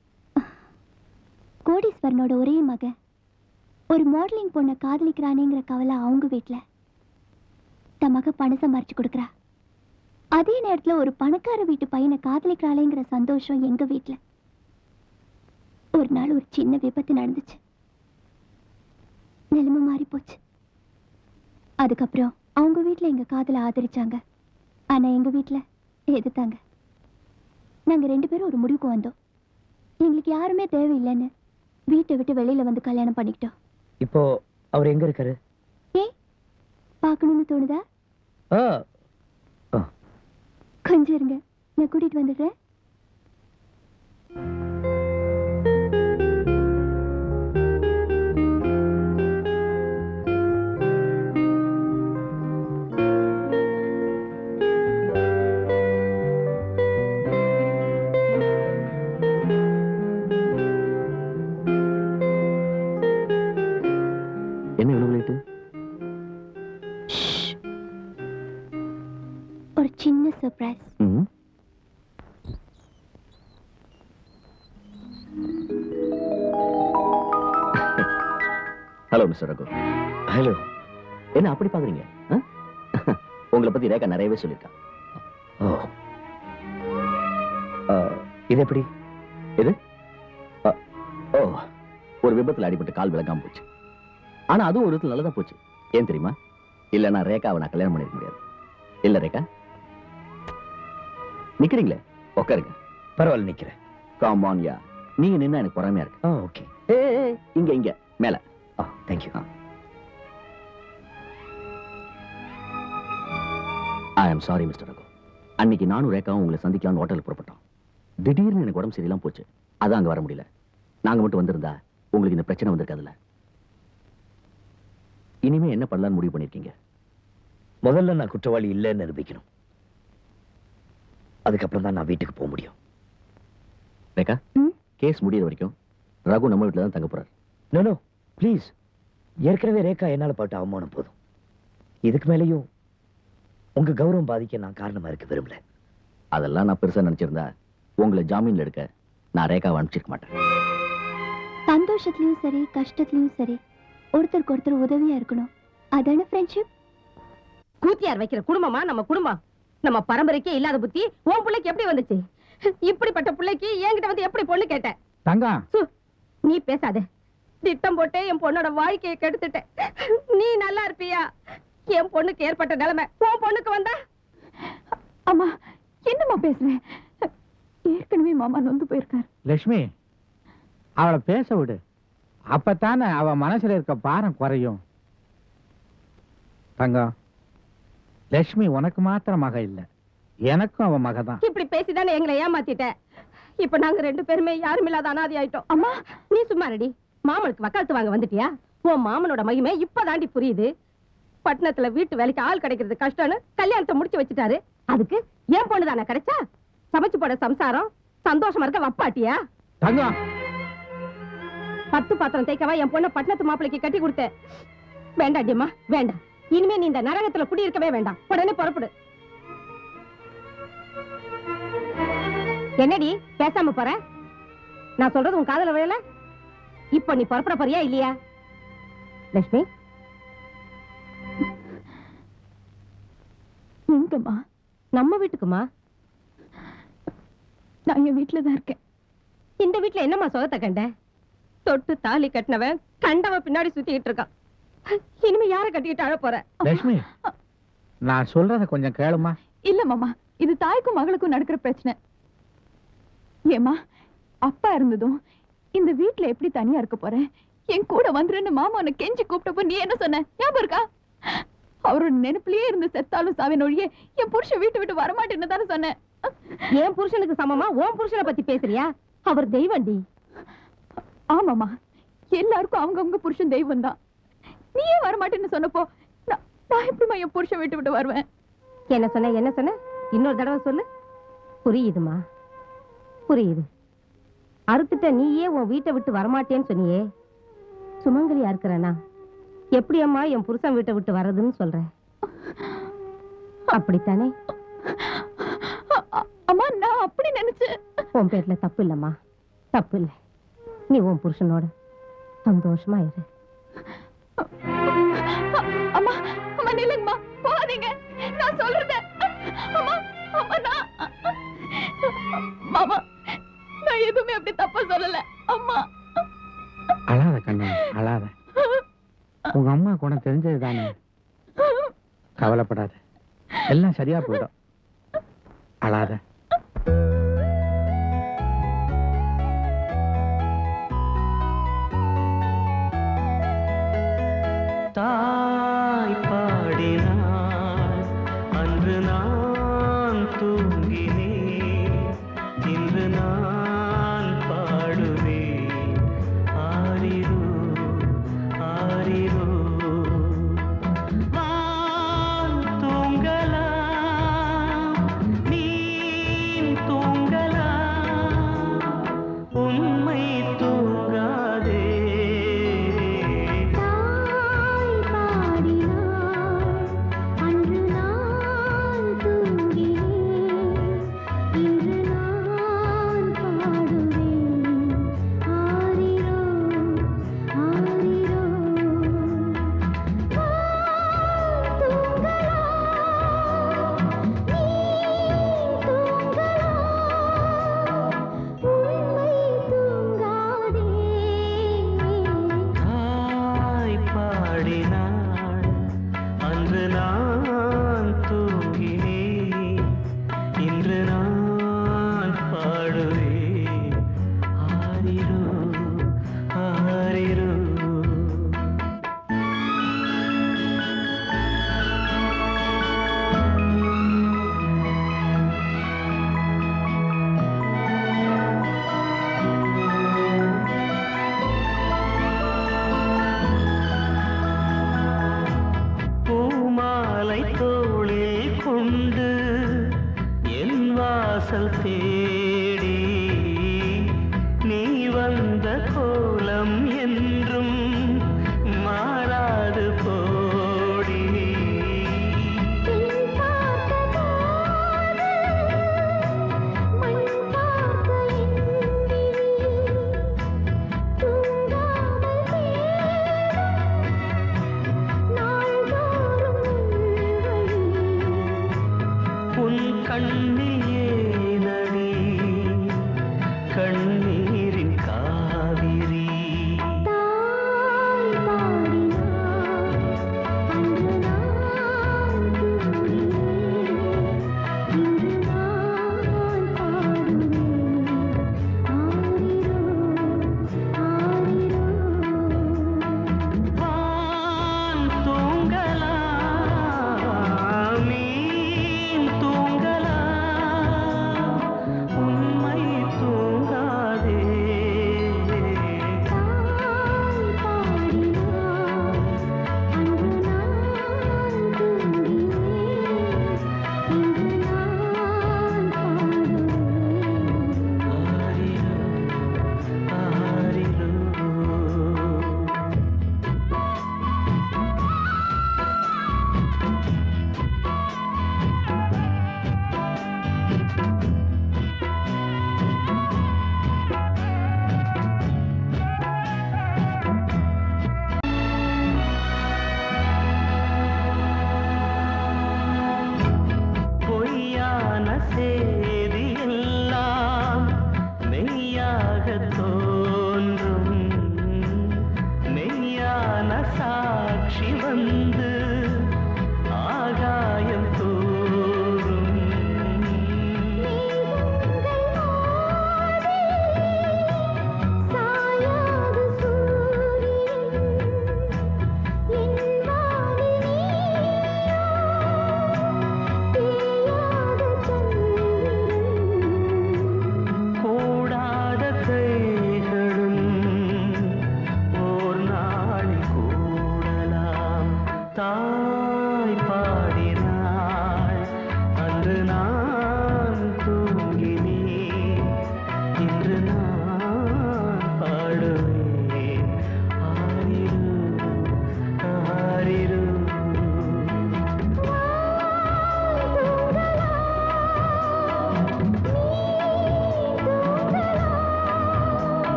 கோடீஸ்வரனோட ஒரே மகன் ஒரு மாடலிங் பொண்ணை காதலிக்கிறானேங்கிற கவலை அவங்க வீட்ல தன் மக பணம் சம்பாரிச்சு கொடுக்குறா அதே நேரத்துல ஒரு பணக்கார வீட்டு பையனை காதலிக்கிறாளேங்கிற சந்தோஷம் எங்க வீட்ல ஒரு நாள் ஒரு சின்ன விபத்து நடந்துச்சு நிலைமை மாறி போச்சு அதுக்கப்புறம் அவங்க வீட்ல எங்க காதலை ஆதரிச்சாங்க ஆனா எங்க வீட்ல எதிர்த்தாங்க நாங்க ரெண்டு பேரும் ஒரு முடிவுக்கு வந்தோம் எங்களுக்கு யாருமே தேவையில்லைன்னு வீட்டை விட்டு வெளியில வந்து கல்யாணம் பண்ணிக்கிட்டோம் இப்போ அவர் எங்க இருக்காரு ஏ பார்க்கணும்னு தோணுதா ஆ கொஞ்சம் இருங்க நான் கூட்டிட்டு வந்துடுறேன் என்ன இவ்வளவு லேட்டு ஒரு சின்ன சர்ப்ரைஸ் ம் ஹலோ மிஸ்டர் ரகு ஹலோ என்ன அப்படி பாக்குறீங்க ஆ? உங்களை பத்தி ரேகா நிறையவே சொல்லியிருக்கா ஓ ஆ, இது எப்படி எது அ, ஓ ஒரு விபத்துல அடிபட்டு கால் விளங்காம போச்சு ஆனா அதுவும் ஒரு விதத்துல நல்லதா போச்சு ஏன் தெரியுமா இல்ல நான் ரேகாவை நான் கல்யாணம் பண்ணிருக்க முடியாது இல்ல ரேகா நிக்கிறீங்களே உட்காருங்க பரவாயில்ல நிக்கிறேன் காமான் யா நீங்க நின்னா எனக்கு பொறாமையா இருக்கு ஆ ஓகே ஏ ஏ, ஏ, இங்க இங்க மேல ஆ thank you I am sorry mister Raghu அன்னைக்கு நானும் ரேகாவும் உங்களை சந்திக்கலாம்னு ஹோட்டலுக்கு புறப்பட்டோம் திடீர்னு எனக்கு உடம்பு சரியில்லாம போச்சு அதான் அங்க வர முடியல நாங்க மட்டும் வந்திருந்தா உங்களுக்கு இந்த பிரச்சனை வந்திருக்காதுல்ல இனிமே என்ன பண்ணலாம்னு முடிவு பண்ணிருக்கீங்க முதல்ல நான் குற்றவாளி இல்லைன்னு நிரூபிக்கணும் அதுக்கப்புறம் தான் நான் வீட்டுக்கு போக முடியும் ரேகா கேஸ் முடியிற வரைக்கும் ரகு நம்ம வீட்டுல தான் தங்க போறாரு நோ நோ ப்ளீஸ் ஏற்கனவே ரேகா என்னால பட்ட அவமானம் போதும் இதுக்கு மேலேயும் உங்க கௌரவம் பாதிக்க நான் காரணமா இருக்க விரும்பல அதெல்லாம் நான் பெருசா நினைச்சிருந்தா உங்களை ஜாமீன்ல எடுக்க நான் ரேகாவை அனுப்பிச்சிருக்க மாட்டேன் சந்தோஷத்துலயும் சரி கஷ்டத்துலயும் சரி ஒருத்தருக்கு ஒருத்தர் உதவியா இருக்கணும் அதான ஃப்ரெண்ட்ஷிப் கூத்தியார் வைக்கிற குடும்பமா நம்ம குடும்பம் நம்ம பரம்பரைக்கே இல்லாத புத்தி உன் பிள்ளைக்கு எப்படி வந்துச்சு இப்படிப்பட்ட பிள்ளைக்கு என்கிட்ட வந்து எப்படி பொண்ணு கேட்ட தங்கம் சு, நீ பேசாத திட்டம் போட்டு என் பொண்ணோட வாழ்க்கையை கெடுத்துட்ட நீ நல்லா இருப்பியா என் பொண்ணுக்கு ஏற்பட்ட நிலைமை உன் பொண்ணுக்கு வந்தா அம்மா என்னம்மா பேசுறேன் ஏற்கனவே மாமா நொந்து போயிருக்காரு லட்சுமி அவளை பேச விடு அப்பத்தானே அவ மனசுல இருக்க பாரம் குறையும் தங்கம் லட்சுமி உனக்கு மாத்திரம் மக இல்ல எனக்கும் அவ மக தான் இப்படி பேசிதானே எங்களை ஏமாத்திட்ட இப்ப நாங்க ரெண்டு பேருமே யாரும் இல்லாத அனாதி ஆயிட்டோம் அம்மா நீ சும்மா ரெடி மாமனுக்கு வக்காலத்து வாங்க வந்துட்டியா உன் மாமனோட மகிமை இப்பதாண்டி புரியுது பட்டணத்துல வீட்டு வேலைக்கு ஆள் கிடைக்கிறது கஷ்டம்னு கல்யாணத்தை முடிச்சு வச்சுட்டாரு அதுக்கு ஏன் பொண்ணு தானே கிடைச்சா சமைச்சு போட சம்சாரம் சந்தோஷமா இருக்க வப்பாட்டியா தங்கம் பத்து பாத்திரம் தேய்க்கவா என் பொண்ணை பட்டணத்து மாப்பிளைக்கு கட்டி கொடுத்தேன் வேண்டாண்டியம்மா வேண்டாம் இனிமே நீ இந்த நரகத்துல குடியிருக்கவே வேண்டாம் உடனே புறப்படு என்னடி பேசாம போற நான் சொல்றது உன் காதல விழல இப்போ நீ புறப்பட போறியா இல்லையா லட்சுமி எங்கம்மா நம்ம வீட்டுக்குமா நான் என் வீட்டுல தான் இருக்கேன் இந்த வீட்டுல என்னம்மா சுகத்தை கண்ட தொட்டு தாலி கட்டினவன் கண்டவன் பின்னாடி சுத்திக்கிட்டு இருக்கான் இனிமே யார கட்டிக்கிட்டு அழ போற லட்சுமி நான் சொல்றத கொஞ்சம் கேளுமா இல்ல மாமா இது தாய்க்கும் மகளுக்கும் நடக்கிற பிரச்சனை ஏமா அப்பா இருந்ததும் இந்த வீட்ல எப்படி தனியா இருக்க போறேன் என் கூட வந்துருன்னு மாமா உன்னை கெஞ்சி கூப்பிட்டப்ப நீ என்ன சொன்ன ஞாபகம் இருக்கா அவரோட நினைப்புலயே இருந்து செத்தாலும் சாவின் ஒழிய என் புருஷன் வீட்டு விட்டு வரமாட்டேன்னு தானே சொன்னேன் என் புருஷனுக்கு சமமா உன் புருஷனை பத்தி பேசுறியா அவர் தெய்வண்டி ஆமாமா எல்லாருக்கும் அவங்கவங்க புருஷன் தெய்வம் தான் நீயே வரமாட்டேன்னு சொன்னப்போ நான் நான் எப்படிமா என் புருஷன் விட்டு விட்டு வருவேன் என்ன சொன்ன என்ன சொன்ன இன்னொரு தடவை சொல்லு புரியுதுமா புரியுது அறுத்துட்ட நீயே உன் வீட்டை விட்டு வரமாட்டேன்னு சொன்னியே சுமங்கலியா இருக்கிறனா எப்படி அம்மா என் புருஷன் வீட்டை விட்டு வர்றதுன்னு சொல்ற அப்படித்தானே உன் பேர்ல தப்பு இல்லம்மா தப்பு இல்லை நீ உன் புருஷனோட சந்தோஷமா இரு அம்மா அம்மா நில்லுங்கம்மா போகாதீங்க நான் சொல்றத அம்மா அம்மா நான் மாமா நான் எதுவுமே அப்படி தப்பா சொல்லல அம்மா அழாத கண்ணு அழாத உங்க அம்மா குணம் தெரிஞ்சது தானே கவலைப்படாத எல்லாம் சரியா போயிடும் அழாத தாய் பாடினாள் அன்று நான் தூங்கினேன் இன்று நான் பாடுவேன் ஆரிரோ ஆரிரோ வான் தூங்கலாம் மீன் தூங்கலாம் உண்மை தூங்காதே அன்று நான் தூங்கினேன் இன்று நான் பாடுவேன் ஆரிரோ ஆரிரோ தாய் பாடினாள் அன்று நான் தூங்கினேன் இன்று நான் பாடுவேன் ஆரிரோ ஆரிரோ பூமாலை தோளில் கொண்டு என் வாசல் தேடி நீ வந்த கோலம் என்றும் மாறாது போடி உன் கண்ணில் ஏனடி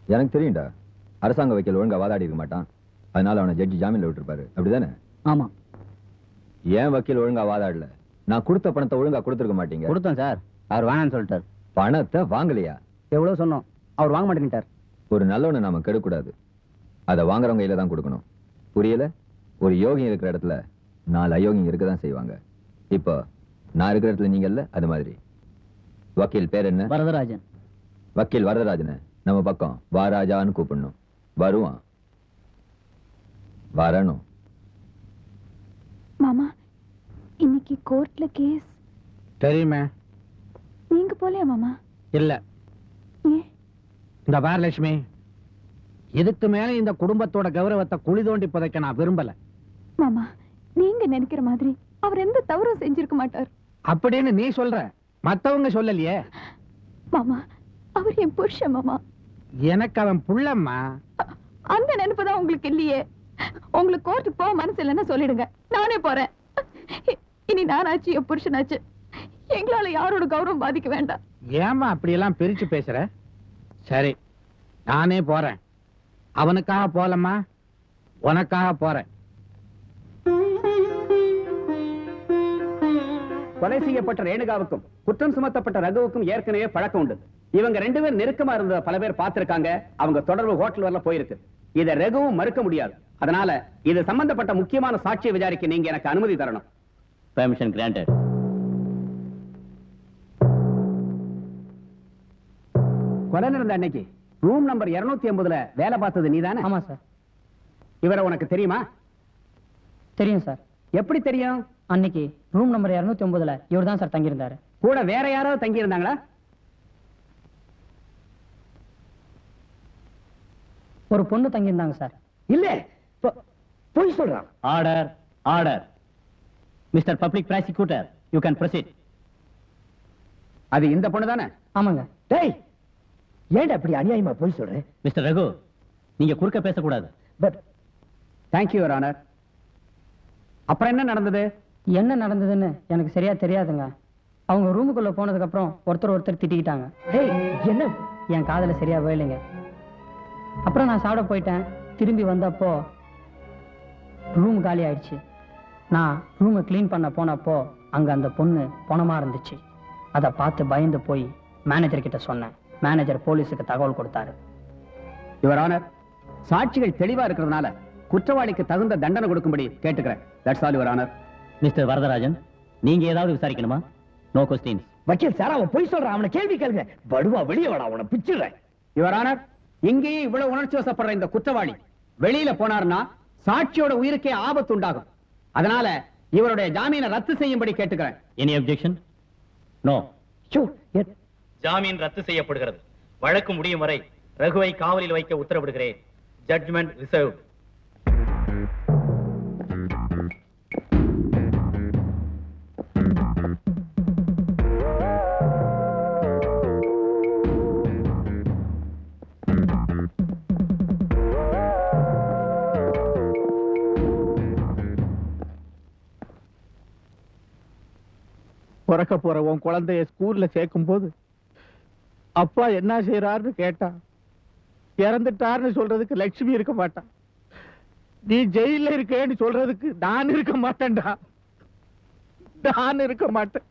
எனக்கு தெரியும்டா அரசாங்க வக்கீல் ஒழுங்கா வாதாடி இருக்க மாட்டான் அதனால அவனை ஜட்ஜி ஜாமீன்ல விட்டுருப்பாரு அப்படிதானே ஆமா ஏன் வக்கீல் ஒழுங்கா வாதாடல நான் கொடுத்த பணத்தை ஒழுங்கா கொடுத்துருக்க மாட்டீங்க கொடுத்தோம் சார் அவர் வேணாம்னு சொல்லிட்டார் பணத்தை வாங்கலையா எவ்வளவு சொன்னோம் அவர் வாங்க மாட்டேங்கிட்டார் ஒரு நல்லவனை நாம கெடுக்கூடாது அதை வாங்குறவங்க கையில தான் கொடுக்கணும் புரியல ஒரு யோகி இருக்கிற இடத்துல நாலு அயோகிங்க இருக்க தான் செய்வாங்க இப்போ நான் இருக்கிற இடத்துல நீங்க இல்ல அது மாதிரி வக்கீல் பேர் என்ன வரதராஜன் வக்கீல் வரதராஜனை நம்ம பக்கம் வாராஜான்னு கூப்பிடணும் வருவான் வரணும் மாமா இன்னைக்கு கோர்ட்ல கேஸ் தெரியுமே நீங்க போலையா மாமா இல்ல ஏன் இந்த பாரலட்சுமி இதுக்கு மேல இந்த குடும்பத்தோட கௌரவத்தை குழி தோண்டி புதைக்க நான் விரும்பல மாமா நீங்க நினைக்கிற மாதிரி அவர் எந்த தவறும் செஞ்சிருக்க மாட்டார் அப்படின்னு நீ சொல்ற மத்தவங்க சொல்லலையே மாமா அவர் என் புருஷன் மாமா எனக்கு அவன் புள்ளம்மா அந்த நினைப்பு தான் உங்களுக்கு இல்லையே உங்களுக்கு கோர்ட்டுக்கு போக மனசு இல்லைன்னா சொல்லிடுங்க நானே போறேன் இ- இனி நானாச்சு என் புருஷனாச்சு எங்களால யாரோட கௌரவம் பாதிக்க வேண்டாம் ஏமா அப்படியெல்லாம் பிரிச்சு பேசுற சரி நானே போறேன் அவனுக்காக போலம்மா உனக்காக போறேன் கொலை செய்யப்பட்ட ரேணுகாவுக்கும் குற்றம் சுமத்தப்பட்ட ரகுவுக்கும் ஏற்கனவே பழக்கம் உண்டு இவங்க ரெண்டு பேரும் நெருக்கமா இருந்த பல பேர் பார்த்திருக்காங்க அவங்க தொடர்பு ஹோட்டல் வரல போயிருக்கு இத ரகுவும் மறுக்க முடியாது அதனால இது சம்பந்தப்பட்ட முக்கியமான சாட்சியை விசாரிக்க நீங்க எனக்கு அனுமதி தரணும் பெர்மிஷன் கிராண்டட் கொலை நடந்த அன்னைக்கு ரூம் நம்பர் 280 ஐம்பதுல வேலை பார்த்தது நீதானே ஆமா சார் இவரை உனக்கு தெரியுமா தெரியும் சார் எப்படி தெரியும் அன்னைக்கு ரூம் நம்பர் இருநூத்தி ஒன்பதுல இவர் தான் சார் தங்கியிருந்தாரு கூட வேற யாராவது தங்கி இருந்தாங்களா ஒரு பொண்ணு தங்கியிருந்தாங்க சார் இல்ல போய் சொல்றான் order order mister public prosecutor you can proceed அது இந்த பொண்ணு தானே ஆமாங்க டேய் ஏன்டா இப்படி அநியாயமா போய் சொல்றேன் மிஸ்டர் ரகு நீங்க குறுக்க பேசக்கூடாது பட் தேங்க்யூ யுவர் ஆனர் அப்புறம் என்ன நடந்தது என்ன நடந்ததுன்னு எனக்கு சரியா தெரியாதுங்க அவங்க ரூமுக்குள்ள போனதுக்கு அப்புறம் ஒருத்தர் ஒருத்தர் திட்டிக்கிட்டாங்க டேய் என்ன என் காதுல சரியா வேலைங்க அப்புறம் நான் சாப்பிட போயிட்டேன் திரும்பி வந்தப்போ ரூம் காலி ஆயிடுச்சு நான் ரூமை க்ளீன் பண்ண போனப்போ அங்க அந்த பொண்ணு பணமா இருந்துச்சு அதை பார்த்து பயந்து போய் மேனேஜர் கிட்ட சொன்னேன் மேனேஜர் போலீஸுக்கு தகவல் கொடுத்தாரு யுவர் ஆனர் சாட்சிகள் தெளிவா இருக்கிறதுனால குற்றவாளிக்கு தகுந்த தண்டனை கொடுக்கும்படி கேட்டுக்கிறேன் that's all your honour mister Varadarajan நீங்க ஏதாவது விசாரிக்கணுமா நோ கொஸ்டின்ஸ் வக்கீல் சார் அவன் போய் சொல்றான் அவனை கேள்வி கேளுங்க படுவா வெளியே வாடா அவனை பிச்சிடுறேன் யுவர் ஆனர் இங்கேயே இவ்வளவு உணர்ச்சி வசப்படுற இந்த குற்றவாளி வெளியில போனார்னா சாட்சியோட உயிருக்கே ஆபத்து உண்டாகும் அதனால இவருடைய ஜாமீனை ரத்து செய்யும்படி கேட்டுக்கிறேன் எனி அப்ஜெக்ஷன் நோ எ- ஜாமீன் ரத்து செய்யப்படுகிறது வழக்கு முடியும் வரை ரகுவை காவலில் வைக்க உத்தரவிடுகிறேன் ஜட்ஜ்மெண்ட் ரிசர்வ் பிறக்க போற உன் குழந்தைய ஸ்கூல்ல சேர்க்கும் போது அப்பா என்ன செய்யறாருன்னு கேட்டா இறந்துட்டாருன்னு சொல்றதுக்கு லட்சுமி இருக்க மாட்டான் நீ ஜெயில இருக்கேன்னு சொல்றதுக்கு நான் இருக்க மாட்டேன்டா நான் இருக்க மாட்டேன்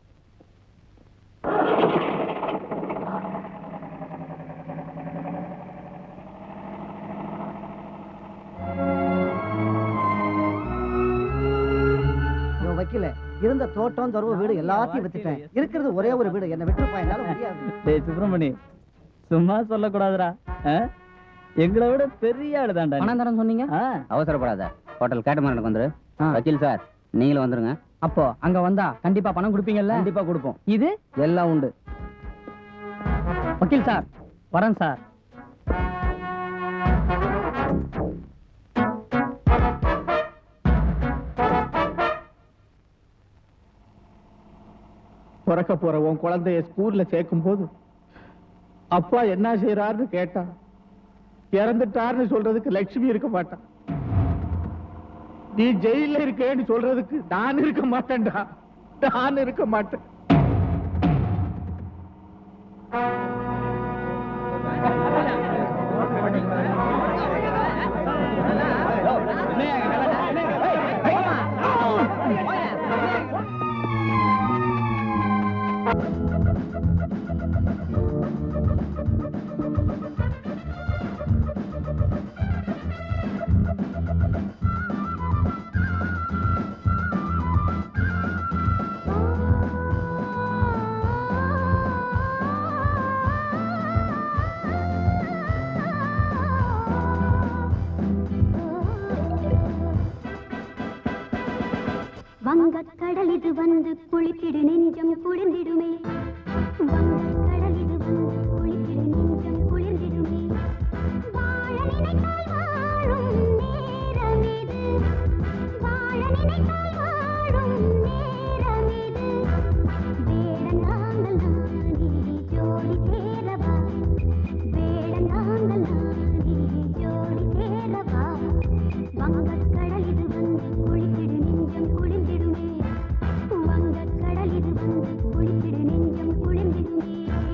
இவன் வைக்கல இருந்த தோட்டம் துறவு வீடு எல்லாத்தையும் வித்துட்டேன் இருக்கிறது ஒரே ஒரு வீடு என்ன விட்டுருப்பா என்னால முடியாது டேய் சுப்பிரமணி சும்மா சொல்லக்கூடாதுடா ஆ? எங்களை விட பெரிய ஆளு தான்டா பணம் தரேன்னு சொன்னீங்க அவசரப்படாத ஹோட்டல் கேட்டமரனுக்கு வந்துரு வக்கீல் சார் நீங்களும் வந்துருங்க அப்போ அங்க வந்தா கண்டிப்பா பணம் கொடுப்பீங்கல்ல கண்டிப்பா கொடுப்போம் இது எல்லாம் உண்டு வக்கீல் சார் வரேன் சார் பிறக்க போற உன் குழந்தைய ஸ்கூல்ல சேர்க்கும் போது அப்பா என்ன செய்யறாருன்னு கேட்டா இறந்துட்டாருன்னு சொல்றதுக்கு லட்சுமி இருக்க மாட்டான் நீ ஜெயில இருக்கேன்னு சொல்றதுக்கு நான் இருக்க மாட்டேன்டா நான் இருக்க மாட்டேன் வந்து குளித்திடு நெஞ்சம் குளிர்ந்திடுமே வங்கக் கடல் இது வந்து குளித்திடு நெஞ்சம் குளிர்ந்திடுமே வாழ நினைத்தால் வாழும் நேரம் இது வாழ நினைத்தால் வாழும் நேரம் இது வேடந்தாங்கள் நானே ஜோடி சேரவா வேடந்தாங்கள் நானே ஜோடி சேரவா வங்கக் கடல் இது வந்து குளித்திடு நெஞ்சம் குளிர்ந்திடுமே வங்கக் கடல் இது வந்து குளித்திடு நெஞ்சம் குளிர்ந்திடுமே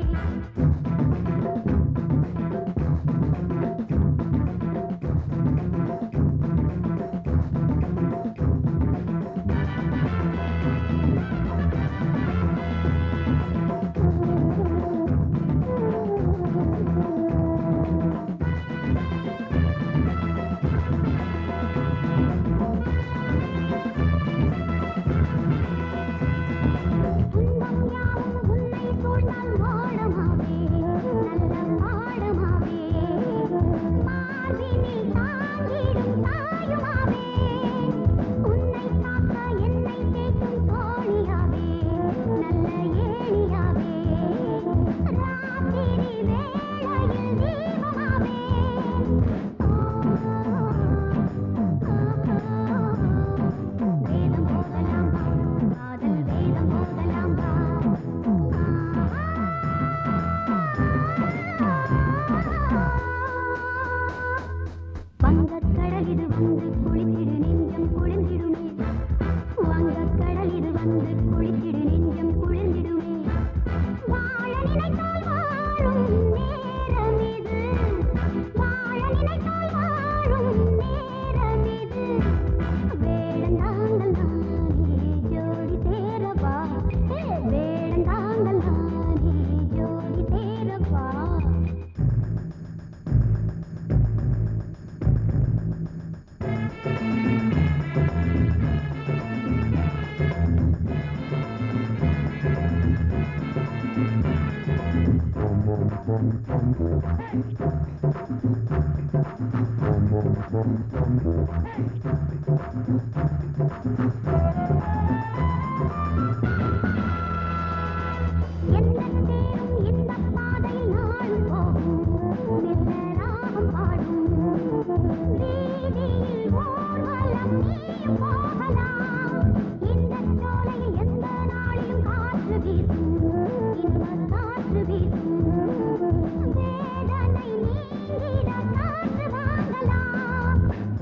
உன்னை சூழ்ந்தால் வாழமாவே நல்ல பாடமாவே மார்பினில் தாங்கிடும் தாயுமாவே உன்னை காக்க என்னை தேக்கும் தோழியாவே நல்ல ஏணியாவே ராத்திரி வேளையில் தீபமாவே வேதம் போகலாம் வா காதல் வேதம் போகலாம் வா வங்கக் கடல் இது வந்து குளித்திடு நெஞ்சம் குளிர்ந்திடுமே வங்கக் கடல் இது வந்து குளித்திடு நெஞ்சம் குளிர்ந்திடுமே வாழ நினைத்தால் வாழும் நேரம் இது வாழ நினைத்தால் வாழும் நேரம் இது வேடந்தாங்கள் நானே ஜோடி சேரவா வேடந்தாங்கள் நானே ஜோடி சேரவா எந்த தேரும் இந்த பாதையில் நாளும் போகும் நித்தராகம் பாடும் வீதியில் ஊர்வலம் நீயும் போகலாம் இந்த சோலையில் எந்த நாளிலும் காற்று வீசும் இன்ப காற்று வீசும் வேதனை நீங்கிட காற்று வாங்கலாம்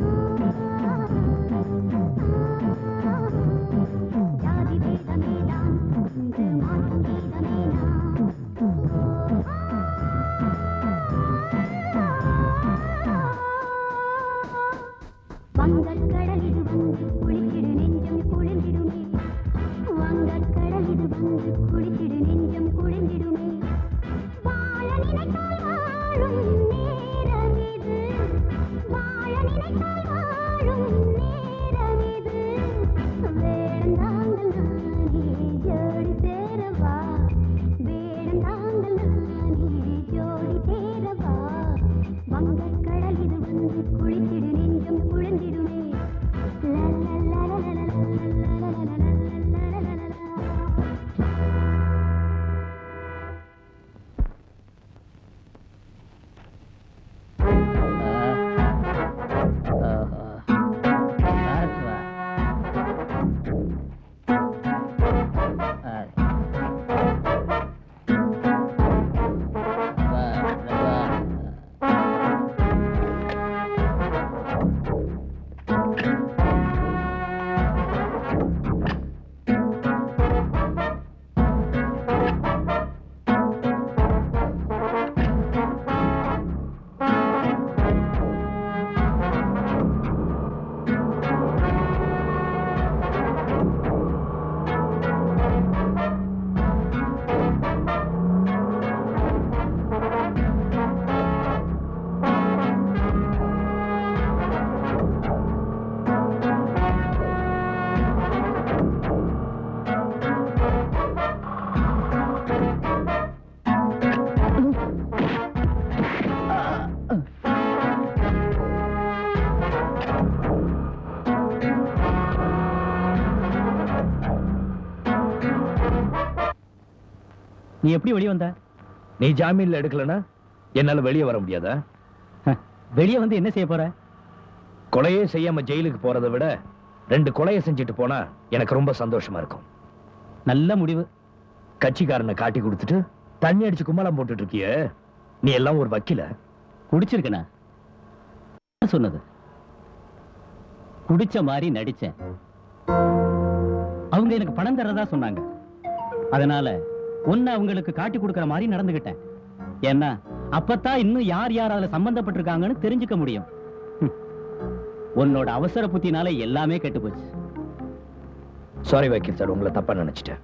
நீ எப்படி வெளியே வந்த நீ ஜாமீன்ல எடுக்கலனா என்னால வெளியே வர முடியாதா வெளியே வந்து என்ன செய்ய போற கொலையே செய்யாம ஜெயிலுக்கு போறதை விட ரெண்டு கொலையை செஞ்சுட்டு போனா எனக்கு ரொம்ப சந்தோஷமா இருக்கும் நல்ல முடிவு கட்சிக்காரனை காட்டி கொடுத்துட்டு தண்ணி அடிச்சு கும்மலம் போட்டுட்டு இருக்கிய நீ எல்லாம் ஒரு வக்கீல குடிச்சிருக்கனா யார் சொன்னது குடிச்ச மாதிரி நடிச்சேன் அவங்க எனக்கு பணம் தர்றதா சொன்னாங்க அதனால உன்னை அவங்களுக்கு காட்டி கொடுக்கற மாதிரி நடந்துகிட்டேன் ஏன்னா அப்பத்தான் இன்னும் யார் யார் அதுல சம்பந்தப்பட்டிருக்காங்கன்னு தெரிஞ்சுக்க முடியும் ஹம். உன்னோட அவசர புத்தினால எல்லாமே கெட்டு போச்சு சாரி வக்கீல் சார் உங்களை தப்பா நினைச்சிட்டேன்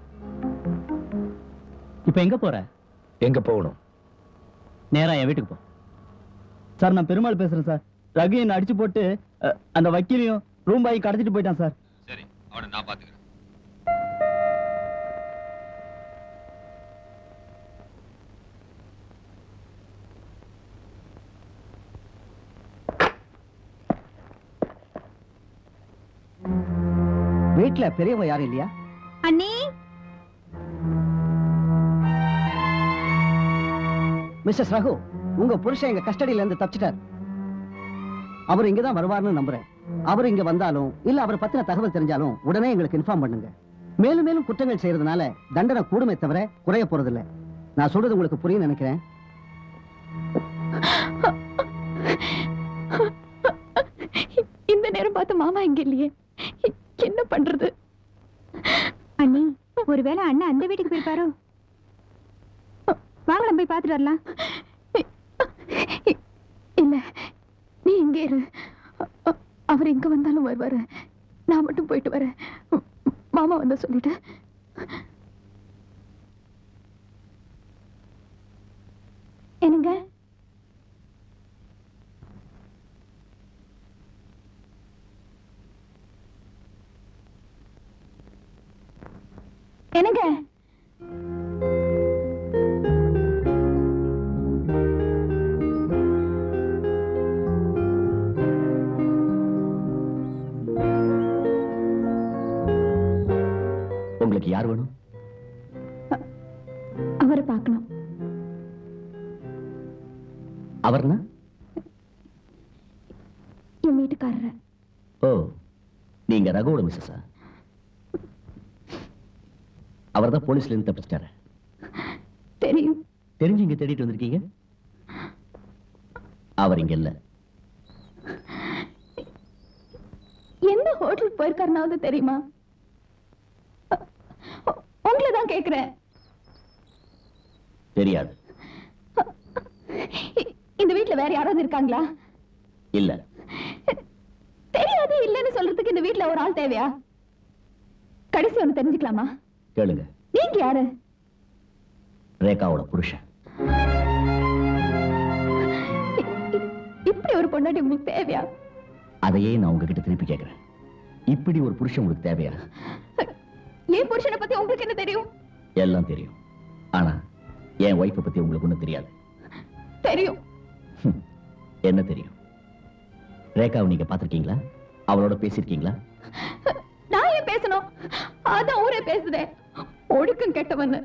இப்ப எங்க போற எங்க போகணும் நேரா என் வீட்டுக்கு போ சார் நான் பெருமாள் பேசுறேன் சார் ரகு என்ன அடிச்சு போட்டு அஹ், அந்த வக்கீலையும் ரூம் பாய் கடத்திட்டு போயிட்டான் சார் சரி அவனை நான் பாத்துக்கிறேன் வீட்டுல பெரியவங்க யாரும் இல்லையா அண்ணி மிஸ்டர் ரகு உங்க புருஷன் எங்க கஸ்டடியில இருந்து தப்பிச்சிட்டார் அவர் இங்க தான் வருவார்னு நம்புறேன் அவர் இங்க வந்தாலும் இல்ல அவரை பத்தின தகவல் தெரிஞ்சாலும் உடனே எங்களுக்கு இன்ஃபார்ம் பண்ணுங்க மேலும் மேலும் குற்றங்கள் செய்யறதுனால தண்டனை கூடுமே தவிர குறைய போறதில்ல நான் சொல்றது உங்களுக்கு புரியும் நினைக்கிறேன் இந்த நேரம் பார்த்து மாமா இங்க இல்லையே என்ன பண்றது அண்ணி ஒருவேளை அண்ணன் அந்த வீட்டுக்கு போயிருப்பாரோ வாங்கலாம் போய் பார்த்துட்டு வரலாம் இல்ல நீ இங்கே இரு அ- அ- அவர் எங்க வந்தாலும் வருவாரு நான் மட்டும் போயிட்டு வரேன் ம், மாமா வந்த சொல்லிட்டு என்னங்க என்னங்க உங்களுக்கு யார் வேணும் அவரை பார்க்கணும் அவர்னா என் வீட்டுக்காரரை ஓ நீங்க ரகுவோட மிஸ்ஸஸா அவர் தான் போலீஸ்ல இருந்து தப்பிச்சிட்டாரு தெரியும் தெரிஞ்சு இங்க தேடிட்டு வந்திருக்கீங்க அவர் இங்க இல்ல எந்த ஹோட்டல் போயிருக்காருனாவது தெரியுமா உங்களை தான் கேக்குறேன் தெரியாது இ- இந்த வீட்ல வேற யாராவது இருக்காங்களா இல்ல தெரியாது இல்லைன்னு சொல்றதுக்கு இந்த வீட்ல ஒரு ஆள் தேவையா கடைசி ஒண்ணு தெரிஞ்சுக்கலாமா கேளுங்க நீங்க யாரு ரேகாவோட புருஷன் இப்படி ஒரு பொண்டாட்டி உங்களுக்கு தேவையா அதையே நான் உங்ககிட்ட திருப்பி கேட்கிறேன் இப்படி ஒரு புருஷன் உங்களுக்கு தேவையா என் புருஷனை பத்தி உங்களுக்கு என்ன தெரியும் எல்லாம் தெரியும் ஆனா என் ஒய்ஃபை பத்தி உங்களுக்கு ஒண்ணும் தெரியாது தெரியும் என்ன தெரியும் ரேகாவை நீங்க பாத்திருக்கீங்களா அவளோட பேசியிருக்கீங்களா நான் ஏன் பேசணும் அதான் ஊரே பேசுதே ஒழுக்கம் கெட்டவன்னு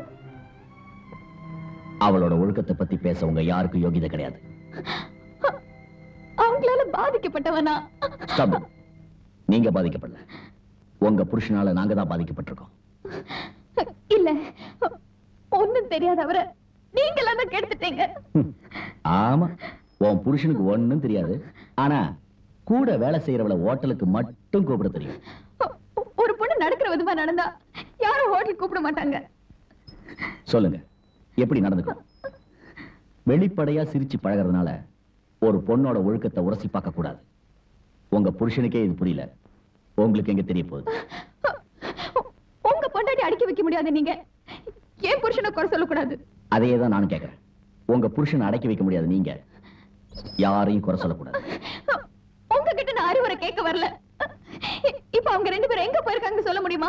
அவளோட ஒழுக்கத்தை பத்தி பேச உங்க யாருக்கும் யோகிதை கிடையாது அவங்களால பாதிக்கப்பட்டவனா Stop it. நீங்க பாதிக்கப்படல உங்க புருஷனால நாங்க தான் பாதிக்கப்பட்டிருக்கோம் இல்ல ஒண்ணும் தெரியாத அவரை நீங்களாம் தான் கெடுத்துட்டீங்க ஆமா உன் புருஷனுக்கு ஒண்ணும் தெரியாது ஆனா கூட வேலை செய்யறவள ஹோட்டலுக்கு மட்டும் கூப்பிட தெரியும் ஒரு பொண்ணு நடக்கிற விதமா நடந்தா யாரும் ஹோட்டல் கூப்பிட மாட்டாங்க சொல்லுங்க எப்படி நடந்துக்கணும் வெளிப்படையா சிரிச்சு பழகுறதுனால ஒரு பொண்ணோட ஒழுக்கத்தை உரசி பார்க்க கூடாது உங்க புருஷனுக்கே இது புரியல உங்களுக்கு எங்க தெரிய போகுது உங்க பொண்டாட்டி அடிக்க வைக்க முடியாது நீங்க ஏன் புருஷனை குறை சொல்லக்கூடாது அதையே தான் நானும் கேட்கறேன் உங்க புருஷனை அடக்கி வைக்க முடியாது நீங்க யாரையும் குறை சொல்லக்கூடாது உங்ககிட்ட நான் அறிவுரை கேட்க வரல இப்ப அவங்க ரெண்டு பேரும் எங்க போயிருக்காங்கன்னு சொல்ல முடியுமா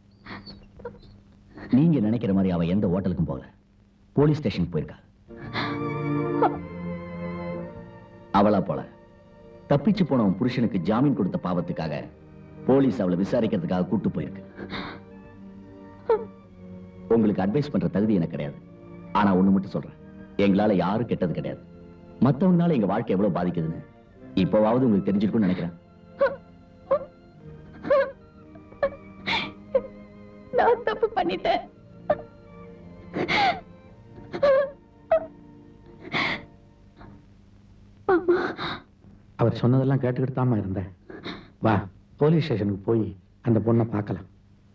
நீங்க நினைக்கிற மாதிரி அவ எந்த ஹோட்டலுக்கும் போகல போலீஸ் ஸ்டேஷன் போயிருக்கா அவளா போல தப்பிச்சு போன உன் புருஷனுக்கு ஜாமீன் கொடுத்த பாவத்துக்காக போலீஸ் அவளை விசாரிக்கிறதுக்காக கூட்டு போயிருக்கு உங்களுக்கு அட்வைஸ் பண்ற தகுதி எனக்கு கிடையாது ஆனா ஒண்ணு மட்டும் சொல்றேன் எங்களால யாரும் கெட்டது கிடையாது மத்தவங்களால எங்க வாழ்க்கை எவ்வளவு பாதிக்குதுன்னு இப்போவாவது உங்களுக்கு தெரிஞ்சிருக்கும்னு நினைக்கிறேன் நான் தப்பு பண்ணிட்டேன் அவர் சொன்னதெல்லாம் கேட்டுக்கிட்டு தாமா இருந்தேன் வா போலீஸ் ஸ்டேஷனுக்கு போய் அந்த பொண்ணை பார்க்கலாம்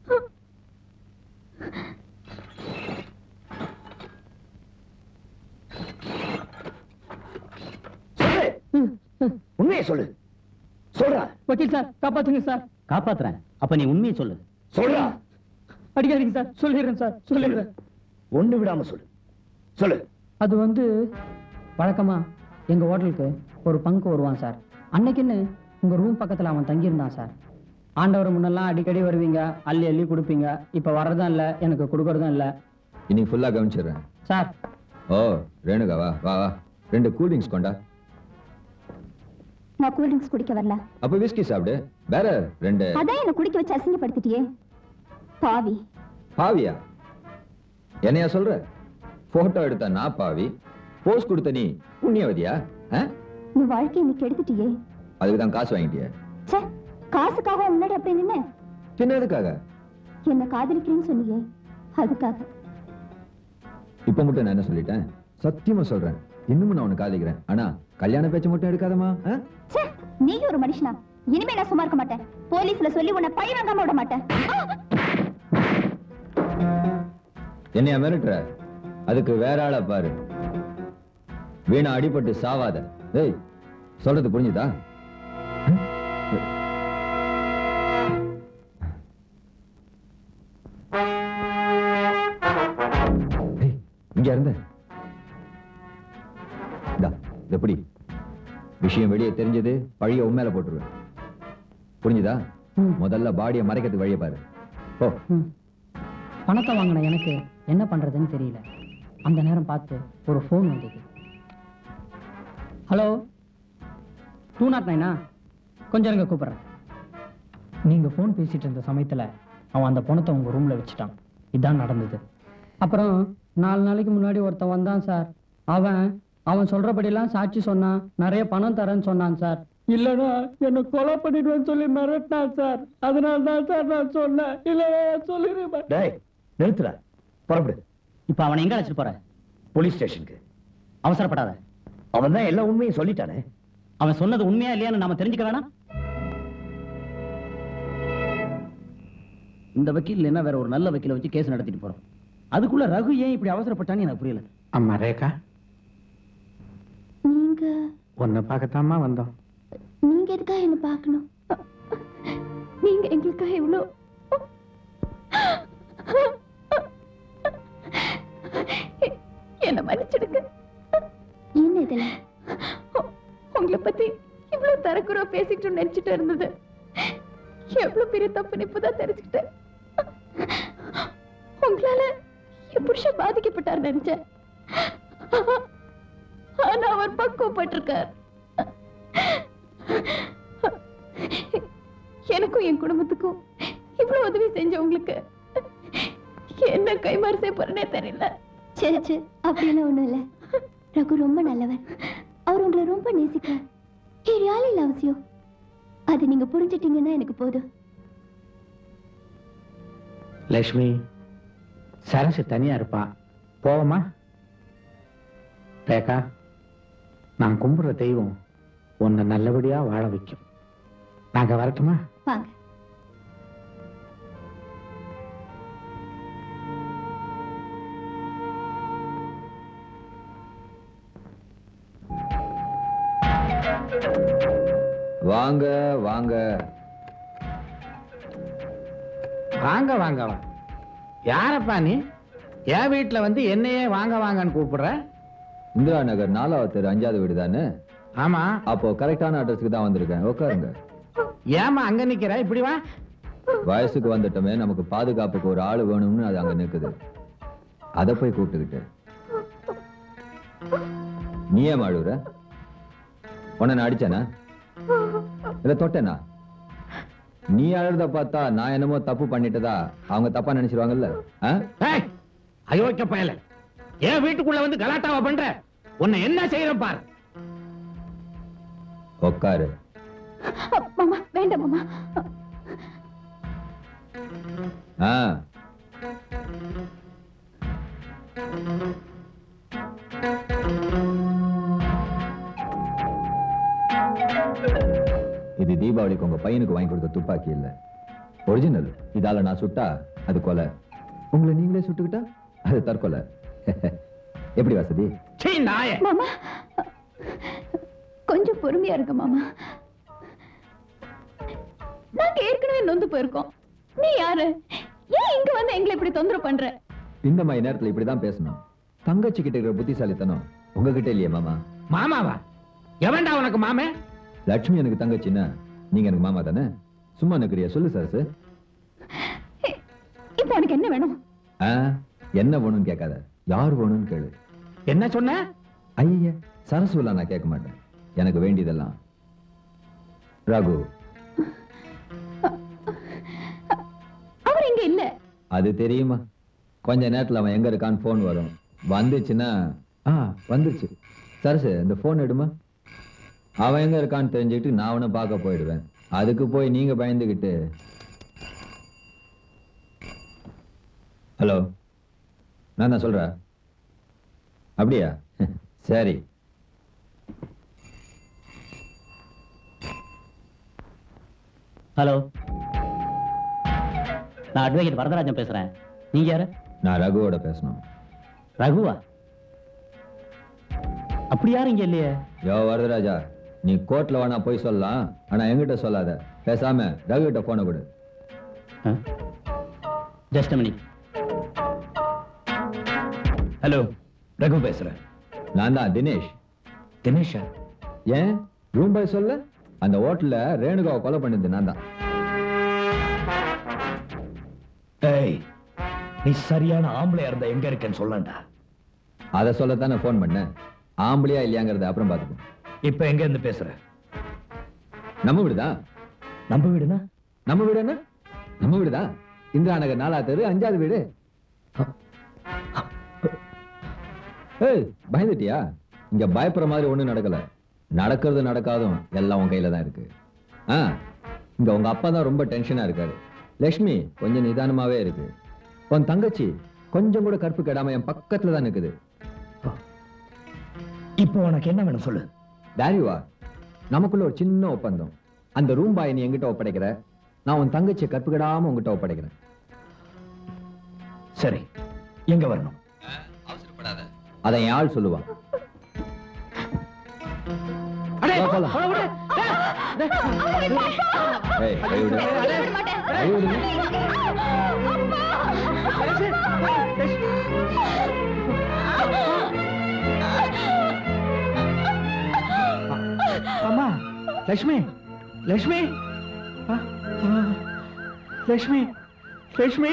உண்மையை சொல்லு சொல்றா வக்கீல் சார் காப்பாத்துங்க சார் காப்பாத்துறேன் அப்ப நீ உண்மையை சொல்லு சொல்றா அடிக்காதீங்க சார் சொல்லிடுறேன் சார் சொல்லிடுறேன் ஒண்ணு விடாம சொல்லு சொல்லு அது வந்து வழக்கமா எங்க ஹோட்டலுக்கு ஒரு பங்கு வருவான் சார் அன்னைக்குன்னு உங்க ரூம் பக்கத்துல அவன் தங்கியிருந்தான் சார் ஆண்டவர் முன்னெல்லாம் அடிக்கடி வருவீங்க அள்ளி அள்ளி கொடுப்பீங்க இப்ப வர்றதும் இல்ல எனக்கு கொடுக்கறதும் இல்ல இன்னைக்கு ஃபுல்லா கவனிச்சிடுறேன் சார் ஓ ரேணுகா வா வா வா ரெண்டு கூல் ட்ரிங்க்ஸ் கொண்டா நான் கூல் ட்ரிங்க்ஸ் குடிக்க வரல அப்ப விஸ்கி சாப்பிடு வேற ரெண்டு அதான் என்ன குடிக்க வச்சு அசிங்கப்படுத்திட்டியே பாவி பாவியா என்னையா சொல்ற போட்டோ எடுத்த நான் பாவி போஸ் கொடுத்த நீ புண்ணியவதியா ஆ? நீ வாழ்க்கையை நீ கெடுத்துட்டியே அதுக்கு தான் காசு வாங்கிட்டிய ச்சே காசுக்காக முன்னாடி அப்படி நின்ன பின்ன எதுக்காக என்ன காதலிக்கிறேன்னு சொன்னியே அதுக்காக இப்ப மட்டும் நான் என்ன சொல்லிட்டேன் சத்தியமா சொல்றேன் இன்னமும் நான் உனக்கு காதலிக்கிறேன் ஆனா கல்யாண பேச்சு மட்டும் எடுக்காதமா ஆ? ச்சே நீ ஒரு மனுஷனா இனிமே நான் சும்மா இருக்க மாட்டேன் போலீஸ்ல சொல்லி உன்னை பழி வாங்காம விட மாட்டேன் என்னையா மிரட்டுற அதுக்கு வேற ஆளா பாரு வீணா அடிபட்டு சாவாத ஏய் சொல்றது புரிஞ்சுதா ஏய், இங்க இருந்த இந்தா, இத பிடி விஷயம் வெளியே தெரிஞ்சது பழிய உண்மையில போட்டுருவேன் புரிஞ்சுதா முதல்ல பாடியை மறைக்கிறதுக்கு வழியை பாரு ஓ ம். பணத்தை வாங்கின எனக்கு என்ன பண்றதுன்னு தெரியல அந்த நேரம் பார்த்து ஒரு ஃபோன் வந்தது ஹலோ டூ நாட் நைனா கொஞ்சம் இருங்க கூப்பிடுறேன் நீங்க ஃபோன் பேசிட்டு இருந்த சமயத்துல அவன் அந்த பணத்தை உங்க ரூம்ல வச்சுட்டான் இதான் நடந்தது அப்புறம் நாலு நாளைக்கு முன்னாடி ஒருத்தன் வந்தான் சார் அவன் அவன் சொல்றபடியெல்லாம் சாட்சி சொன்னான் நிறைய பணம் தரேன்னு சொன்னான் சார் இல்லடா என்ன கொலை பண்ணிடுவேன்னு சொல்லி மிரட்டினான் சார் அதனால தான் சார் நான் சொன்னேன் இல்லடா சொல்லிடுவேன் டேய் நிறுத்துடா புறப்படு இப்ப அவனை எங்க அழைச்சிட்டு போற போலீஸ் ஸ்டேஷனுக்கு அவசரப்படாத அவன் தான் எல்லா உண்மையும் சொல்லிட்டானே அவன் சொன்னது உண்மையா இல்லையான்னு நாம தெரிஞ்சுக்க வேணாம் இந்த வக்கீல் இல்லைன்னா வேற ஒரு நல்ல வக்கீலை வச்சு கேஸ் நடத்திட்டு போறோம் அதுக்குள்ள ரகு ஏன் இப்படி அவசரப்பட்டான்னு எனக்கு புரியல அம்மா ரேகா நீங்க உன்னை பார்க்கத்தாம்மா வந்தோம் நீங்க எதுக்காக என்ன பார்க்கணும் நீங்க எங்களுக்காக இவ்வளோ என்ன மன்னிச்சிடுங்க என்ன இதுல உங்களை பத்தி இவ்வளவு தரக்குறவா பேசிக்கிட்டு நினைச்சிட்டு இருந்தது எவ்வளவு பெரிய தப்புன்னு இப்பதான் தெரிஞ்சுக்கிட்டேன் உங்களால என் புருஷன் பாதிக்கப்பட்டார் நினைச்சேன் ஆனா அவர் பக்குவப்பட்டிருக்கார் எனக்கும் என் குடும்பத்துக்கும் இவ்வளவு உதவி செஞ்ச உங்களுக்கு என்ன கைமாறு செய்ய போறேனே தெரியல சரி சரி அப்படியெல்லாம் ஒண்ணும் இல்ல ரகு ரொம்ப நல்லவர் அவர் உங்களை ரொம்ப நேசிக்கிறார் ஹே ரியலி லவ்ஸ் யூ அது நீங்க புரிஞ்சிட்டீங்கன்னா எனக்கு போதும் லட்சுமி சரசு தனியா இருப்பா போவோமா ரேகா நான் கும்பிடுற தெய்வம் உன்னை நல்லபடியா வாழ வைக்கும் நாங்க வரட்டுமா வாங்க வாங்க வாங்க வாங்க வாங்க வா யாரப்பா நீ என் வீட்டுல வந்து என்னையே வாங்க வாங்கன்னு கூப்பிடுற இந்திரா நகர் நாலாவது தெரு அஞ்சாவது வீடு தானே ஆமா அப்போ கரெக்டான அட்ரஸ்க்கு தான் வந்திருக்கேன் உட்காருங்க ஏமா அங்க நிக்கிற இப்படி வா வயசுக்கு வந்துட்டோமே நமக்கு பாதுகாப்புக்கு ஒரு ஆள் வேணும்னு அது அங்க நிக்குது அத போய் கூப்பிட்டுக்கிட்டு நீ ஏன் அழுகுற உன்னை நான் அடிச்சேனா இல்ல தொட்டேனா நீ அழுறத பார்த்தா நான் என்னமோ தப்பு பண்ணிட்டதா அவங்க தப்பா நினைச்சிருவாங்கல்ல ஆ? ஏய், அயோக்கிய பயல ஏன் வீட்டுக்குள்ள வந்து கலாட்டாவா பண்ற உன்னை என்ன செய்யறேன் பார் உட்காரு மாமா வேண்டாம் மாமா ஆ இது தீபாவளிக்கு உங்க பையனுக்கு வாங்கி கொடுத்த துப்பாக்கி இல்ல ஒரிஜினல் இதால நான் சுட்டா அது கொலை உங்களை நீங்களே சுட்டுக்கிட்டா அது தற்கொலை எப்படி வசதி சீ நாய மாமா கொஞ்சம் பொறுமையா இருக்க மாமா நாங்க ஏற்கனவே நொந்து போயிருக்கோம் நீ யாரு ஏன் இங்க வந்து எங்களை இப்படி தொந்தரவு பண்ற இந்த மாதிரி நேரத்துல இப்படிதான் பேசணும் தங்கச்சி கிட்ட இருக்கிற புத்திசாலித்தனம் உங்ககிட்ட இல்லையே மாமா மாமாவா எவன்டா உனக்கு மாமே லட்சுமி எனக்கு தங்கச்சின்னா நீங்க எனக்கு மாமா தானே சும்மா நிக்கிறியா சொல்லு சார் இப்போ உனக்கு என்ன வேணும் ஆ என்ன வேணும்னு கேட்காத யார் வேணும்னு கேளு என்ன சொன்ன ஐய சரசுலாம் நான் கேட்க மாட்டேன் எனக்கு வேண்டியதெல்லாம் ரகு அவர் இங்க இல்ல அது தெரியுமா கொஞ்ச நேரத்துல அவன் எங்க இருக்கான்னு போன் வரும் வந்துச்சுன்னா ஆ வந்துருச்சு சரசு இந்த போன் எடுமா அவன் எங்க இருக்கான்னு தெரிஞ்சுக்கிட்டு நான் அவனை பார்க்க போயிடுவேன் அதுக்கு போய் நீங்க பயந்துகிட்டு ஹலோ நான் தான் சொல்றேன் அப்படியா சரி ஹலோ நான் அட்வொகேட் வரதராஜன் பேசுறேன் நீங்க யாரு நான் ரகுவோட பேசணும் ரகுவா அப்படி யாரும் இங்க இல்லையே யோ வரதராஜா நீ கோர்ட்ல வேணா போய் சொல்லலாம் ஆனா என்கிட்ட சொல்லாத பேசாம ரகு கிட்ட போன கொடு ஜஸ்ட் மினிட் ஹலோ ரகு பேசுறேன் நான் தான் தினேஷ் தினேஷா ஏன் ரூம் பாய் சொல்ல அந்த ஹோட்டல்ல ரேணுகாவை கொலை பண்ணது நான் தான் ஏய் நீ சரியான ஆம்பளையா இருந்தா எங்க இருக்கேன்னு சொல்லண்டா அதை சொல்லத்தானே ஃபோன் பண்ணேன் ஆம்பளையா இல்லையாங்கிறத அப்புறம் பார்த்துப்போம் இப்ப எங்க இருந்து பேசுற நம்ம வீடுதான் நம்ம வீடுனா நம்ம வீடு என்ன நம்ம வீடுதான் இந்திரா நகர் நாலா தெரு அஞ்சாவது வீடு ஏய் பயந்துட்டியா இங்க பயப்படுற மாதிரி ஒண்ணும் நடக்கல நடக்கிறது நடக்காதும் எல்லாம் உன் கையில தான் இருக்கு ஆ இங்க உங்க அப்பா தான் ரொம்ப டென்ஷனா இருக்காரு லட்சுமி கொஞ்சம் நிதானமாவே இருக்கு உன் தங்கச்சி கொஞ்சம் கூட கற்பு கெடாம என் பக்கத்துல தான் நிக்குது இப்போ உனக்கு என்ன வேணும் சொல்லு டாரிவா நமக்குள்ள ஒரு சின்ன ஒப்பந்தம் அந்த ரூம் பாய் நீ எங்கிட்ட ஒப்படைக்கிற நான் உன் தங்கச்சியை கற்பு கெடாம உங்ககிட்ட ஒப்படைக்கிறேன் சரி எங்க வரணும் அதை என் ஆள் சொல்லுவான் வா, போலாம். ஏய், கை விடு. கை விடு. அம்மா லட்சுமி லட்சுமி ஆ, ஆ, லட்சுமி லட்சுமி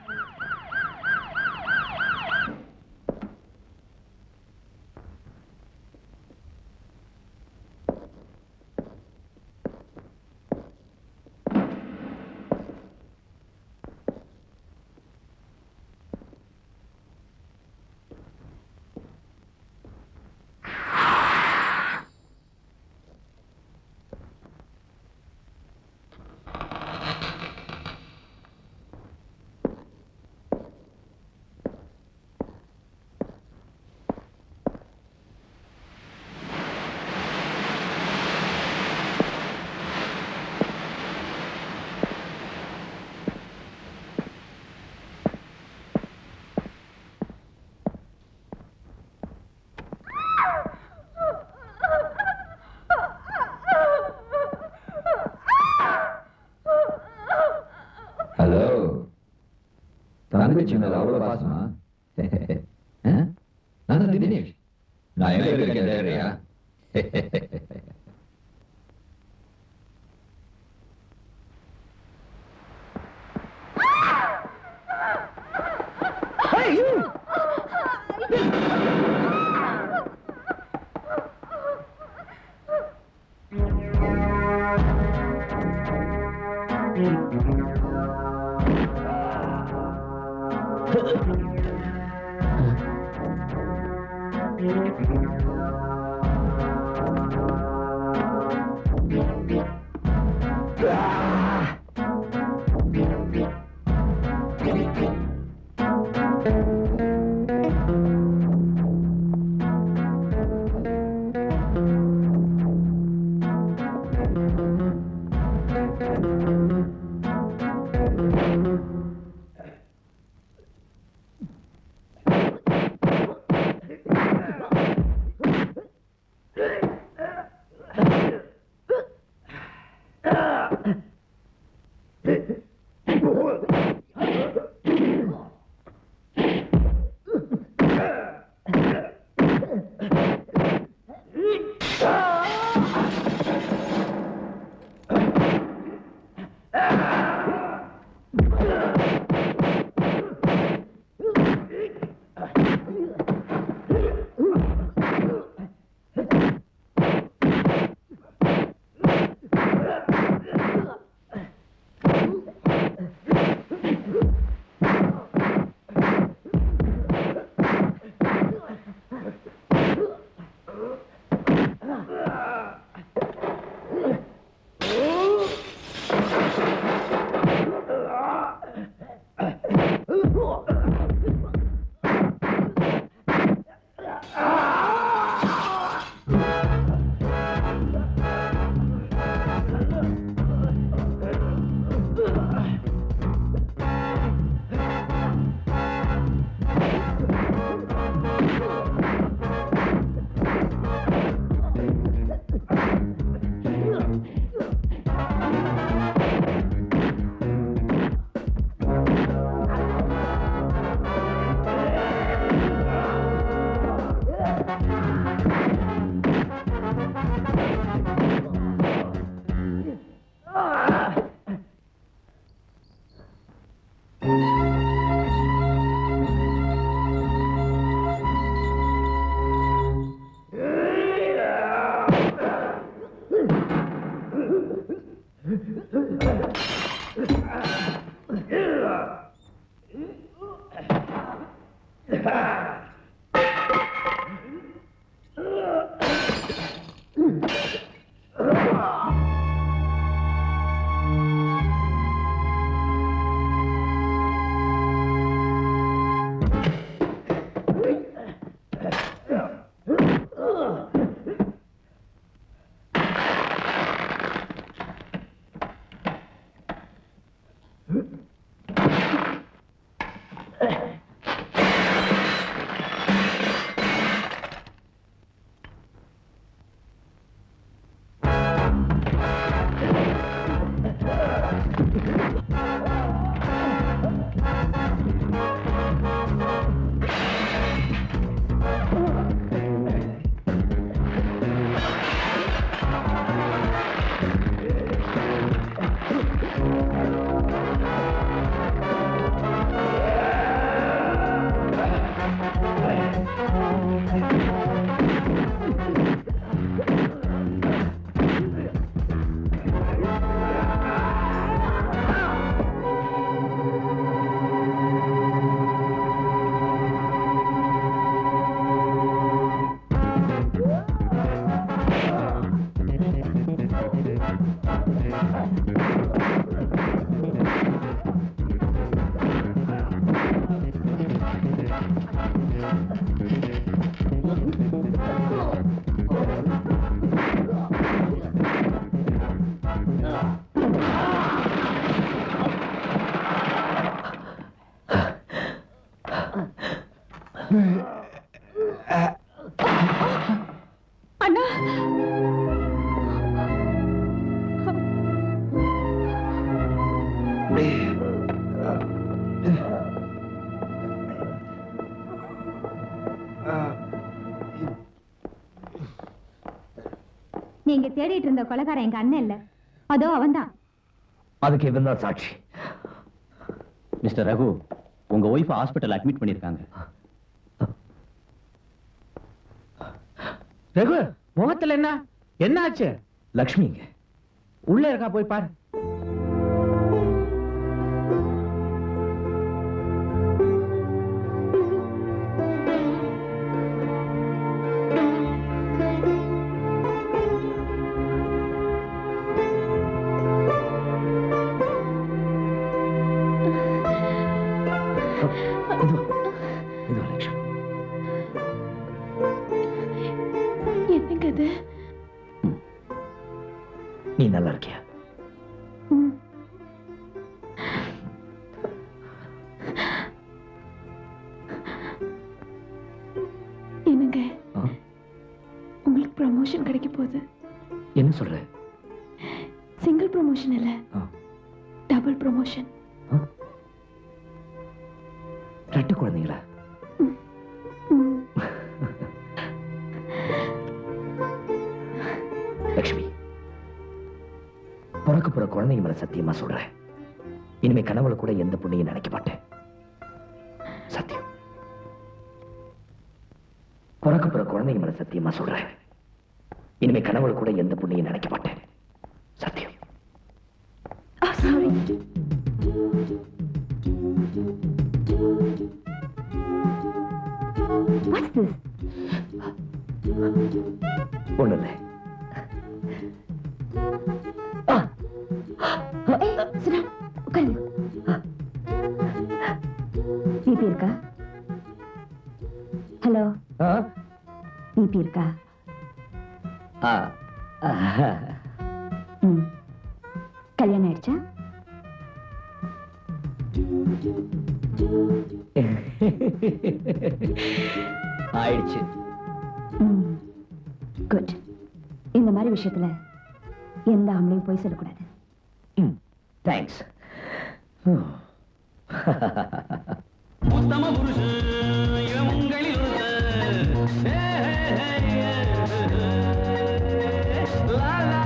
ஹலோ தங்கச்சி மேல அவ்வளவு பாசமா ஆ? நான் தான் தினேஷ் நான் எங்க இருக்கேன் தெரியா நீங்க தேடிட்டு இருந்த கொலைகாரன் எங்க அண்ணன் இல்ல அதோ அவன்தான் அதுக்கு இவன் தான் சாட்சி மிஸ்டர் ரகு உங்க ஒய்ஃப் ஹாஸ்பிட்டல் அட்மிட் பண்ணிருக்காங்க ரகு முகத்துல என்ன என்ன ஆச்சு லக்ஷ்மிங்க உள்ள இருக்கா போய் பாரு இது லக்ஷ்மி என்னங்க இது நீ நல்லா இருக்கியா என்னங்க உங்களுக்கு ப்ரமோஷன் கிடைக்க போகுது என்ன சொல்ற சிங்கிள் ப்ரமோஷன் இல்ல ஆ. டபுள் ப்ரமோஷன் ரெட்டு குழந்தைங்களா லக்ஷ்மி பிறக்க போற குழந்தைங்க மேல சத்தியமா சொல்றேன் இனிமே கனவுல கூட எந்த பொண்ணையும் நினைக்க மாட்டேன் சத்தியம் பிறக்க போற குழந்தைங்க மேல சத்தியமா சொல்றேன் இனிமே கனவுல கூட எந்த பொண்ணையும் நினைக்க மாட்டேன் சத்தியம் சாரி What's this? ஒண்ணு இல்லை ஏய், sit down. உட்காருங்க. பிபி இருக்கா ஹலோ பிபி இருக்கா ம் கல்யாணம் ஆயிடுச்சா ஆயிடுச்சு ம் குட் இந்த மாதிரி விஷயத்துல எந்த ஆம்பளையும் போய் சொல்லக்கூடாது தேங்க்ஸ் உத்தம புருஷன் இவன் உங்களில் ஒருத்தன். ஏ, ஏ, ஏ, ஏ, ஏ. லா, லா,